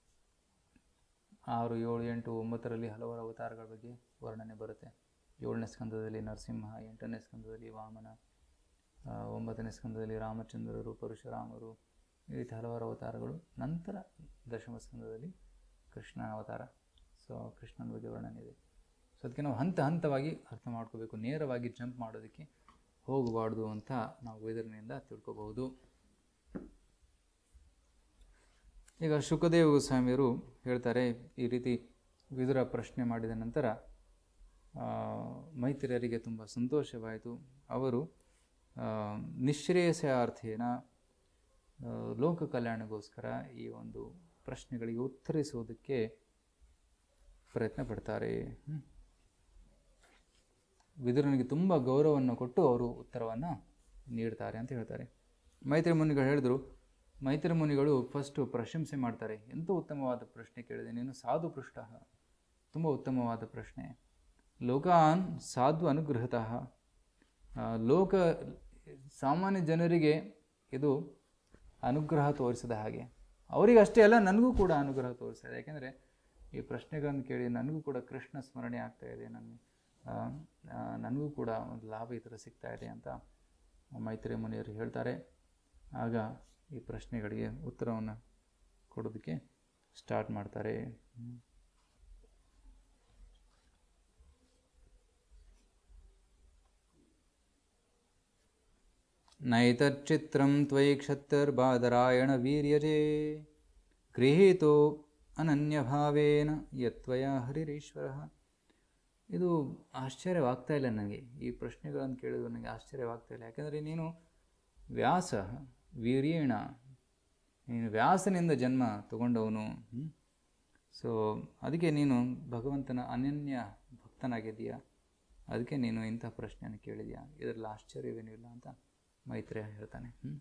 ಆರು ಏಳು ಎಂಟು ಒಂಬತ್ತರಲ್ಲಿ ಹಲವಾರು ಅವತಾರಗಳ ಬಗ್ಗೆ ವರ್ಣನೆ ಬರುತ್ತೆ ಏಳನೇ ಸ್ಕಂದದಲ್ಲಿ ನರಸಿಂಹ ಎಂಟನೇ ಸ್ಕಂದದಲ್ಲಿ ವಾಮನ ಆ, ಒಂಬತ್ತನೇ ಸ್ಕಂದದಲ್ಲಿ ರಾಮಚಂದ್ರರು ಪರಶುರಾಮರು ಈ ರೀತಿ ಹಲವಾರು ಅವತಾರಗಳು ನಂತರ ದಶಮ ಸ್ಕಂದದಲ್ಲಿ ಕೃಷ್ಣನ ಅವತಾರ ಸೊ ಕೃಷ್ಣನ ಬಗ್ಗೆ ವರ್ಣನೆ ಇದೆ ಸೊ ಅದಕ್ಕೆ ನಾವು ಹಂತ ಹಂತವಾಗಿ ಅರ್ಥ ಮಾಡ್ಕೋಬೇಕು ನೇರವಾಗಿ ಜಂಪ್ ಮಾಡೋದಕ್ಕೆ ಹೋಗಬಾರ್ದು ಅಂತ ನಾವು ವೇದನೆಯಿಂದ ತಿಳ್ಕೊಬಹುದು ಈಗ ಶುಕದೇವ ಗೋಸ್ವಾಮಿಯರು ಹೇಳ್ತಾರೆ ಈ ರೀತಿ ವಿದುರ ಪ್ರಶ್ನೆ ಮಾಡಿದ ನಂತರ ಆ, ಮೈತ್ರಿಯರಿಗೆ ತುಂಬ ಸಂತೋಷವಾಯಿತು ಅವರು ಆ, ನಿಶ್ರೇಯಸಾರ್ಥೇನ ಆ, ಲೋಕ ಕಲ್ಯಾಣಗೋಸ್ಕರ ಈ ಒಂದು ಪ್ರಶ್ನೆಗಳಿಗೆ ಉತ್ತರಿಸುವುದಕ್ಕೆ ಪ್ರಯತ್ನ ಪಡ್ತಾರೆ ಹ್ಮ್. ವಿದುರನಿಗೆ ತುಂಬ ಗೌರವವನ್ನು ಕೊಟ್ಟು ಅವರು ಉತ್ತರವನ್ನು ನೀಡ್ತಾರೆ ಅಂತ ಹೇಳ್ತಾರೆ ಮೈತ್ರಿ ಮುನಿಗಳು ಹೇಳಿದ್ರು ಮೈತ್ರಿ ಮುನಿಗಳು ಫಸ್ಟು ಪ್ರಶಂಸೆ ಮಾಡ್ತಾರೆ ಎಂಥ ಉತ್ತಮವಾದ ಪ್ರಶ್ನೆ ಕೇಳಿದೆ ನೀನು ಸಾಧು ಪೃಷ್ಟ ತುಂಬ ಉತ್ತಮವಾದ ಪ್ರಶ್ನೆ ಲೋಕಾನ್ ಸಾಧು ಅನುಗೃಹತಃ ಆ, ಲೋಕ ಸಾಮಾನ್ಯ ಜನರಿಗೆ ಇದು ಅನುಗ್ರಹ ತೋರಿಸಿದ ಹಾಗೆ ಅವರಿಗೆ ಅಷ್ಟೇ ಅಲ್ಲ ನನಗೂ ಕೂಡ ಅನುಗ್ರಹ ತೋರಿಸ್ತಾ ಇದೆ ಯಾಕೆಂದರೆ ಈ ಪ್ರಶ್ನೆಗಳನ್ನು ಕೇಳಿ ನನಗೂ ಕೂಡ ಕೃಷ್ಣ ಸ್ಮರಣೆ ಆಗ್ತಾ ಇದೆ ನನ್ನ ಆ, ಆ, ನನಗೂ ಕೂಡ ಒಂದು ಲಾಭ ಈ ಥರ ಸಿಗ್ತಾ ಇದೆ ಅಂತ ಮೈತ್ರಿ ಮುನಿಯರು ಹೇಳ್ತಾರೆ ಆಗ ಈ ಪ್ರಶ್ನೆಗಳಿಗೆ ಉತ್ತರವನ್ನು ಕೊಡೋದಕ್ಕೆ ಸ್ಟಾರ್ಟ್ ಮಾಡ್ತಾರೆ ಹ್ಮ್. ನೈತಚ್ಚಿತ್ರಂ ತ್ವಯಿ ಕ್ಷತ್ತರ್ಬಾದರಾಯಣ ವೀರ್ಯಜೇ ಗೃಹೀತೋ ಅನನ್ಯಭಾವೇನ ಯತ್ವಯ ಹರಿರೀಶ್ವರ ಇದು ಆಶ್ಚರ್ಯವಾಗ್ತಾ ಇಲ್ಲ ನನಗೆ ಈ ಪ್ರಶ್ನೆಗಳನ್ನು ಕೇಳಿದ್ರು ನನಗೆ ಆಶ್ಚರ್ಯವಾಗ್ತಾ ಇಲ್ಲ ಯಾಕೆಂದರೆ ನೀನು ವ್ಯಾಸ ವೀರ್ಯೇಣ ನೀನು ವ್ಯಾಸನಿಂದ ಜನ್ಮ ತಗೊಂಡವನು ಸೊ ಅದಕ್ಕೆ ನೀನು ಭಗವಂತನ ಅನನ್ಯ ಭಕ್ತನಾಗಿದ್ದೀಯಾ ಅದಕ್ಕೆ ನೀನು ಇಂಥ ಪ್ರಶ್ನೆಯನ್ನು ಕೇಳಿದ್ಯಾ ಇದರಲ್ಲಿ ಆಶ್ಚರ್ಯವೇನೂ ಇಲ್ಲ ಅಂತ ಮೈತ್ರೇಯ ಹೇಳ್ತಾನೆ ಹ್ಮ್?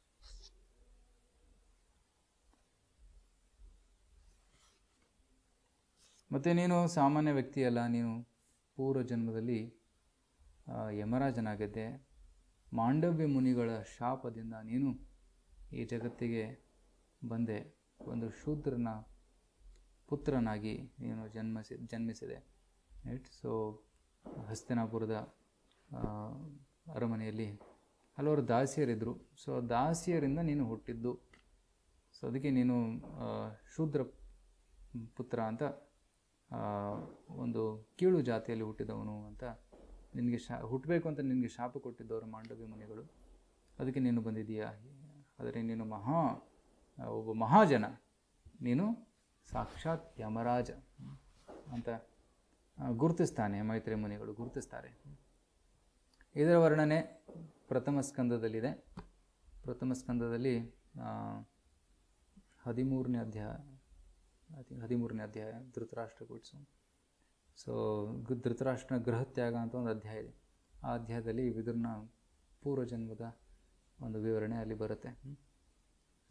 ಮತ್ತು ನೀನು ಸಾಮಾನ್ಯ ವ್ಯಕ್ತಿಯಲ್ಲ ನೀನು ಪೂರ್ವ ಜನ್ಮದಲ್ಲಿ ಆ, ಯಮರಾಜನಾಗಿದ್ದೆ ಮಾಂಡವ್ಯ ಮುನಿಗಳ ಶಾಪದಿಂದ ನೀನು ಈ ಜಗತ್ತಿಗೆ ಬಂದೆ ಒಂದು ಶೂದ್ರನ ಪುತ್ರನಾಗಿ ನೀನು ಜನ್ಮಿಸಿ ಜನ್ಮಿಸಿದೆ ರೈಟ್ ಸೊ ಹಸ್ತಿನಾಪುರದ ಆ, ಅರಮನೆಯಲ್ಲಿ ಹಲವಾರು ದಾಸಿಯರಿದ್ದರು ಸೊ ದಾಸಿಯರಿಂದ ನೀನು ಹುಟ್ಟಿದ್ದು ಸೊ ಅದಕ್ಕೆ ನೀನು ಆ, ಶೂದ್ರ ಪುತ್ರ ಅಂತ ಆ, ಒಂದು ಕೀಳು ಜಾತಿಯಲ್ಲಿ ಹುಟ್ಟಿದವನು ಅಂತ ನಿನಗೆ ಶಾ ಹುಟ್ಟಬೇಕು ಅಂತ ನಿನಗೆ ಶಾಪ ಕೊಟ್ಟಿದ್ದವರು ಮಾಂಡವ್ಯ ಮುನಿಗಳು ಅದಕ್ಕೆ ನೀನು ಬಂದಿದ್ದೀಯಾ ಆದರೆ ನೀನು ಮಹಾ ಆ, ಒಬ್ಬ ಮಹಾಜನ ನೀನು ಸಾಕ್ಷಾತ್ ಯಮರಾಜ ಹ್ಮ್, ಅಂತ ಆ, ಗುರುತಿಸ್ತಾನೆ ಮೈತ್ರಿ ಮುನಿಗಳು ಗುರುತಿಸ್ತಾರೆ ಇದರ ವರ್ಣನೆ ಪ್ರಥಮ ಸ್ಕಂದದಲ್ಲಿದೆ ಪ್ರಥಮ ಸ್ಕಂದದಲ್ಲಿ ಆ, ಹದಿಮೂರನೇ ಅಧ್ಯಾಯ ಐ ಥಿಂಕ್ ಹದಿಮೂರನೇ ಅಧ್ಯಾಯ ಧೃತರಾಷ್ಟ್ರ ಕುಟ್ಸು ಸೊ ಧೃತರಾಷ್ಟ್ರನ ಗೃಹತ್ಯಾಗ ಅಂತ ಒಂದು ಅಧ್ಯಾಯ ಇದೆ ಆ ಅಧ್ಯಾಯದಲ್ಲಿ ವಿದುರ್ನ ಪೂರ್ವಜನ್ಮದ ಒಂದು ವಿವರಣೆ ಅಲ್ಲಿ ಬರುತ್ತೆ ಹ್ಮ್.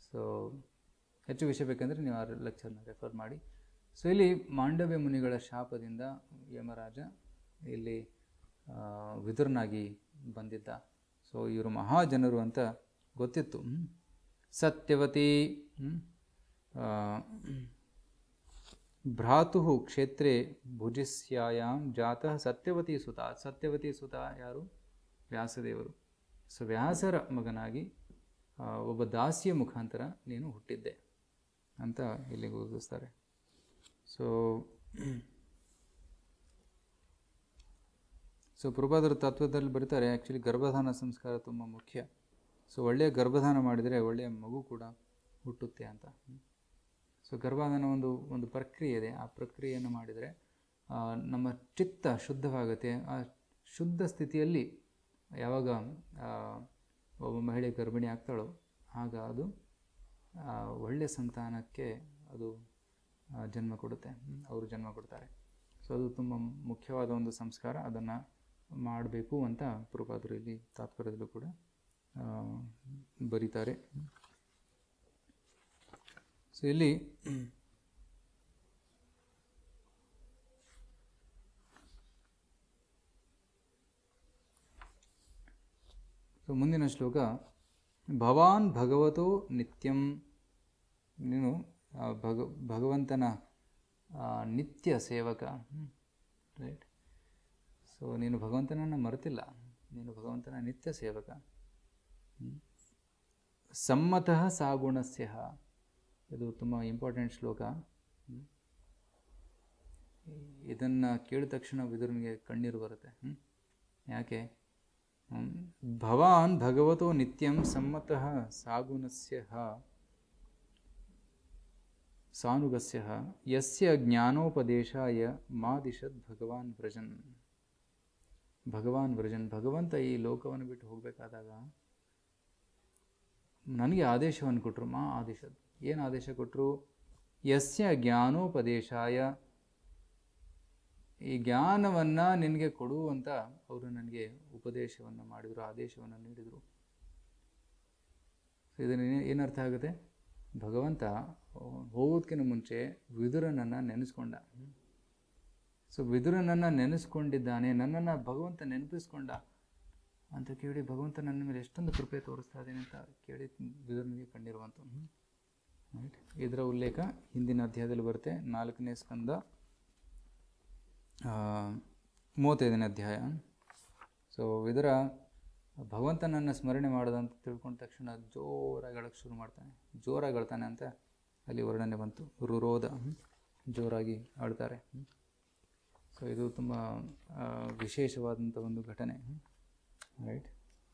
ಸೊ ಹೆಚ್ಚು ವಿಷಯ ಬೇಕಂದರೆ ನೀವು ಆ ಲೆಕ್ಚರ್ನ ರೆಫರ್ ಮಾಡಿ ಸೊ ಇಲ್ಲಿ ಮಾಂಡವ್ಯ ಮುನಿಗಳ ಶಾಪದಿಂದ ಯಮರಾಜ ಇಲ್ಲಿ ಆ, ವಿದುರನಾಗಿ ಬಂದಿದ್ದ ಸೊ ಇವರು ಮಹಾಜನರು ಅಂತ ಗೊತ್ತಿತ್ತು ಹ್ಮ್. ಸತ್ಯವತಿ ಹ್ಮ್. ಆ, ಭ್ರಾತು ಕ್ಷೇತ್ರೇ ಭುಜಿಸ್ಯಾಯಾಮ್ ಜಾತಃ ಸತ್ಯವತಿ ಸುತ ಸತ್ಯವತಿ ಸುತ ಯಾರು ವ್ಯಾಸದೇವರು ಸೊ ವ್ಯಾಸರ ಮಗನಾಗಿ ಆ, ಒಬ್ಬ ದಾಸಿಯ ಮುಖಾಂತರ ನೀನು ಹುಟ್ಟಿದ್ದೆ ಅಂತ ಇಲ್ಲಿ ಗುರುತಿಸ್ತಾರೆ ಸೊ ಸೊ ಪ್ರಭಾದರ ತತ್ವದಲ್ಲಿ ಬರ್ತಾರೆ ಆ್ಯಕ್ಚುಲಿ ಗರ್ಭಧಾನ ಸಂಸ್ಕಾರ ತುಂಬ ಮುಖ್ಯ ಸೊ ಒಳ್ಳೆಯ ಗರ್ಭಧಾನ ಮಾಡಿದರೆ ಒಳ್ಳೆಯ ಮಗು ಕೂಡ ಹುಟ್ಟುತ್ತೆ ಅಂತ ಸೊ ಗರ್ಭಧಾನ ಒಂದು ಒಂದು ಪ್ರಕ್ರಿಯೆ ಇದೆ ಆ ಪ್ರಕ್ರಿಯೆಯನ್ನು ಮಾಡಿದರೆ ಆ, ನಮ್ಮ ಚಿತ್ತ ಶುದ್ಧವಾಗುತ್ತೆ ಆ ಶುದ್ಧ ಸ್ಥಿತಿಯಲ್ಲಿ ಯಾವಾಗ ಆ, ಒಬ್ಬ ಮಹಿಳೆ ಗರ್ಭಿಣಿ ಆಗ್ತಾಳೋ ಆಗ ಅದು ಆ, ಒಳ್ಳೆಯ ಸಂತಾನಕ್ಕೆ ಅದು ಆ, ಜನ್ಮ ಕೊಡುತ್ತೆ ಹ್ಮ್, ಅವರು ಜನ್ಮ ಕೊಡ್ತಾರೆ ಸೊ ಅದು ತುಂಬ ಮುಖ್ಯವಾದ ಒಂದು ಸಂಸ್ಕಾರ ಅದನ್ನು ಮಾಡಬೇಕು ಅಂತ ಪ್ರಭಾದರು ಇಲ್ಲಿ ತಾತ್ಪರ್ಯದಲ್ಲೂ ಕೂಡ ಆ, ಬರೀತಾರೆ ಸೊ ಇಲ್ಲಿ ಸೊ ಮುಂದಿನ ಶ್ಲೋಕ ಭವಾನ್ ಭಗವತೋ ನಿತ್ಯಂ ನೀನು ಆ, ಭಗ ಭಗವಂತನ ಆ, ನಿತ್ಯ ಸೇವಕ ರೈಟ್ ಸೊ ನೀನು ಭಗವಂತನನ್ನು ಮರೆತಿಲ್ಲ ನೀನು ಭಗವಂತನ ನಿತ್ಯ ಸೇವಕ ಹ್ಮ್. ಸಮ್ಮತಃ ಸಾಗುಣಸ್ಯ ಇದು ತುಂಬ ಇಂಪಾರ್ಟೆಂಟ್ ಶ್ಲೋಕ ಹ್ಮ್. ಇದನ್ನು ಕೇಳಿದ ತಕ್ಷಣ ವಿದುರನಿಗೆ ಕಣ್ಣೀರು ಬರುತ್ತೆ ಹ್ಮ್. ಯಾಕೆ ಹ್ಮ್. ಭವಾನ್ ಭಗವತೋ ನಿತ್ಯಂ ಸಮ್ಮತಃ ಸಾಗುಣಸ್ಯ ಸಾನುಗಸ್ಯ ಯಸ್ಯ ಜ್ಞಾನೋಪದೇಶಾಯ ಮಾದಿಶದ್ ಭಗವಾನ್ ವ್ರಜನ್ ಭಗವಾನ್ ವ್ರಜನ್ ಭಗವಂತ ಈ ಲೋಕವನ್ನು ಬಿಟ್ಟು ಹೋಗಬೇಕಾದಾಗ ನನಗೆ ಆದೇಶವನ್ನು ಕೊಟ್ಟರು ಮಾ ಆದೇಶದ್ ಏನು ಆದೇಶ ಕೊಟ್ಟರು ಯಸ್ಯ ಜ್ಞಾನೋಪದೇಶಾಯ ಈ ಜ್ಞಾನವನ್ನು ನಿನಗೆ ಕೊಡು ಅಂತ ಅವರು ನನಗೆ ಉಪದೇಶವನ್ನು ಮಾಡಿದರು ಆದೇಶವನ್ನು ನೀಡಿದರು ಸೊ ಇದನ್ನು ಏನರ್ಥ ಆಗುತ್ತೆ ಭಗವಂತ ಹೋಗೋದಕ್ಕಿಂತ ಮುಂಚೆ ವಿದುರನನ್ನು ನೆನೆಸ್ಕೊಂಡ ಸೊ ವಿದುರನನ್ನು ನೆನೆಸ್ಕೊಂಡಿದ್ದಾನೆ ನನ್ನನ್ನು ಭಗವಂತ ನೆನಪಿಸ್ಕೊಂಡ ಅಂತ ಕೇಳಿ ಭಗವಂತ ನನ್ನ ಮೇಲೆ ಎಷ್ಟೊಂದು ಕೃಪೆ ತೋರಿಸ್ತಾ ಇದ್ದೇನೆ ಅಂತ ಕೇಳಿ ವಿದುರನಿಗೆ ಕಂಡಿರುವಂಥ ರೈಟ್ ಇದರ ಉಲ್ಲೇಖ ಹಿಂದಿನ ಅಧ್ಯಾಯದಲ್ಲಿ ಬರುತ್ತೆ ನಾಲ್ಕನೇ ಸ್ಕಂದ ಆ, ಮೂವತ್ತೈದನೇ ಅಧ್ಯಾಯ ಸೊ ಇದರ ಭಗವಂತನನ್ನು ಸ್ಮರಣೆ ಮಾಡೋದಂತ ತಿಳ್ಕೊಂಡ ತಕ್ಷಣ ಜೋರಾಗಿ ಅಳಕ್ಕೆ ಶುರು ಮಾಡ್ತಾನೆ ಜೋರಾಗಿ ಅಳ್ತಾನೆ ಅಂತ ಅಲ್ಲಿ ವರ್ಣನೆ ಬಂತು ರುರೋಧ ಹ್ಮ್. ಜೋರಾಗಿ ಅಳ್ತಾರೆ ಸೊ ಇದು ತುಂಬ ಆ, ವಿಶೇಷವಾದಂಥ ಒಂದು ಘಟನೆ ರೈಟ್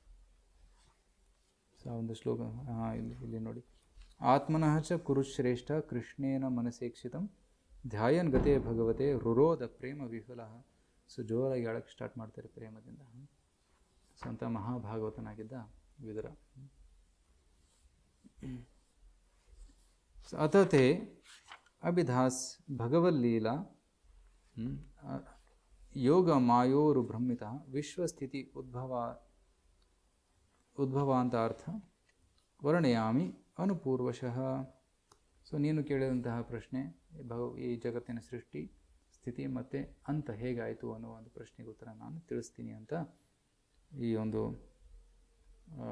ಸೊ ಆ ಒಂದು ಶ್ಲೋಕ ಹಾಂ ಇಲ್ಲಿ ಇಲ್ಲಿ ನೋಡಿ ಆತ್ಮನಃ ಚ ಕುರುಶ್ರೇಷ್ಠ ಕೃಷ್ಣೇನ ಮನಸೇಕ್ಷಿತಂ ಧ್ಯಾಯನ್ ಗತೆ ಭಗವತೆ ರುರೋಧ ಪ್ರೇಮ ವಿಫಲ ಸೊ ಜೋರಾಗಿ ಅಳಕ್ಕೆ ಸ್ಟಾರ್ಟ್ ಮಾಡ್ತಾರೆ ಪ್ರೇಮದಿಂದ ಸೊ ಅಂತ ಮಹಾಭಾಗವತನಾಗಿದ್ದ ವಿದುರ ಸೊ ಅತತೆ ಅಭಿಧಾಸ್ ಭಗವಲ್ಲೀಲಾ ಹ್ಮ್, ಆ, ಯೋಗ ಮಾಯೋರು ಭ್ರಮಿತ ವಿಶ್ವಸ್ಥಿತಿ ಉದ್ಭವ ಉದ್ಭವಾಂತಾರ್ಥ ವರ್ಣಯಾಮಿ ಅನುಪೂರ್ವಶಃ ಸೊ ನೀನು ಕೇಳಿದಂತಹ ಪ್ರಶ್ನೆ ಈ ಭಗ ಈ ಜಗತ್ತಿನ ಸೃಷ್ಟಿ ಸ್ಥಿತಿ ಮತ್ತು ಅಂತ ಹೇಗಾಯಿತು ಅನ್ನೋ ಒಂದು ಪ್ರಶ್ನೆಗೆ ಉತ್ತರ ನಾನು ತಿಳಿಸ್ತೀನಿ ಅಂತ ಈ ಒಂದು ಆ,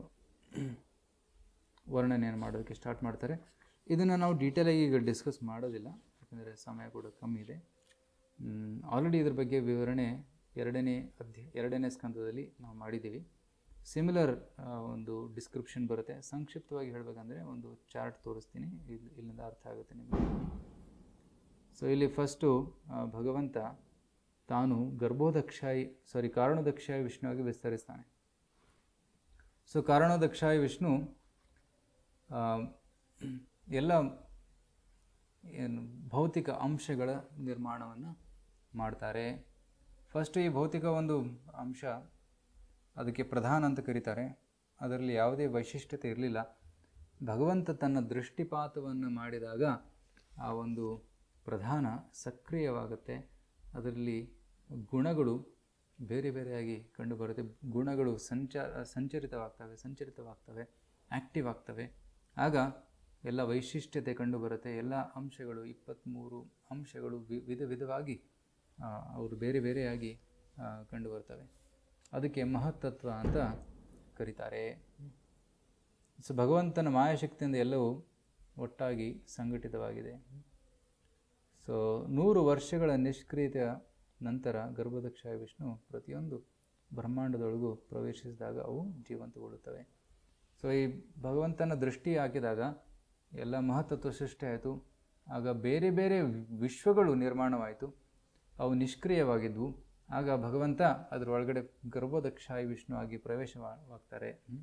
ವರ್ಣನೆಯನ್ನು ಮಾಡೋದಕ್ಕೆ ಸ್ಟಾರ್ಟ್ ಮಾಡ್ತಾರೆ ಇದನ್ನು ನಾವು ಡೀಟೇಲಾಗಿ ಈಗ ಡಿಸ್ಕಸ್ ಮಾಡೋದಿಲ್ಲ ಯಾಕಂದರೆ ಸಮಯ ಕೂಡ ಕಮ್ಮಿ ಇದೆ ಆಲ್ರೆಡಿ ಇದ್ರ ಬಗ್ಗೆ ವಿವರಣೆ ಎರಡನೇ ಅಧ್ಯ ಎರಡನೇ ಸ್ಕಂದದಲ್ಲಿ ನಾವು ಮಾಡಿದ್ದೀವಿ ಸಿಮಿಲರ್ ಒಂದು ಡಿಸ್ಕ್ರಿಪ್ಷನ್ ಬರುತ್ತೆ ಸಂಕ್ಷಿಪ್ತವಾಗಿ ಹೇಳಬೇಕಂದ್ರೆ ಒಂದು ಚಾರ್ಟ್ ತೋರಿಸ್ತೀನಿ ಇಲ್ಲಿ ಇಲ್ಲಿಂದ ಅರ್ಥ ಆಗುತ್ತೆ ನಿಮಗೆ ಸೊ ಇಲ್ಲಿ ಫಸ್ಟು ಭಗವಂತ ತಾನು ಗರ್ಭೋದಕ್ಷಾಯಿ ಸಾರಿ ಕಾರಣೋದಕ್ಷಾಯಿ ವಿಷ್ಣುವಾಗಿ ವಿಸ್ತರಿಸ್ತಾನೆ ಸೊ ಕಾರಣೋದಕ್ಷಾಯಿ ವಿಷ್ಣು ಆ, ಎಲ್ಲ ಏನು ಭೌತಿಕ ಅಂಶಗಳ ನಿರ್ಮಾಣವನ್ನು ಮಾಡ್ತಾರೆ ಫಸ್ಟ್ ಈ ಭೌತಿಕ ಒಂದು ಅಂಶ ಅದಕ್ಕೆ ಪ್ರಧಾನ ಅಂತ ಕರೀತಾರೆ ಅದರಲ್ಲಿ ಯಾವುದೇ ವೈಶಿಷ್ಟ್ಯತೆ ಇರಲಿಲ್ಲ ಭಗವಂತ ತನ್ನ ದೃಷ್ಟಿಪಾತವನ್ನು ಮಾಡಿದಾಗ ಆ ಒಂದು ಪ್ರಧಾನ ಸಕ್ರಿಯವಾಗುತ್ತೆ ಅದರಲ್ಲಿ ಗುಣಗಳು ಬೇರೆ ಬೇರೆಯಾಗಿ ಕಂಡುಬರುತ್ತೆ ಗುಣಗಳು ಸಂಚಾರ ಸಂಚರಿತವಾಗ್ತವೆ ಸಂಚರಿತವಾಗ್ತವೆ ಆ್ಯಕ್ಟಿವ್ ಆಗ್ತವೆ ಆಗ ಎಲ್ಲ ವೈಶಿಷ್ಟ್ಯತೆ ಕಂಡು ಬರುತ್ತೆ ಎಲ್ಲ ಅಂಶಗಳು ಇಪ್ಪತ್ತ್ಮೂರು ಅಂಶಗಳು ವಿ ವಿಧ ವಿಧವಾಗಿ ಆ, ಅವರು ಬೇರೆ ಬೇರೆಯಾಗಿ ಆ, ಕಂಡು ಬರ್ತವೆ ಅದಕ್ಕೆ ಮಹತ್ತತ್ವ ಅಂತ ಕರೀತಾರೆ ಸೊ ಭಗವಂತನ ಮಾಯಾಶಕ್ತಿಯಿಂದ ಎಲ್ಲವೂ ಒಟ್ಟಾಗಿ ಸಂಘಟಿತವಾಗಿದೆ ಸೊ ನೂರು ವರ್ಷಗಳ ನಿಷ್ಕ್ರಿಯತೆಯ ನಂತರ ಗರ್ಭದಕ್ಷ ವಿಷ್ಣು ಪ್ರತಿಯೊಂದು ಬ್ರಹ್ಮಾಂಡದೊಳಗೂ ಪ್ರವೇಶಿಸಿದಾಗ ಅವು ಜೀವಂತಗೊಳ್ಳುತ್ತವೆ ಸೊ ಈ ಭಗವಂತನ ದೃಷ್ಟಿ ಹಾಕಿದಾಗ ಎಲ್ಲ ಮಹತ್ತತ್ವ ಸೃಷ್ಟಿ ಆಯಿತು ಆಗ ಬೇರೆ ಬೇರೆ ವಿಶ್ವಗಳು ನಿರ್ಮಾಣವಾಯಿತು ಅವು ನಿಷ್ಕ್ರಿಯವಾಗಿದ್ವು ಆಗ ಭಗವಂತ ಅದರ ಒಳಗಡೆ ಗರ್ಭದಕ್ಷಾಯಿ ವಿಷ್ಣು ಆಗಿ ಪ್ರವೇಶವಾಗ್ತಾರೆ ಹ್ಮ್.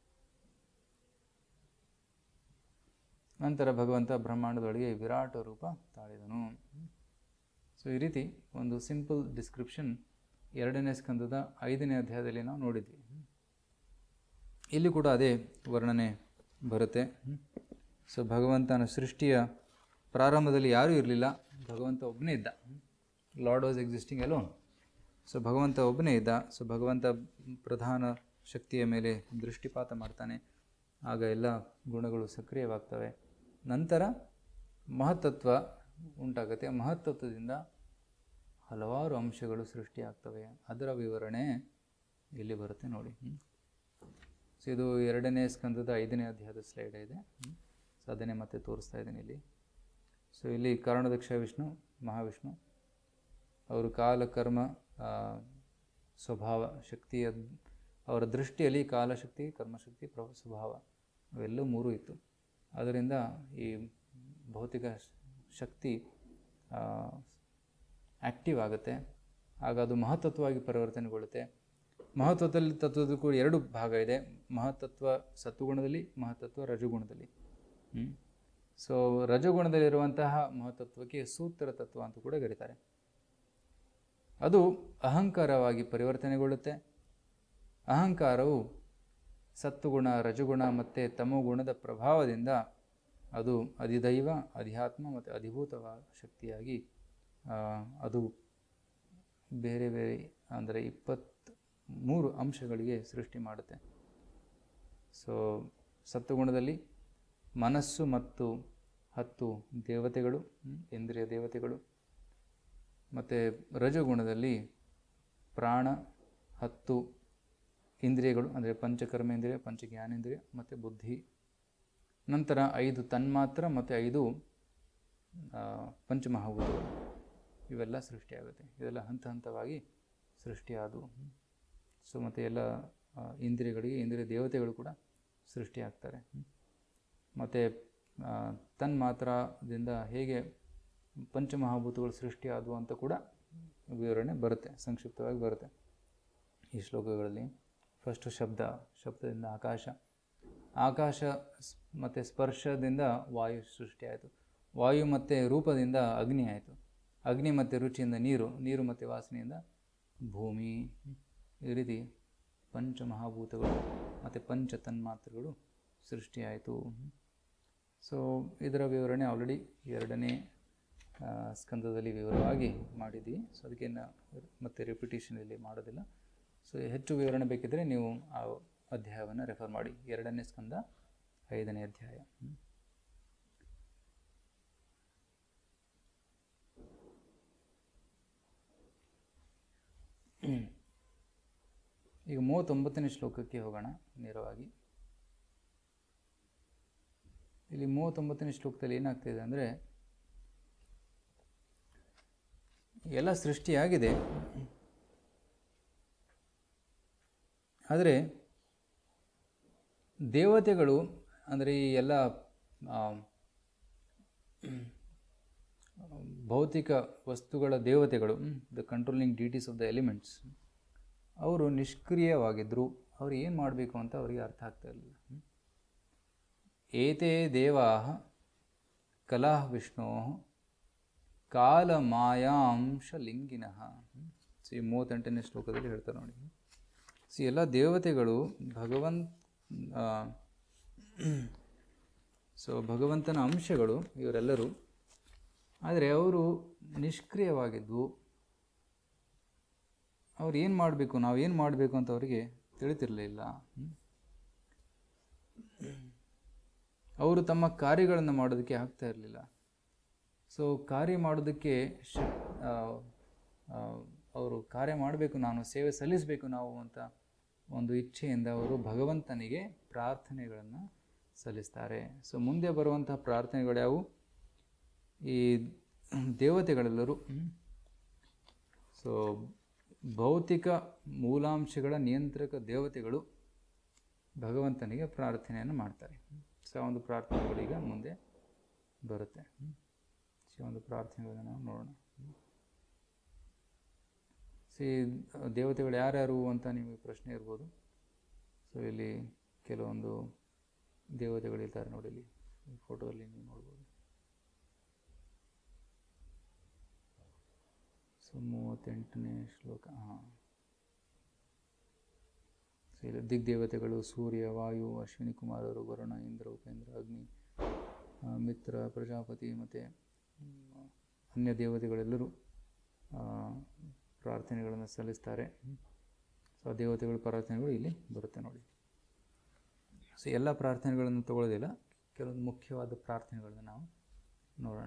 ನಂತರ ಭಗವಂತ ಬ್ರಹ್ಮಾಂಡದೊಳಗೆ ವಿರಾಟ ರೂಪ ತಾಳಿದನು ಸೊ ಈ ರೀತಿ ಒಂದು ಸಿಂಪಲ್ ಡಿಸ್ಕ್ರಿಪ್ಷನ್ ಎರಡನೇ ಸ್ಕಂದದ ಐದನೇ ಅಧ್ಯಾಯದಲ್ಲಿ ನಾವು ನೋಡಿದ್ವಿ ಇಲ್ಲಿ ಕೂಡ ಅದೇ ವರ್ಣನೆ ಬರುತ್ತೆ ಸೊ ಭಗವಂತನ ಸೃಷ್ಟಿಯ ಪ್ರಾರಂಭದಲ್ಲಿ ಯಾರೂ ಇರಲಿಲ್ಲ ಭಗವಂತ ಒಬ್ಬನೇ ಇದ್ದ Lord was existing alone so ಭಗವಂತ ಒಬ್ಬನೇ ಇದ್ದ ಸೊ ಭಗವಂತ ಪ್ರಧಾನ ಶಕ್ತಿಯ ಮೇಲೆ ದೃಷ್ಟಿಪಾತ ಮಾಡ್ತಾನೆ ಆಗ ಎಲ್ಲ ಗುಣಗಳು ಸಕ್ರಿಯವಾಗ್ತವೆ ನಂತರ ಮಹತ್ತತ್ವ ಉಂಟಾಗುತ್ತೆ ಮಹತ್ತತ್ವದಿಂದ ಹಲವಾರು ಅಂಶಗಳು ಸೃಷ್ಟಿಯಾಗ್ತವೆ ಅದರ ವಿವರಣೆ ಇಲ್ಲಿ ಬರುತ್ತೆ ನೋಡಿ ಹ್ಮ್. ಸೊ ಇದು ಎರಡನೇ ಸ್ಕಂದದ ಐದನೇ ಅಧ್ಯಾಯದ ಸ್ಲೈಡ್ ಇದೆ ಹ್ಮ್. ಸೊ ಅದನ್ನೇ ಮತ್ತೆ ತೋರಿಸ್ತಾ ಇದ್ದೀನಿ ಇಲ್ಲಿ ಸೊ ಇಲ್ಲಿ ಕಾರಣದಕ್ಷ ವಿಷ್ಣು ಮಹಾವಿಷ್ಣು ಅವರು ಕಾಲ ಕರ್ಮ ಆ, ಸ್ವಭಾವ ಶಕ್ತಿಯ ಅವರ ದೃಷ್ಟಿಯಲ್ಲಿ ಕಾಲಶಕ್ತಿ ಕರ್ಮಶಕ್ತಿ ಪ್ರ ಸ್ವಭಾವ ಅವೆಲ್ಲವೂ ಮೂರು ಇತ್ತು ಅದರಿಂದ ಈ ಭೌತಿಕ ಶ- ಶಕ್ತಿ ಆ್ಯಕ್ಟಿವ್ ಆಗುತ್ತೆ ಆಗ ಅದು ಮಹತ್ತತ್ವವಾಗಿ ಪರಿವರ್ತನೆಗೊಳ್ಳುತ್ತೆ ಮಹತ್ವದಲ್ಲಿ ತತ್ವದಕ್ಕೂ ಎರಡು ಭಾಗ ಇದೆ ಮಹತ್ತತ್ವ ಸತ್ವಗುಣದಲ್ಲಿ ಮಹತ್ತತ್ವ ರಜಗುಣದಲ್ಲಿ ಹ್ಮ್? ಸೊ ರಜಗುಣದಲ್ಲಿರುವಂತಹ ಮಹತ್ತತ್ವಕ್ಕೆ ಸೂತ್ರ ತತ್ವ ಅಂತ ಕೂಡ ಕರೀತಾರೆ ಅದು ಅಹಂಕಾರವಾಗಿ ಪರಿವರ್ತನೆಗೊಳ್ಳುತ್ತೆ ಅಹಂಕಾರವು ಸತ್ವಗುಣ ರಜಗುಣ ಮತ್ತು ತಮೋಗುಣದ ಪ್ರಭಾವದಿಂದ ಅದು ಅಧಿದೈವ ಅಧ್ಯಾತ್ಮ ಮತ್ತು ಅಧಿಭೂತವ ಶಕ್ತಿಯಾಗಿ ಆ, ಅದು ಬೇರೆ ಬೇರೆ ಅಂದರೆ ಇಪ್ಪತ್ತ್ ಮೂರು ಅಂಶಗಳಿಗೆ ಸೃಷ್ಟಿ ಮಾಡುತ್ತೆ ಸೊ ಸತ್ವಗುಣದಲ್ಲಿ ಮನಸ್ಸು ಮತ್ತು ಹತ್ತು ದೇವತೆಗಳು ಹ್ಮ್, ಇಂದ್ರಿಯ ದೇವತೆಗಳು ಮತ್ತು ರಜಗುಣದಲ್ಲಿ ಪ್ರಾಣ ಹತ್ತು ಇಂದ್ರಿಯಗಳು ಅಂದರೆ ಪಂಚಕರ್ಮೇಂದ್ರಿಯ ಪಂಚಜ್ಞಾನೇಂದ್ರಿಯ ಮತ್ತು ಬುದ್ಧಿ ನಂತರ ಐದು ತನ್ಮಾತ್ರ ಮತ್ತು ಐದು ಆ, ಪಂಚಮಹಾಭೂತಗಳು ಇವೆಲ್ಲ ಸೃಷ್ಟಿಯಾಗುತ್ತೆ ಇದೆಲ್ಲ ಹಂತ ಹಂತವಾಗಿ ಸೃಷ್ಟಿಯಾದವು ಸೊ ಮತ್ತು ಎಲ್ಲ ಆ, ಇಂದ್ರಿಯಗಳಿಗೆ ಇಂದ್ರಿಯ ದೇವತೆಗಳು ಕೂಡ ಸೃಷ್ಟಿಯಾಗ್ತಾರೆ ಮತ್ತು ತನ್ಮಾತ್ರದಿಂದ ಹೇಗೆ ಪಂಚಮಹಾಭೂತಗಳು ಸೃಷ್ಟಿಯಾದವು ಅಂತ ಕೂಡ ವಿವರಣೆ ಬರುತ್ತೆ ಸಂಕ್ಷಿಪ್ತವಾಗಿ ಬರುತ್ತೆ ಈ ಶ್ಲೋಕಗಳಲ್ಲಿ ಫಸ್ಟು ಶಬ್ದ ಶಬ್ದದಿಂದ ಆಕಾಶ ಆಕಾಶ ಸ್- ಮತ್ತು ಸ್ಪರ್ಶದಿಂದ ವಾಯು ಸೃಷ್ಟಿಯಾಯಿತು ವಾಯು ಮತ್ತು ರೂಪದಿಂದ ಅಗ್ನಿ ಆಯಿತು ಅಗ್ನಿ ಮತ್ತು ರುಚಿಯಿಂದ ನೀರು ನೀರು ಮತ್ತು ವಾಸನೆಯಿಂದ ಭೂಮಿ ಈ ರೀತಿ ಪಂಚಮಹಾಭೂತಗಳು ಮತ್ತು ಪಂಚ ತನ್ಮಾತ್ರಗಳು ಸೃಷ್ಟಿಯಾಯಿತು ಸೊ ಇದರ ವಿವರಣೆ ಆಲ್ರೆಡಿ ಎರಡನೇ ಆ, ಸ್ಕಂದದಲ್ಲಿ ವಿವರವಾಗಿ ಮಾಡಿದ್ವಿ ಸೊ ಅದಕ್ಕೆ ನಾ ಮತ್ತೆ ರಿಪಿಟೇಷನ್ ಇಲ್ಲಿ ಮಾಡೋದಿಲ್ಲ ಸೊ ಹೆಚ್ಚು ವಿವರಣೆ ಬೇಕಿದ್ದರೆ ನೀವು ಆ ಅಧ್ಯಾಯವನ್ನು ರೆಫರ್ ಮಾಡಿ ಎರಡನೇ ಸ್ಕಂದ ಐದನೇ ಅಧ್ಯಾಯ ಹ್ಮ್. ಈಗ ಮೂವತ್ತೊಂಬತ್ತನೇ ಶ್ಲೋಕಕ್ಕೆ ಹೋಗೋಣ ನೇರವಾಗಿ ಇಲ್ಲಿ ಮೂವತ್ತೊಂಬತ್ತನೇ ಶ್ಲೋಕದಲ್ಲಿ ಏನಾಗ್ತಿದೆ ಅಂದರೆ ಎಲ್ಲ ಸೃಷ್ಟಿಯಾಗಿದೆ ಆದರೆ ದೇವತೆಗಳು ಅಂದರೆ ಈ ಎಲ್ಲ ಆ, ಭೌತಿಕ ವಸ್ತುಗಳ ದೇವತೆಗಳು the controlling duties of the elements ಅವರು ನಿಷ್ಕ್ರಿಯವಾಗಿದ್ದರು ಅವ್ರು ಏನು ಮಾಡಬೇಕು ಅಂತ ಅವರಿಗೆ ಅರ್ಥ ಆಗ್ತಾ ಇರಲಿಲ್ಲ ಏತೇ ದೇವಾ ಕಲಾ ವಿಷ್ಣೋ ಕಾಲಮಾಯಾಂಶಲಿಂಗಿನಃ ಸೊ ಈ ಮೂವತ್ತೆಂಟನೇ ಶ್ಲೋಕದಲ್ಲಿ ಹೇಳ್ತಾರೆ ನೋಡಿ ಸೊ ಎಲ್ಲ ದೇವತೆಗಳು ಭಗವಂತ ಸೊ ಭಗವಂತನ ಅಂಶಗಳು ಇವರೆಲ್ಲರೂ ಆದರೆ ಅವರು ನಿಷ್ಕ್ರಿಯವಾಗಿದ್ವು ಅವ್ರು ಏನು ಮಾಡಬೇಕು ನಾವು ಏನು ಮಾಡಬೇಕು ಅಂತ ಅವರಿಗೆ ತಿಳಿತಿರಲಿಲ್ಲ ಅವರು ತಮ್ಮ ಕಾರ್ಯಗಳನ್ನು ಮಾಡೋದಕ್ಕೆ ಆಗ್ತಾ ಇರಲಿಲ್ಲ ಸೊ ಕಾರ್ಯ ಮಾಡೋದಕ್ಕೆ ಶ ಅವರು ಕಾರ್ಯ ಮಾಡಬೇಕು ನಾನು ಸೇವೆ ಸಲ್ಲಿಸಬೇಕು ನಾವು ಅಂತ ಒಂದು ಇಚ್ಛೆಯಿಂದ ಅವರು ಭಗವಂತನಿಗೆ ಪ್ರಾರ್ಥನೆಗಳನ್ನು ಸಲ್ಲಿಸ್ತಾರೆ ಸೊ ಮುಂದೆ ಬರುವಂತಹ ಪ್ರಾರ್ಥನೆಗಳು ಯಾವುವು ಈ ದೇವತೆಗಳೆಲ್ಲರೂ ಸೊ ಭೌತಿಕ ಮೂಲಾಂಶಗಳ ನಿಯಂತ್ರಕ ದೇವತೆಗಳು ಭಗವಂತನಿಗೆ ಪ್ರಾರ್ಥನೆಯನ್ನು ಮಾಡ್ತಾರೆ ಸೊ ಆ ಒಂದು ಪ್ರಾರ್ಥನೆಗಳು ಈಗ ಮುಂದೆ ಬರುತ್ತೆ ಸೊ ಒಂದು ಪ್ರಾರ್ಥನೆಗಳನ್ನು ನಾವು ನೋಡೋಣ ಸಿ ದೇವತೆಗಳು ಯಾರ್ಯಾರು ಅಂತ ನಿಮಗೆ ಪ್ರಶ್ನೆ ಇರ್ಬೋದು ಸೊ ಇಲ್ಲಿ ಕೆಲವೊಂದು ದೇವತೆಗಳಿರ್ತಾರೆ ನೋಡಿ ಇಲ್ಲಿ ಈ ಫೋಟೋದಲ್ಲಿ ನೀವು ನೋಡ್ಬೋದು ಸೊ ಮೂವತ್ತೆಂಟನೇ ಶ್ಲೋಕ ಹಾಂ ಸೊ ಇಲ್ಲಿ ದಿಗ್ದೇವತೆಗಳು ಸೂರ್ಯ ವಾಯು ಅಶ್ವಿನಿ ಕುಮಾರರು ವರುಣ ಇಂದ್ರ ಉಪೇಂದ್ರ ಅಗ್ನಿ ಆ, ಮಿತ್ರ ಪ್ರಜಾಪತಿ ಮತ್ತು ಅನ್ಯ ದೇವತೆಗಳೆಲ್ಲರೂ ಆ, ಪ್ರಾರ್ಥನೆಗಳನ್ನು ಸಲ್ಲಿಸ್ತಾರೆ ಸೊ ಆ ದೇವತೆಗಳ ಪ್ರಾರ್ಥನೆಗಳು ಇಲ್ಲಿ ಬರುತ್ತೆ ನೋಡಿ ಸೊ ಎಲ್ಲ ಪ್ರಾರ್ಥನೆಗಳನ್ನು ತಗೊಳ್ಳೋದಿಲ್ಲ ಕೆಲವೊಂದು ಮುಖ್ಯವಾದ ಪ್ರಾರ್ಥನೆಗಳನ್ನು ನಾವು ನೋಡೋಣ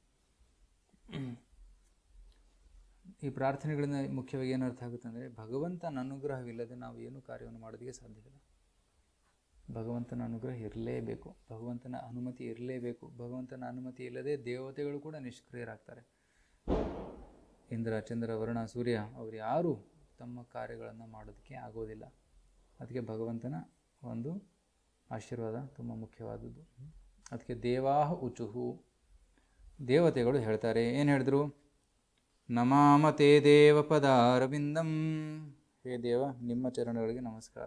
ಈ ಪ್ರಾರ್ಥನೆಗಳಿಂದ ಮುಖ್ಯವಾಗಿ ಏನು ಅರ್ಥ ಆಗುತ್ತೆ ಅಂದರೆ ಭಗವಂತನ ಅನುಗ್ರಹವಿಲ್ಲದೆ ನಾವು ಏನು ಕಾರ್ಯವನ್ನು ಮಾಡೋದಕ್ಕೆ ಸಾಧ್ಯವಿಲ್ಲ ಭಗವಂತನ ಅನುಗ್ರಹ ಇರಲೇಬೇಕು ಭಗವಂತನ ಅನುಮತಿ ಇರಲೇಬೇಕು ಭಗವಂತನ ಅನುಮತಿ ಇಲ್ಲದೆ ದೇವತೆಗಳು ಕೂಡ ನಿಷ್ಕ್ರಿಯರಾಗ್ತಾರೆ ಇಂದ್ರ ಚಂದ್ರ ವರುಣ ಸೂರ್ಯ ಅವರು ಯಾರೂ ತಮ್ಮ ಕಾರ್ಯಗಳನ್ನು ಮಾಡೋದಕ್ಕೆ ಆಗೋದಿಲ್ಲ ಅದಕ್ಕೆ ಭಗವಂತನ ಒಂದು ಆಶೀರ್ವಾದ ತುಂಬ ಮುಖ್ಯವಾದದ್ದು ಅದಕ್ಕೆ ದೇವಾಹ ಉಚುಹು ದೇವತೆಗಳು ಹೇಳ್ತಾರೆ ಏನು ಹೇಳಿದ್ರು ನಮಾಮ ತೇ ದೇವ ಪದಾರವಿಂದಂ ಹೇ ದೇವ ನಿಮ್ಮ ಚರಣಗಳಿಗೆ ನಮಸ್ಕಾರ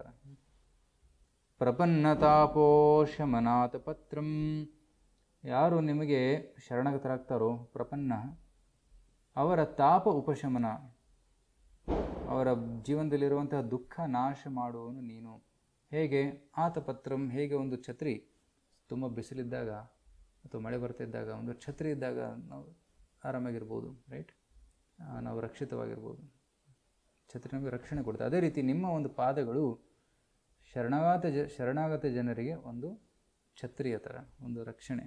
ಪ್ರಪನ್ನತಾಪೋಶಮನಾಥ ಪತ್ರಂ ಯಾರು ನಿಮಗೆ ಶರಣಗತರಾಗ್ತಾರೋ ಪ್ರಪನ್ನ ಅವರ ತಾಪ ಉಪಶಮನ ಅವರ ಜೀವನದಲ್ಲಿರುವಂತಹ ದುಃಖ ನಾಶ ಮಾಡುವವನು ನೀನು ಹೇಗೆ ಆತ ಪತ್ರಂ ಹೇಗೆ ಒಂದು ಛತ್ರಿ ತುಂಬ ಬಿಸಿಲಿದ್ದಾಗ ಅಥವಾ ಮಳೆ ಬರ್ತಿದ್ದಾಗ ಒಂದು ಛತ್ರಿ ಇದ್ದಾಗ ನಾವು ಆರಾಮಾಗಿರ್ಬೋದು ರೈಟ್ ನಾವು ರಕ್ಷಿತವಾಗಿರ್ಬೋದು ಛತ್ರಿ ನಮಗೆ ರಕ್ಷಣೆ ಕೊಡುತ್ತೆ ಅದೇ ರೀತಿ ನಿಮ್ಮ ಒಂದು ಪಾದಗಳು ಶರಣಾಗತ ಜ ಶರಣಾಗತ ಜನರಿಗೆ ಒಂದು ಛತ್ರಿಯ ಥರ ಒಂದು ರಕ್ಷಣೆ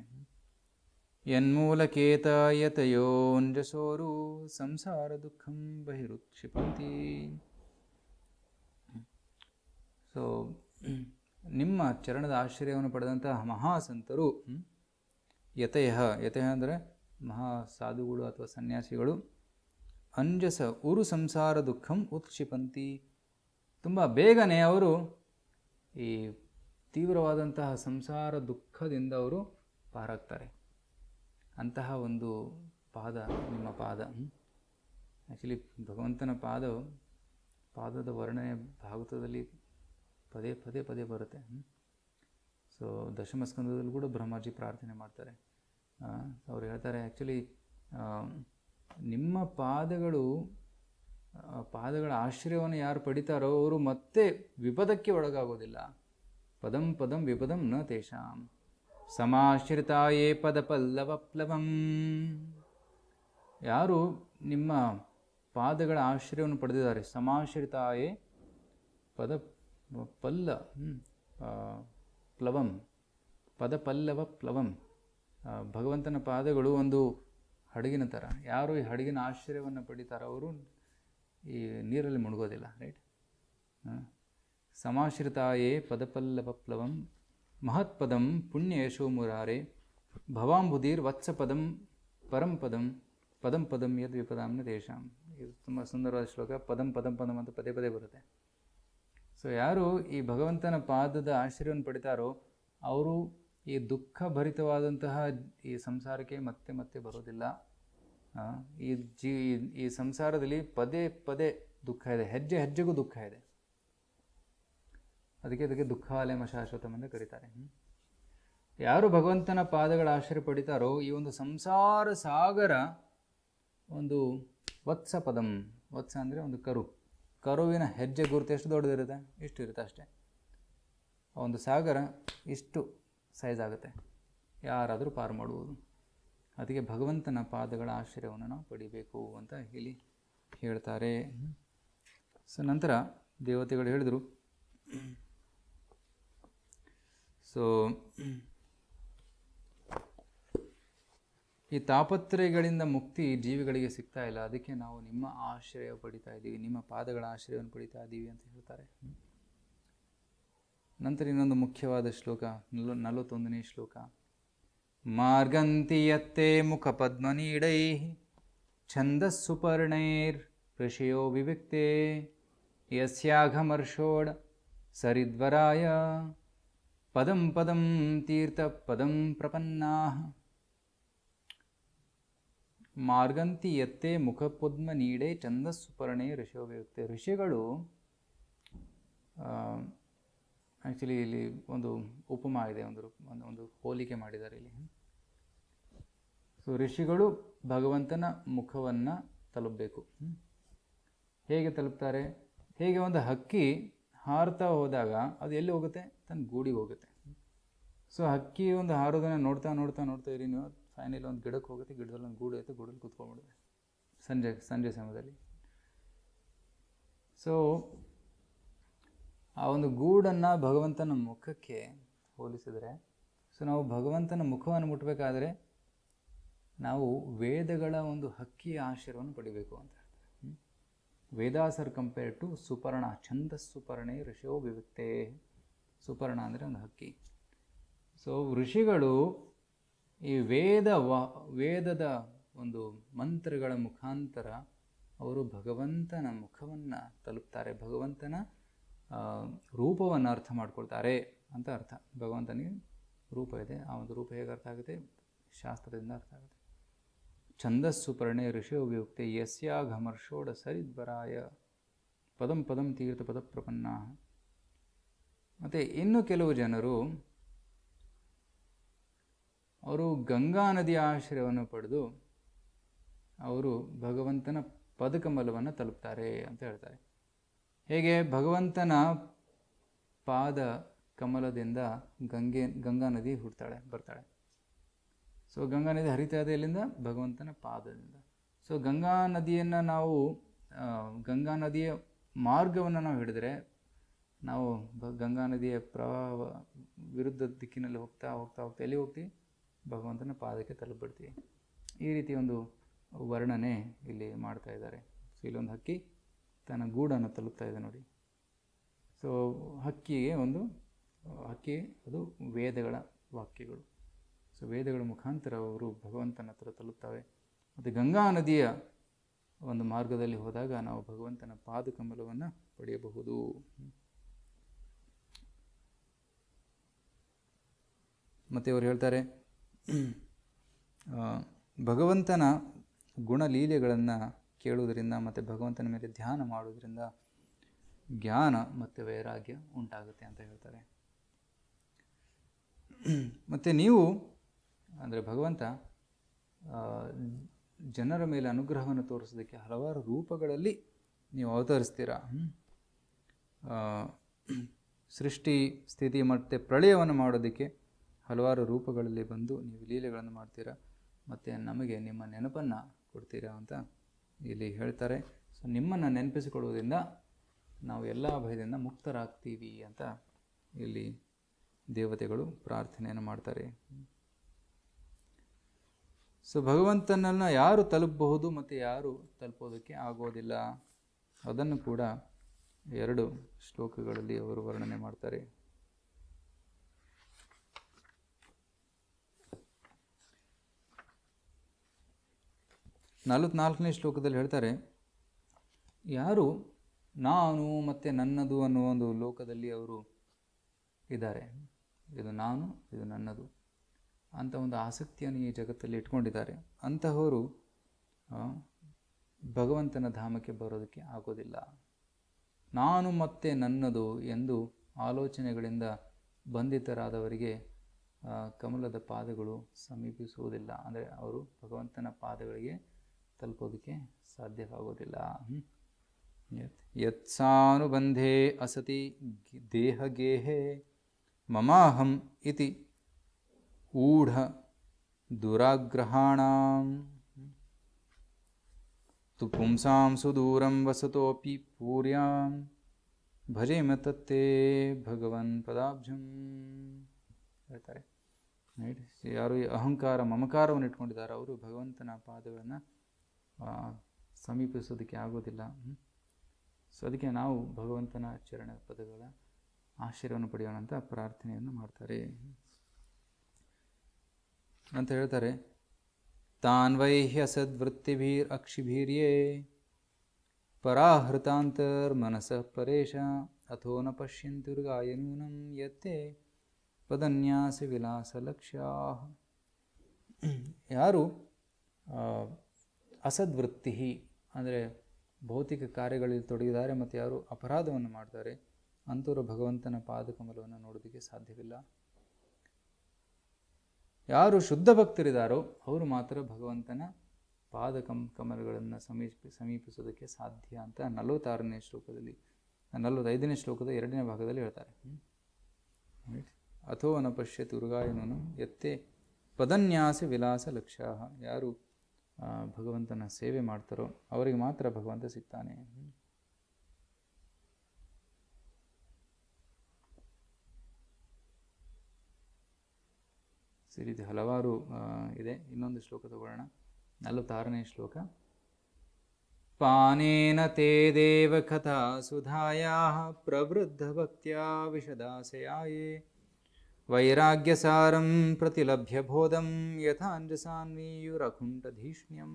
ಯನ್ಮೂಲಕೇತಾಯತಯೋಂಜಸೋರು ಸಂಸಾರ ದುಃಖಂ ಬಹಿರುಕ್ಷಿಪಂತಿ ಸೊ ನಿಮ್ಮ ಚರಣದ ಆಶ್ರಯವನ್ನು ಪಡೆದಂತಹ ಮಹಾಸಂತರು ಹ್ಮ್, ಯತಯ ಯತಯ ಅಂದರೆ ಮಹಾ ಸಾಧುಗಳು ಅಥವಾ ಸನ್ಯಾಸಿಗಳು ಅಂಜಸ ಉರು ಸಂಸಾರ ದುಃಖಂ ಉತ್ಕ್ಷಿಪಂತಿ ತುಂಬ ಬೇಗನೆ ಅವರು ಈ ತೀವ್ರವಾದಂತಹ ಸಂಸಾರ ದುಃಖದಿಂದ ಅವರು ಪಾರಾಗ್ತಾರೆ ಅಂತಹ ಒಂದು ಪಾದ ನಿಮ್ಮ ಪಾದ ಆ್ಯಕ್ಚುಲಿ ಭಗವಂತನ ಪಾದ ಪಾದದ ವರ್ಣನೆ ಭಾಗವತದಲ್ಲಿ ಪದೇ ಪದೇ ಪದೇ ಬರುತ್ತೆ ಸೊ ದಶಮ ಸ್ಕಂದದಲ್ಲೂ ಕೂಡ ಬ್ರಹ್ಮಾಜಿ ಪ್ರಾರ್ಥನೆ ಮಾಡ್ತಾರೆ ಆ, ಅವ್ರು ಹೇಳ್ತಾರೆ ಆ್ಯಕ್ಚುಲಿ ನಿಮ್ಮ ಪಾದಗಳು ಆ, ಪಾದಗಳ ಆಶ್ರಯವನ್ನು ಯಾರು ಪಡಿತಾರೋ ಅವರು ಮತ್ತೆ ವಿಪದಕ್ಕೆ ಒಳಗಾಗೋದಿಲ್ಲ ಪದಂ ಪದಂ ವಿಪದಂ ನ ತೇಷಾಂ ಸಮಾಶ್ರಿತಾಯೇ ಪದ ಪಲ್ಲವ ಪ್ಲವಂ ಯಾರು ನಿಮ್ಮ ಪಾದಗಳ ಆಶ್ರಯವನ್ನು ಪಡೆದಿದ್ದಾರೆ ಸಮಾಶ್ರಿತಾಯೇ ಪದ ಪಲ್ಲ ಹ್ಮ್, ಆ, ಪ್ಲವಂ ಪದ ಪಲ್ಲವ ಪ್ಲವಂ ಆ, ಭಗವಂತನ ಪಾದಗಳು ಒಂದು ಹಡಗಿನ ಥರ ಯಾರು ಈ ಹಡಗಿನ ಆಶ್ರಯವನ್ನು ಪಡಿತಾರೋ ಅವರು ಈ ನೀರಲ್ಲಿ ಮುಳುಗೋದಿಲ್ಲ ರೈಟ್ ಸಮಾಶ್ರಿತಾಯೇ ಪದಪಲ್ಲವ ಪ್ಲವಂ ಮಹತ್ಪದಂ ಪುಣ್ಯ ಯಶೋ ಮುರಾರೆ ಭವಾಂಬುಧೀರ್ ವತ್ಸಪದಂ ಪರಂ ಪದಂ ಪದಂ ಪದಂ ಯದ್ ವಿಪದಾಂನ ದೇಶಾಂ ಇದು ತುಂಬ ಸುಂದರವಾದ ಶ್ಲೋಕ ಪದಂ ಪದಂ ಪದಂ ಅಂತ ಪದೇ ಪದೇ ಬರುತ್ತೆ ಸೊ ಯಾರು ಈ ಭಗವಂತನ ಪಾದದ ಆಶ್ರಯವನ್ನು ಪಡಿತಾರೋ ಅವರು ಈ ದುಃಖ ಭರಿತವಾದಂತಹ ಈ ಸಂಸಾರಕ್ಕೆ ಮತ್ತೆ ಮತ್ತೆ ಬರೋದಿಲ್ಲ ಆ, ಈ ಜೀ ಈ ಸಂಸಾರದಲ್ಲಿ ಪದೇ ಪದೇ ದುಃಖ ಇದೆ ಹೆಜ್ಜೆ ಹೆಜ್ಜೆಗೂ ದುಃಖ ಇದೆ ಅದಕ್ಕೆ ಅದಕ್ಕೆ ದುಃಖಾಲಯಮ ಶಾಶ್ವತಂ ಅಂತ ಕರೀತಾರೆ ಹ್ಮ್. ಯಾರು ಭಗವಂತನ ಪಾದಗಳ ಆಶ್ರಯ ಪಡಿತಾರೋ ಈ ಒಂದು ಸಂಸಾರ ಸಾಗರ ಒಂದು ವತ್ಸ ಪದಂ ವತ್ಸ ಅಂದರೆ ಒಂದು ಕರು ಕರುವಿನ ಹೆಜ್ಜೆ ಗುರುತು ಎಷ್ಟು ದೊಡ್ಡದಿರುತ್ತೆ ಇಷ್ಟು ಇರುತ್ತೆ ಅಷ್ಟೇ ಆ ಒಂದು ಸಾಗರ ಇಷ್ಟು ಸೈಜ್ ಆಗುತ್ತೆ ಯಾರಾದರೂ ಪಾರು ಮಾಡುವುದು ಅದಕ್ಕೆ ಭಗವಂತನ ಪಾದಗಳ ಆಶ್ರಯವನ್ನು ನಾವು ಪಡಿಬೇಕು ಅಂತ ಇಲ್ಲಿ ಹೇಳ್ತಾರೆ ಸೊ ನಂತರ ದೇವತೆಗಳು ಹೇಳಿದರು ಸೊ ಈ ತಾಪತ್ರಯಗಳಿಂದ ಮುಕ್ತಿ ಜೀವಿಗಳಿಗೆ ಸಿಗ್ತಾ ಇಲ್ಲ ಅದಕ್ಕೆ ನಾವು ನಿಮ್ಮ ಆಶ್ರಯ ಪಡಿತಾ ಇದ್ದೀವಿ ನಿಮ್ಮ ಪಾದಗಳ ಆಶ್ರಯವನ್ನು ಪಡಿತಾ ಇದ್ದೀವಿ ಅಂತ ಹೇಳ್ತಾರೆ ಹ್ಮ್. ನಂತರ ಇನ್ನೊಂದು ಮುಖ್ಯವಾದ ಶ್ಲೋಕ ನಲ್ವ ನಲವತ್ತೊಂದನೇ ಶ್ಲೋಕ ಮಾರ್ಗಂತಿ ಯತ್ತೆ ಮುಖಪದ್ಮನೀಡೈ ಛಂದಸ್ಸುಪರ್ಣೈರ್ ಋಷಿಯೋ ವಿವಿಕ್ತೆ ಯಸ್ಯಾಘಮರ್ಷೋಡ್ ಸರಿದ್ವರಾಯ ಪದಂ ಪದಂ ತೀರ್ಥ ಪದಂ ಪ್ರಪನ್ನಾ ಮಾರ್ಗಂತಿ ಎತ್ತೆ ಮುಖಪದ್ಮ ನೀಡೆ ಛಂದಸ್ಸುಪರ್ಣೆ ಋಷಿಯೋ ವಿವಿಕ್ತೆ ಋಷಿಗಳು ಆ್ಯಕ್ಚುಲಿ ಇಲ್ಲಿ ಒಂದು ಉಪಮಾ ಇದೆ ಒಂದು ರೂಪ- ಒಂದು ಒಂದು ಹೋಲಿಕೆ ಮಾಡಿದ್ದಾರೆ ಇಲ್ಲಿ ಸೊ ಋಷಿಗಳು ಭಗವಂತನ ಮುಖವನ್ನು ತಲುಪಬೇಕು ಹ್ಮ್? ಹೇಗೆ ತಲುಪ್ತಾರೆ ಹೇಗೆ ಒಂದು ಹಕ್ಕಿ ಹಾರ್ತಾ ಹೋದಾಗ ಅದು ಎಲ್ಲಿ ಹೋಗುತ್ತೆ ತನ್ನ ಗೂಡಿಗೆ ಹೋಗುತ್ತೆ ಸೊ ಹಕ್ಕಿ ಒಂದು ಹಾರೋದನ್ನು ನೋಡ್ತಾ ನೋಡ್ತಾ ನೋಡ್ತಾ ಇರಿ ನೀವು ಫೈನಲಿ ಒಂದು ಗಿಡಕ್ಕೆ ಹೋಗುತ್ತೆ ಗಿಡದಲ್ಲಿ ಒಂದು ಗೂಡು ಐತೆ ಗೂಡಲ್ಲಿ ಕೂತ್ಕೊಂಡ್ಬಿಡುತ್ತೆ ಸಂಜೆ ಸಂಜೆ ಸಮಯದಲ್ಲಿ ಸೊ ಆ ಒಂದು ಗೂಡನ್ನು ಭಗವಂತನ ಮುಖಕ್ಕೆ ಹೋಲಿಸಿದರೆ ಸೊ ನಾವು ಭಗವಂತನ ಮುಖವನ್ನು ಮುಟ್ಟಬೇಕಾದ್ರೆ ನಾವು ವೇದಗಳ ಒಂದು ಹಕ್ಕಿಯ ಆಶ್ರಯವನ್ನು ಪಡಿಬೇಕು ಅಂತ ಹೇಳ್ತಾರೆ ಹ್ಮ್? ವೇದಾಸರ್ ಕಂಪೇರ್ ಟು ಸುಪರ್ಣ ಛಂದಸ್ಸುಪರ್ಣೆ ಋಷಿಯೋ ವಿವಿಕ್ತೆ ಸುಪರ್ಣ ಅಂದರೆ ಒಂದು ಹಕ್ಕಿ ಸೊ ಋಷಿಗಳು ಈ ವೇದ ವ ವೇದದ ಒಂದು ಮಂತ್ರಗಳ ಮುಖಾಂತರ ಅವರು ಭಗವಂತನ ಮುಖವನ್ನು ತಲುಪ್ತಾರೆ ಭಗವಂತನ ರೂಪವನ್ನು ಅರ್ಥ ಮಾಡ್ಕೊಳ್ತಾರೆ ಅಂತ ಅರ್ಥ ಭಗವಂತನಿಗೆ ರೂಪ ಇದೆ ಆ ಒಂದು ರೂಪ ಹೇಗೆ ಅರ್ಥ ಆಗುತ್ತೆ ಶಾಸ್ತ್ರದಿಂದ ಅರ್ಥ ಆಗುತ್ತೆ ಛಂದಸ್ಸು ಪರ್ಣೆ ಋಷಿಯೋ ವಿಯುಕ್ತೆ ಯಸ್ಯಾಘಮರ್ಷೋಡ ಸರಿದ್ವರಾಯ ಪದಂ ಪದಂ ತೀರ್ಥ ಪದ ಪ್ರಪನ್ನ ಮತ್ತು ಇನ್ನು ಕೆಲವು ಜನರು ಅವರು ಗಂಗಾ ನದಿಯ ಆಶ್ರಯವನ್ನು ಪಡೆದು ಅವರು ಭಗವಂತನ ಪದಕಮಲವನ್ನು ತಲುಪ್ತಾರೆ ಅಂತ ಹೇಳ್ತಾರೆ ಹೇಗೆ ಭಗವಂತನ ಪಾದ ಕಮಲದಿಂದ ಗಂಗೆ ಗಂಗಾ ನದಿ ಹುಡ್ತಾಳೆ ಬರ್ತಾಳೆ ಸೊ ಗಂಗಾ ನದಿ ಹರಿತಾ ಇದೆ ಎಲ್ಲಿಂದ ಭಗವಂತನ ಪಾದದಿಂದ ಸೊ ಗಂಗಾ ನದಿಯನ್ನು ನಾವು ಆ, ಗಂಗಾ ನದಿಯ ಮಾರ್ಗವನ್ನು ನಾವು ಹಿಡಿದ್ರೆ ನಾವು ಬ- ಗಂಗಾ ನದಿಯ ಪ್ರವಾಹ ವಿರುದ್ಧ ದಿಕ್ಕಿನಲ್ಲಿ ಹೋಗ್ತಾ ಹೋಗ್ತಾ ಹೋಗ್ತಾ ಎಲ್ಲಿ ಹೋಗ್ತೀವಿ ಭಗವಂತನ ಪಾದಕ್ಕೆ ತಲುಪಿಬಿಡ್ತೀವಿ ಈ ರೀತಿ ಒಂದು ವರ್ಣನೆ ಇಲ್ಲಿ ಮಾಡ್ತಾ ಇದ್ದಾರೆ ಸೊ ಇಲ್ಲೊಂದು ಹಕ್ಕಿ ತನ್ನ ಗೂಡನ್ನು ತಲುಪ್ತಾ ಇದೆ ನೋಡಿ ಸೊ ಹಕ್ಕಿಗೆ ಒಂದು ಆ, ಹಕ್ಕಿ ಅದು ವೇದಗಳ ವಾಕ್ಯಗಳು ಸೊ ವೇದಗಳ ಮುಖಾಂತರ ಅವರು ಭಗವಂತನ ಹತ್ರ ತಲುಪ್ತವೆ ಮತ್ತು ಗಂಗಾ ನದಿಯ ಒಂದು ಮಾರ್ಗದಲ್ಲಿ ಹೋದಾಗ ನಾವು ಭಗವಂತನ ಪಾದಕಮಲವನ್ನು ಪಡೆಯಬಹುದು ಮತ್ತು ಅವರು ಹೇಳ್ತಾರೆ ಆ, ಭಗವಂತನ ಗುಣಲೀಲೆಗಳನ್ನು ಕೇಳುವುದರಿಂದ ಮತ್ತು ಭಗವಂತನ ಮೇಲೆ ಧ್ಯಾನ ಮಾಡುವುದರಿಂದ ಜ್ಞಾನ ಮತ್ತು ವೈರಾಗ್ಯ ಉಂಟಾಗುತ್ತೆ ಅಂತ ಹೇಳ್ತಾರೆ ಮತ್ತು ನೀವು ಅಂದರೆ ಭಗವಂತ ಆ, ಜನರ ಮೇಲೆ ಅನುಗ್ರಹವನ್ನು ತೋರಿಸೋದಕ್ಕೆ ಹಲವಾರು ರೂಪಗಳಲ್ಲಿ ನೀವು ಅವತರಿಸ್ತೀರಾ ಹ್ಮ್? ಆ, ಸೃಷ್ಟಿ ಸ್ಥಿತಿ ಮತ್ತು ಪ್ರಳಯವನ್ನು ಮಾಡೋದಕ್ಕೆ ಹಲವಾರು ರೂಪಗಳಲ್ಲಿ ಬಂದು ನೀವು ಲೀಲೆಗಳನ್ನು ಮಾಡ್ತೀರಾ ಮತ್ತು ನಮಗೆ ನಿಮ್ಮ ನೆನಪನ್ನು ಕೊಡ್ತೀರಾ ಅಂತ ಇಲ್ಲಿ ಹೇಳ್ತಾರೆ ಸೊ ನಿಮ್ಮನ್ನು ನೆನಪಿಸಿಕೊಳ್ಳುವುದರಿಂದ ನಾವು ಎಲ್ಲ ಭಯದಿಂದ ಮುಕ್ತರಾಗ್ತೀವಿ ಅಂತ ಇಲ್ಲಿ ದೇವತೆಗಳು ಪ್ರಾರ್ಥನೆಯನ್ನು ಮಾಡ್ತಾರೆ ಸೊ ಭಗವಂತನನ್ನು ಯಾರು ತಲುಪಬಹುದು ಮತ್ತು ಯಾರು ತಲುಪೋದಕ್ಕೆ ಆಗೋದಿಲ್ಲ ಅದನ್ನು ಕೂಡ ಎರಡು ಶ್ಲೋಕಗಳಲ್ಲಿ ಅವರು ವರ್ಣನೆ ಮಾಡ್ತಾರೆ ನಲವತ್ನಾಲ್ಕನೇ ಶ್ಲೋಕದಲ್ಲಿ ಹೇಳ್ತಾರೆ ಯಾರು ನಾನು ಮತ್ತು ನನ್ನದು ಅನ್ನುವ ಒಂದು ಲೋಕದಲ್ಲಿ ಅವರು ಇದ್ದಾರೆ ಇದು ನಾನು ಇದು ನನ್ನದು ಅಂತ ಒಂದು ಆಸಕ್ತಿಯನ್ನು ಈ ಜಗತ್ತಲ್ಲಿ ಇಟ್ಕೊಂಡಿದ್ದಾರೆ ಅಂತಹವರು ಆ, ಭಗವಂತನ ಧಾಮಕ್ಕೆ ಬರೋದಕ್ಕೆ ಆಗೋದಿಲ್ಲ ನಾನು ಮತ್ತೆ ನನ್ನದು ಎಂದು ಆಲೋಚನೆಗಳಿಂದ ಬಂಧಿತರಾದವರಿಗೆ ಆ, ಕಮಲದ ಪಾದಗಳು ಸಮೀಪಿಸುವುದಿಲ್ಲ ಅಂದರೆ ಅವರು ಭಗವಂತನ ಪಾದಗಳಿಗೆ ತಲುಪೋದಕ್ಕೆ ಸಾಧ್ಯವಾಗೋದಿಲ್ಲ ಹ್ಮ್. ಯತ್ ಯತ್ಸಾನುಬಂಧೇ ಅಸತಿ ಗಿ- ದೇಹಗೇಹೆ ಮಮಾಹಂ ಇತಿ ಊಢ ದುರಾಗ್ರಹಾಣಾಂ ತು ಪುಂಸಾಂ ಸುದೂರಂ ವಸತೋಪಿ ಪೂರ್ಯಾಂ ಭಜೇಮ ತತ್ತೇ ಭಗವನ್ ಪದಾಬ್ಜಂ ಹೇಳ್ತಾರೆ ರೈಟ್ ಯಾರು ಈ ಅಹಂಕಾರ ಮಮಕಾರವನ್ನು ಇಟ್ಕೊಂಡಿದ್ದಾರೆ ಅವರು ಭಗವಂತನ ಪಾದಗಳನ್ನು ಸಮೀಪಿಸೋದಕ್ಕೆ ಆಗೋದಿಲ್ಲ ಸೊ ಅದಕ್ಕೆ ನಾವು ಭಗವಂತನ ಚರಣ ಪದಗಳ ಆಶ್ರಯವನ್ನು ಪಡೆಯೋಣ ಅಂತ ಪ್ರಾರ್ಥನೆಯನ್ನು ಮಾಡ್ತಾರೆ ಅಂತ ಹೇಳ್ತಾರೆ ತಾನ್ವೈಹ್ಯ ಸದ್ವೃತ್ತಿಭೀರ್ ಅಕ್ಷಿಭೀರ್ಯೇ ಪರಾಹೃತಾಂತರ್ಮನಸಃ ಪರೇಶ ಅಥೋ ನ ಪಶ್ಯಂತಿರ್ಗಾಯ ನೂನಂ ಯತ್ತೆ ಪದನ್ಯಾಸ ವಿಲಾಸ ಲಕ್ಷ್ಯಾ ಯಾರು ಆ, ಅಸದ್ವೃತ್ತಿ ಅಂದರೆ ಭೌತಿಕ ಕಾರ್ಯಗಳಲ್ಲಿ ತೊಡಗಿದ್ದಾರೆ ಮತ್ತು ಯಾರು ಅಪರಾಧವನ್ನು ಮಾಡ್ತಾರೆ ಅಂಥವರು ಭಗವಂತನ ಪಾದಕಮಲವನ್ನು ನೋಡೋದಕ್ಕೆ ಸಾಧ್ಯವಿಲ್ಲ ಯಾರು ಶುದ್ಧ ಭಕ್ತರಿದ್ದಾರೋ ಅವರು ಮಾತ್ರ ಭಗವಂತನ ಪಾದ ಕಮ್ ಕಮಲಗಳನ್ನು ಸಮೀಪ ಸಮೀಪಿಸೋದಕ್ಕೆ ಸಾಧ್ಯ ಅಂತ ನಲವತ್ತಾರನೇ ಶ್ಲೋಕದಲ್ಲಿ ನಲವತ್ತೈದನೇ ಶ್ಲೋಕದ ಎರಡನೇ ಭಾಗದಲ್ಲಿ ಹೇಳ್ತಾರೆ ರೈಟ್ ಅಥೋ ನ ಪಶ್ಯತಿ ಉರುಗಾಯನನು ಎತ್ತೆ ಪದನ್ಯಾಸ ವಿಲಾಸ ಲಕ್ಷ್ಯ ಯಾರು ಆ, ಭಗವಂತನ ಸೇವೆ ಮಾಡ್ತಾರೋ ಅವರಿಗೆ ಮಾತ್ರ ಭಗವಂತ ಸಿಗ್ತಾನೆ ಸೊ ಈ ರೀತಿ ಹಲವಾರು ಆ, ಇದೆ ಇನ್ನೊಂದು ಶ್ಲೋಕ ತಗೊಳ್ಳೋಣ ನಲವತ್ತಾರನೇ ಶ್ಲೋಕ ಪಾನೇನ ತೇ ದೇವ ಕಥಾ ಸುಧಾಯಾ ಪ್ರವೃದ್ಧ ಭಕ್ತ್ಯಾ ವಿಶದಾಸಯಾಯೇ ವೈರಾಗ್ಯಸಾರಂ ಪ್ರತಿಲಭ್ಯ ಬೋಧಂ ಯಥಾಂಜಸಾನ್ವೀಯುರಕುಂಠಧೀಷ್ಣ್ಯಂ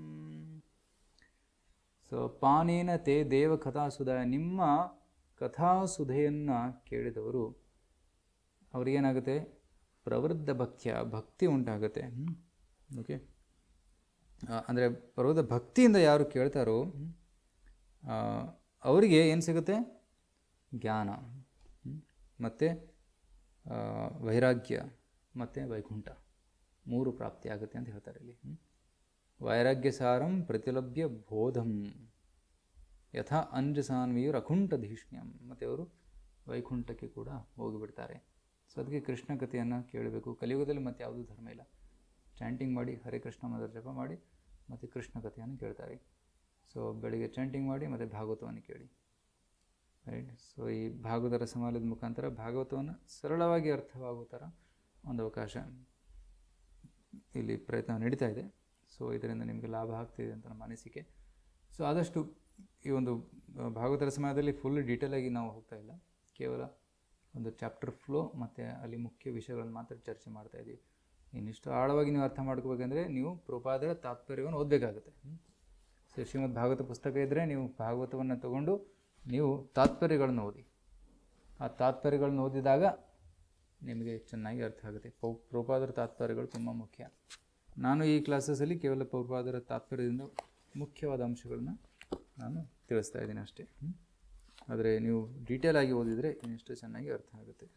ಸೊ ಪಾನೇನ ತೇ ದೇವ ಕಥಾಸುಧಾಯ ನಿಮ್ಮ ಕಥಾಸುಧೆಯನ್ನು ಕೇಳಿದವರು ಅವ್ರಿಗೇನಾಗುತ್ತೆ ಪ್ರವೃದ್ಧ ಭಕ್ತ್ಯ ಭಕ್ತಿ ಉಂಟಾಗುತ್ತೆ ಓಕೆ ಅಂದರೆ ಪ್ರವೃದ್ಧ ಭಕ್ತಿಯಿಂದ ಯಾರು ಕೇಳ್ತಾರೋ ಆ, ಅವರಿಗೆ ಏನು ಸಿಗುತ್ತೆ ಜ್ಞಾನ ಹ್ಮ್? ಮತ್ತು ಆ, ವೈರಾಗ್ಯ ಮತ್ತು ವೈಕುಂಠ ಮೂರು ಪ್ರಾಪ್ತಿ ಆಗುತ್ತೆ ಅಂತ ಹೇಳ್ತಾರೆ ಇಲ್ಲಿ ಹ್ಮ್? ವೈರಾಗ್ಯ ಸಾರಂ ಪ್ರತಿಲಭ್ಯ ಬೋಧಂ ಯಥಾ ಅಂಜಸಾನ್ವಿಯರು ಅಕುಂಠಧೀಷ್ಣ್ಯಂ ಮತ್ತು ಅವರು ವೈಕುಂಠಕ್ಕೆ ಕೂಡ ಹೋಗಿಬಿಡ್ತಾರೆ ಸೊ ಅದಕ್ಕೆ ಕೃಷ್ಣ ಕಥೆಯನ್ನು ಕೇಳಬೇಕು ಕಲಿಯುಗದಲ್ಲಿ ಮತ್ತೆ ಯಾವುದೂ ಧರ್ಮ ಇಲ್ಲ ಚಾಂಟಿಂಗ್ ಮಾಡಿ ಹರೇ ಕೃಷ್ಣ ಮಂತ್ರ ಜಪ ಮಾಡಿ ಮತ್ತು ಕೃಷ್ಣ ಕಥೆಯನ್ನು ಕೇಳ್ತಾರೆ ಸೊ ಬೆಳಿಗ್ಗೆ ಚಾಂಟಿಂಗ್ ಮಾಡಿ ಮತ್ತು ಭಾಗವತವನ್ನು ಕೇಳಿ ರೈಟ್ ಸೊ ಈ ಭಾಗವತರ ಸಮಾಲದ ಮುಖಾಂತರ ಭಾಗವತವನ್ನು ಸರಳವಾಗಿ ಅರ್ಥವಾಗೋ ಥರ ಒಂದು ಅವಕಾಶ ಇಲ್ಲಿ ಪ್ರಯತ್ನ ನಡೀತಾ ಇದೆ ಸೊ ಇದರಿಂದ ನಿಮಗೆ ಲಾಭ ಆಗ್ತಿದೆ ಅಂತ ನಮ್ಮ ಅನಿಸಿಕೆ ಸೊ ಆದಷ್ಟು ಈ ಒಂದು ಆ, ಭಾಗವತರ ಸಮಯದಲ್ಲಿ ಫುಲ್ ಡೀಟೇಲಾಗಿ ನಾವು ಹೋಗ್ತಾ ಇಲ್ಲ ಕೇವಲ ಒಂದು ಚಾಪ್ಟರ್ ಫ್ಲೋ ಮತ್ತು ಅಲ್ಲಿ ಮುಖ್ಯ ವಿಷಯಗಳನ್ನು ಮಾತ್ರ ಚರ್ಚೆ ಮಾಡ್ತಾ ಇದ್ದೀವಿ ಇನ್ನಿಷ್ಟು ಆಳವಾಗಿ ನೀವು ಅರ್ಥ ಮಾಡ್ಕೋಬೇಕಂದ್ರೆ ನೀವು ಪ್ರಪಾದರ ತಾತ್ಪರ್ಯವನ್ನು ಓದಬೇಕಾಗುತ್ತೆ ಸೊ ಶ್ರೀಮದ್ ಭಾಗವತ ಪುಸ್ತಕ ಇದ್ದರೆ ನೀವು ಭಾಗವತವನ್ನು ತಗೊಂಡು ನೀವು ತಾತ್ಪರ್ಯಗಳನ್ನು ಓದಿ ಆ ತಾತ್ಪರ್ಯಗಳನ್ನು ಓದಿದಾಗ ನಿಮಗೆ ಚೆನ್ನಾಗಿ ಅರ್ಥ ಆಗುತ್ತೆ ಪೌ ಪ್ರಪಾದರ ತಾತ್ಪರ್ಯಗಳು ತುಂಬ ಮುಖ್ಯ ನಾನು ಈ ಕ್ಲಾಸಸಲ್ಲಿ ಕೇವಲ ಪ್ರಪಾದರ ತಾತ್ಪರ್ಯದಿಂದ ಮುಖ್ಯವಾದ ಅಂಶಗಳನ್ನ ನಾನು ತಿಳಿಸ್ತಾ ಇದ್ದೀನಿ ಅಷ್ಟೇ ಹ್ಮ್? ಆದರೆ ನೀವು ಡೀಟೇಲ್ ಆಗಿ ಓದಿದರೆ ಇನ್ನಷ್ಟು ಚೆನ್ನಾಗಿ ಅರ್ಥ ಆಗುತ್ತೆ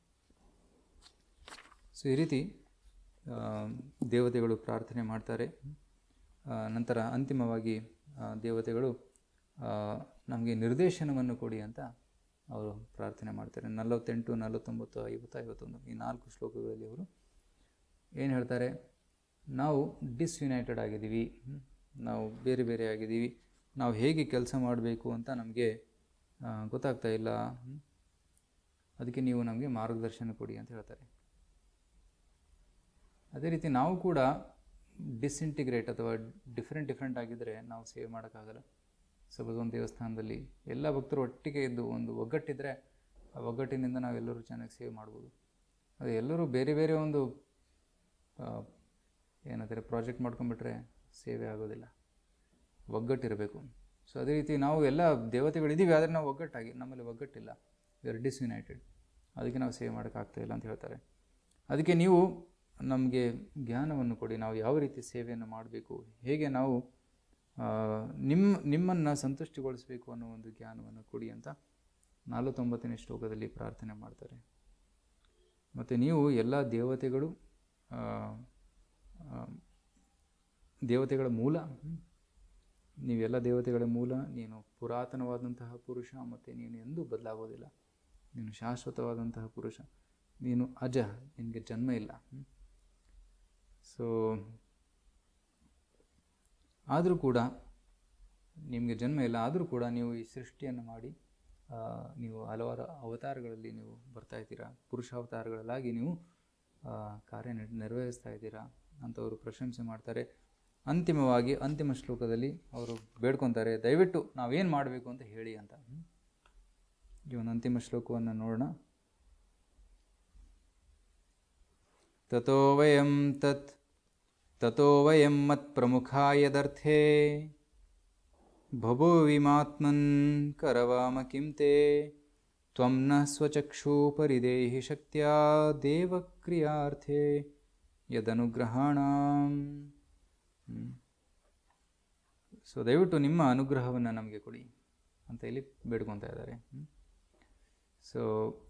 ಸೊ ಈ ರೀತಿ ಆ, ದೇವತೆಗಳು ಪ್ರಾರ್ಥನೆ ಮಾಡ್ತಾರೆ ಆ, ನಂತರ ಅಂತಿಮವಾಗಿ ಆ, ದೇವತೆಗಳು ನಮಗೆ ನಿರ್ದೇಶನವನ್ನು ಕೊಡಿ ಅಂತ ಅವರು ಪ್ರಾರ್ಥನೆ ಮಾಡ್ತಾರೆ ನಲವತ್ತೆಂಟು ನಲವತ್ತೊಂಬತ್ತು ಐವತ್ತು ಐವತ್ತೊಂದು ಈ ನಾಲ್ಕು ಶ್ಲೋಕಗಳಲ್ಲಿ ಅವರು ಏನು ಹೇಳ್ತಾರೆ ನಾವು ಡಿಸ್ಯುನೈಟೆಡ್ ಆಗಿದ್ದೀವಿ ಹ್ಮ್? ನಾವು ಬೇರೆ ಬೇರೆ ಆಗಿದ್ದೀವಿ ನಾವು ಹೇಗೆ ಕೆಲಸ ಮಾಡಬೇಕು ಅಂತ ನಮಗೆ ಆ, ಗೊತ್ತಾಗ್ತಾ ಇಲ್ಲ ಹ್ಮ್? ಅದಕ್ಕೆ ನೀವು ನಮಗೆ ಮಾರ್ಗದರ್ಶನ ಕೊಡಿ ಅಂತ ಹೇಳ್ತಾರೆ ಅದೇ ರೀತಿ ನಾವು ಕೂಡ ಡಿಸ್ಇಂಟಿಗ್ರೇಟ್ ಅಥವಾ ಡಿಫ್ರೆಂಟ್ ಡಿಫ್ರೆಂಟ್ ಆಗಿದ್ದರೆ ನಾವು ಸೇವ್ ಮಾಡೋಕ್ಕಾಗಲ್ಲ ಸಪೋಸ್ ಒಂದು ದೇವಸ್ಥಾನದಲ್ಲಿ ಎಲ್ಲ ಭಕ್ತರು ಒಟ್ಟಿಗೆ ಇದ್ದು ಒಂದು ಒಗ್ಗಟ್ಟಿದ್ದರೆ ಆ ಒಗ್ಗಟ್ಟಿನಿಂದ ನಾವೆಲ್ಲರೂ ಚೆನ್ನಾಗಿ ಸೇವ್ ಮಾಡ್ಬೋದು ಅದು ಎಲ್ಲರೂ ಬೇರೆ ಬೇರೆ ಒಂದು ಆ, ಏನಂತಾರೆ ಪ್ರಾಜೆಕ್ಟ್ ಮಾಡ್ಕೊಂಡ್ಬಿಟ್ರೆ ಸೇವೆ ಆಗೋದಿಲ್ಲ ಒಗ್ಗಟ್ಟಿರಬೇಕು ಸೊ ಅದೇ ರೀತಿ ನಾವು ಎಲ್ಲ ದೇವತೆಗಳಿದ್ದೀವಿ ಆದರೆ ನಾವು ಒಗ್ಗಟ್ಟಾಗಿ ನಮ್ಮಲ್ಲಿ ಒಗ್ಗಟ್ಟಿಲ್ಲ ವಿ ಆರ್ ಡಿಸ್ಯುನೈಟೆಡ್ ಅದಕ್ಕೆ ನಾವು ಸೇವೆ ಮಾಡೋಕ್ಕಾಗ್ತಾ ಇಲ್ಲ ಅಂತ ಹೇಳ್ತಾರೆ ಅದಕ್ಕೆ ನೀವು ನಮಗೆ ಜ್ಞಾನವನ್ನು ಕೊಡಿ ನಾವು ಯಾವ ರೀತಿ ಸೇವೆಯನ್ನು ಮಾಡಬೇಕು ಹೇಗೆ ನಾವು ಆ, ನಿಮ್ಮ ನಿಮ್ಮನ್ನು ಸಂತುಷ್ಟಿಗೊಳಿಸಬೇಕು ಅನ್ನೋ ಒಂದು ಜ್ಞಾನವನ್ನು ಕೊಡಿ ಅಂತ ನಲವತ್ತೊಂಬತ್ತನೇ ಶ್ಲೋಕದಲ್ಲಿ ಪ್ರಾರ್ಥನೆ ಮಾಡ್ತಾರೆ ಮತ್ತು ನೀವು ಎಲ್ಲ ದೇವತೆಗಳು ಆ, ಆ, ದೇವತೆಗಳ ಮೂಲ ಹ್ಮ್. ನೀವೆಲ್ಲ ದೇವತೆಗಳ ಮೂಲ ನೀನು ಪುರಾತನವಾದಂತಹ ಪುರುಷ ಮತ್ತು ನೀನು ಎಂದೂ ಬದಲಾಗೋದಿಲ್ಲ ನೀನು ಶಾಶ್ವತವಾದಂತಹ ಪುರುಷ ನೀನು ಅಜ ನಿನಗೆ ಜನ್ಮ ಇಲ್ಲ ಸೊ ಆದರೂ ಕೂಡ ನಿಮಗೆ ಜನ್ಮ ಇಲ್ಲ ಆದರೂ ಕೂಡ ನೀವು ಈ ಸೃಷ್ಟಿಯನ್ನು ಮಾಡಿ ಆ, ನೀವು ಹಲವಾರು ಅವತಾರಗಳಲ್ಲಿ ನೀವು ಬರ್ತಾ ಇದ್ದೀರಾ ಪುರುಷಾವತಾರಗಳಲ್ಲಾಗಿ ನೀವು ಆ, ಕಾರ್ಯ ನಿರ್- ನಿರ್ವಹಿಸ್ತಾ ಇದ್ದೀರಾ ಅಂತ ಅವರು ಪ್ರಶಂಸೆ ಮಾಡ್ತಾರೆ ಅಂತಿಮವಾಗಿ ಅಂತಿಮ ಶ್ಲೋಕದಲ್ಲಿ ಅವರು ಬೇಡ್ಕೊತಾರೆ ದಯವಿಟ್ಟು ನಾವೇನು ಮಾಡಬೇಕು ಅಂತ ಹೇಳಿ ಅಂತ ಹ್ಮ್. ಈ ಒಂದು ಅಂತಿಮ ಶ್ಲೋಕವನ್ನು ನೋಡೋಣ ತಥೋ ವಯಂ ತತ್ ತಥೋ ವಯಂ ಮತ್ಪ್ರಮುಖಾ ಯದರ್ಥೇ ಬಭೂವಿಮಾತ್ಮನ್ ಕರವಾಮ ಕಿಂ ತೇ ತ್ವಂ ನ ಸ್ವಚಕ್ಷು ಪರಿದೇಹಿ ಶಕ್ತ್ಯಾ ದೇವಕ್ರಿಯಾರ್ಥೇ ಯದನುಗ್ರಹಾಣ ಸೊ ದಯವಿಟ್ಟು ನಿಮ್ಮ ಅನುಗ್ರಹವನ್ನು ನಮಗೆ ಕೊಡಿ ಅಂತ ಇಲ್ಲಿ ಬೇಡ್ಕೊತಾ ಇದ್ದಾರೆ ಸೊ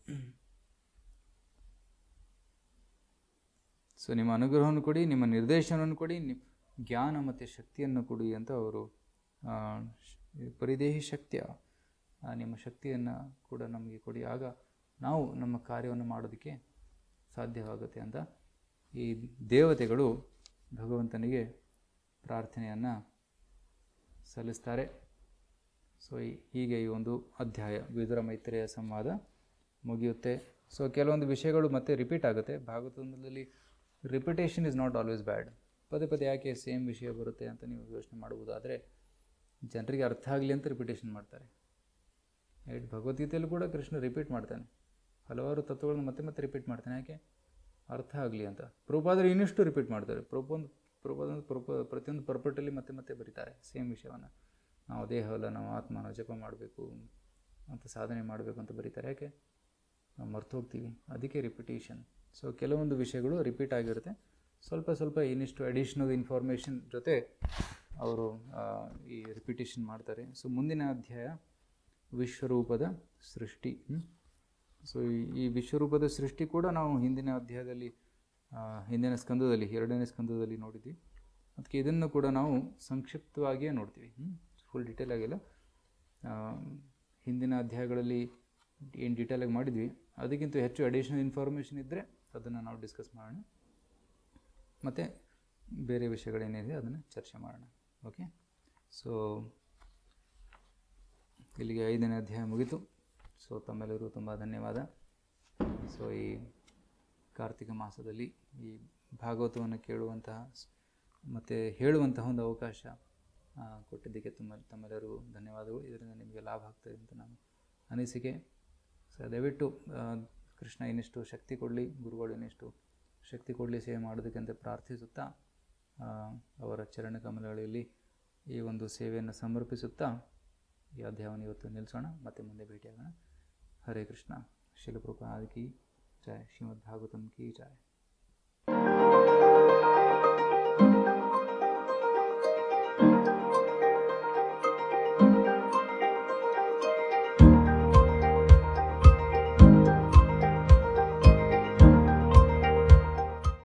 ಸೊ ನಿಮ್ಮ ಅನುಗ್ರಹವನ್ನು ಕೊಡಿ ನಿಮ್ಮ ನಿರ್ದೇಶನವನ್ನು ಕೊಡಿ ನಿಮ್ಮ ಜ್ಞಾನ ಮತ್ತು ಶಕ್ತಿಯನ್ನು ಕೊಡಿ ಅಂತ ಅವರು ಆ, ಶ- ಪರಿದೇಹಿ ಶಕ್ತಿಯ ಆ, ನಿಮ್ಮ ಶಕ್ತಿಯನ್ನು ಕೂಡ ನಮಗೆ ಕೊಡಿ ಆಗ ನಾವು ನಮ್ಮ ಕಾರ್ಯವನ್ನು ಮಾಡೋದಕ್ಕೆ ಸಾಧ್ಯವಾಗುತ್ತೆ ಅಂತ ಈ ದೇವತೆಗಳು ಭಗವಂತನಿಗೆ ಪ್ರಾರ್ಥನೆಯನ್ನು ಸಲ್ಲಿಸ್ತಾರೆ ಸೊ ಈ- ಹೀಗೆ ಈ ಒಂದು ಅಧ್ಯಾಯ ವಿದುರ ಮೈತ್ರಿಯ ಸಂವಾದ ಮುಗಿಯುತ್ತೆ ಸೊ ಕೆಲವೊಂದು ವಿಷಯಗಳು ಮತ್ತೆ ರಿಪೀಟ್ ಆಗುತ್ತೆ ಭಾಗವತದಲ್ಲಿ repetition is not always bad ಪದೇ ಪದೇ ಯಾಕೆ ಸೇಮ್ ವಿಷಯ ಬರುತ್ತೆ ಅಂತ ನೀವು ಯೋಚನೆ ಮಾಡ್ಬೋದು ಆದರೆ ಜನರಿಗೆ ಅರ್ಥ ಆಗಲಿ ಅಂತ ರಿಪಿಟೇಷನ್ ಮಾಡ್ತಾರೆ ರೈಟ್ ಭಗವದ್ಗೀತೆಯಲ್ಲೂ ಕೂಡ ಕೃಷ್ಣ ರಿಪೀಟ್ ಮಾಡ್ತಾನೆ ಹಲವಾರು ತತ್ವಗಳನ್ನು ಮತ್ತೆ ಮತ್ತೆ ರಿಪೀಟ್ ಮಾಡ್ತಾನೆ ಯಾಕೆ ಅರ್ಥ ಆಗಲಿ ಅಂತ ಪ್ರಭುಪಾದರು ಇನ್ನಿಷ್ಟು ರಿಪೀಟ್ ಮಾಡ್ತಾರೆ ಪ್ರಭುಪೊಂದು ಪ್ರಭುಪಾದ ಪ್ರಭು ಪ್ರತಿಯೊಂದು ಪರ್ಪಟಲ್ಲಿ ಮತ್ತೆ ಮತ್ತೆ ಬರೀತಾರೆ ಸೇಮ್ ವಿಷಯವನ್ನು ನಾವು ದೇಹವಲ್ಲ ನಾವು ಆತ್ಮನ ಜಪ ಮಾಡಬೇಕು ಅಂತ ಸಾಧನೆ ಮಾಡಬೇಕು ಅಂತ ಬರೀತಾರೆ ಯಾಕೆ ನಾವು ಮರ್ತು ಹೋಗ್ತೀವಿ ಅದಕ್ಕೆ ರಿಪಿಟೇಷನ್ ಸೊ ಕೆಲವೊಂದು ವಿಷಯಗಳು ರಿಪೀಟ್ ಆಗಿರುತ್ತೆ ಸ್ವಲ್ಪ ಸ್ವಲ್ಪ ಇನ್ನಿಷ್ಟು ಅಡಿಷ್ನಲ್ ಇನ್ಫಾರ್ಮೇಷನ್ ಜೊತೆ ಅವರು ಆ, ಈ ರಿಪಿಟೇಷನ್ ಮಾಡ್ತಾರೆ ಸೊ ಮುಂದಿನ ಅಧ್ಯಾಯ ವಿಶ್ವರೂಪದ ಸೃಷ್ಟಿ ಸೊ ಈ ವಿಶ್ವರೂಪದ ಸೃಷ್ಟಿ ಕೂಡ ನಾವು ಹಿಂದಿನ ಅಧ್ಯಾಯದಲ್ಲಿ ಆ, ಹಿಂದಿನ ಸ್ಕಂದದಲ್ಲಿ ಎರಡನೇ ಸ್ಕಂದದಲ್ಲಿ ನೋಡಿದ್ವಿ ಅದಕ್ಕೆ ಇದನ್ನು ಕೂಡ ನಾವು ಸಂಕ್ಷಿಪ್ತವಾಗಿಯೇ ನೋಡ್ತೀವಿ ಫುಲ್ ಡೀಟೇಲ್ ಆಗಿಲ್ಲ ಆ, ಹಿಂದಿನ ಅಧ್ಯಾಯಗಳಲ್ಲಿ ಏನು ಡೀಟೇಲಾಗಿ ಮಾಡಿದ್ವಿ ಅದಕ್ಕಿಂತ ಹೆಚ್ಚು ಅಡಿಷ್ನಲ್ ಇನ್ಫಾರ್ಮೇಷನ್ ಇದ್ದರೆ ಅದನ್ನು ನಾವು ಡಿಸ್ಕಸ್ ಮಾಡೋಣ ಮತ್ತು ಬೇರೆ ವಿಷಯಗಳೇನಿದೆ ಅದನ್ನು ಚರ್ಚೆ ಮಾಡೋಣ ಓಕೆ ಸೊ ಇಲ್ಲಿಗೆ ಐದನೇ ಅಧ್ಯಾಯ ಮುಗೀತು ಸೊ ತಮ್ಮೆಲ್ಲರಿಗೂ ತುಂಬ ಧನ್ಯವಾದ ಸೊ ಈ ಕಾರ್ತಿಕ ಮಾಸದಲ್ಲಿ ಈ ಭಾಗವತವನ್ನು ಕೇಳುವಂತಹ ಮತ್ತು ಹೇಳುವಂತಹ ಒಂದು ಅವಕಾಶ ಆ, ಕೊಟ್ಟಿದ್ದಕ್ಕೆ ತುಂಬ ತಮ್ಮೆಲ್ಲರಿಗೂ ಧನ್ಯವಾದಗಳು ಇದರಿಂದ ನಿಮಗೆ ಲಾಭ ಆಗ್ತದೆ ಅಂತ ನಾನು ಅನಿಸಿಕೆ ಸೊ ದಯವಿಟ್ಟು ಆ, ಕೃಷ್ಣ ಇನ್ನಿಷ್ಟು ಶಕ್ತಿ ಕೊಡಲಿ ಗುರುಗಳು ಇನ್ನಿಷ್ಟು ಶಕ್ತಿ ಕೊಡಲಿ ಸೇವೆ ಮಾಡೋದಕ್ಕೆ ಅಂತ ಪ್ರಾರ್ಥಿಸುತ್ತಾ ಆ, ಅವರ ಚರಣ ಕಮಲಗಳಲ್ಲಿ ಈ ಒಂದು ಸೇವೆಯನ್ನು ಸಮರ್ಪಿಸುತ್ತಾ ಈ ಅಧ್ಯಾಯವನ್ನು ಇವತ್ತು ನಿಲ್ಲಿಸೋಣ ಮತ್ತೆ ಮುಂದೆ ಭೇಟಿಯಾಗೋಣ ಹರೇ ಕೃಷ್ಣ ಶಿಲಪ್ರಪಾದ್ ಕಿ ಜಯ ಶ್ರೀಮದ್ ಭಾಗವತಂ ಕಿ ಜಯ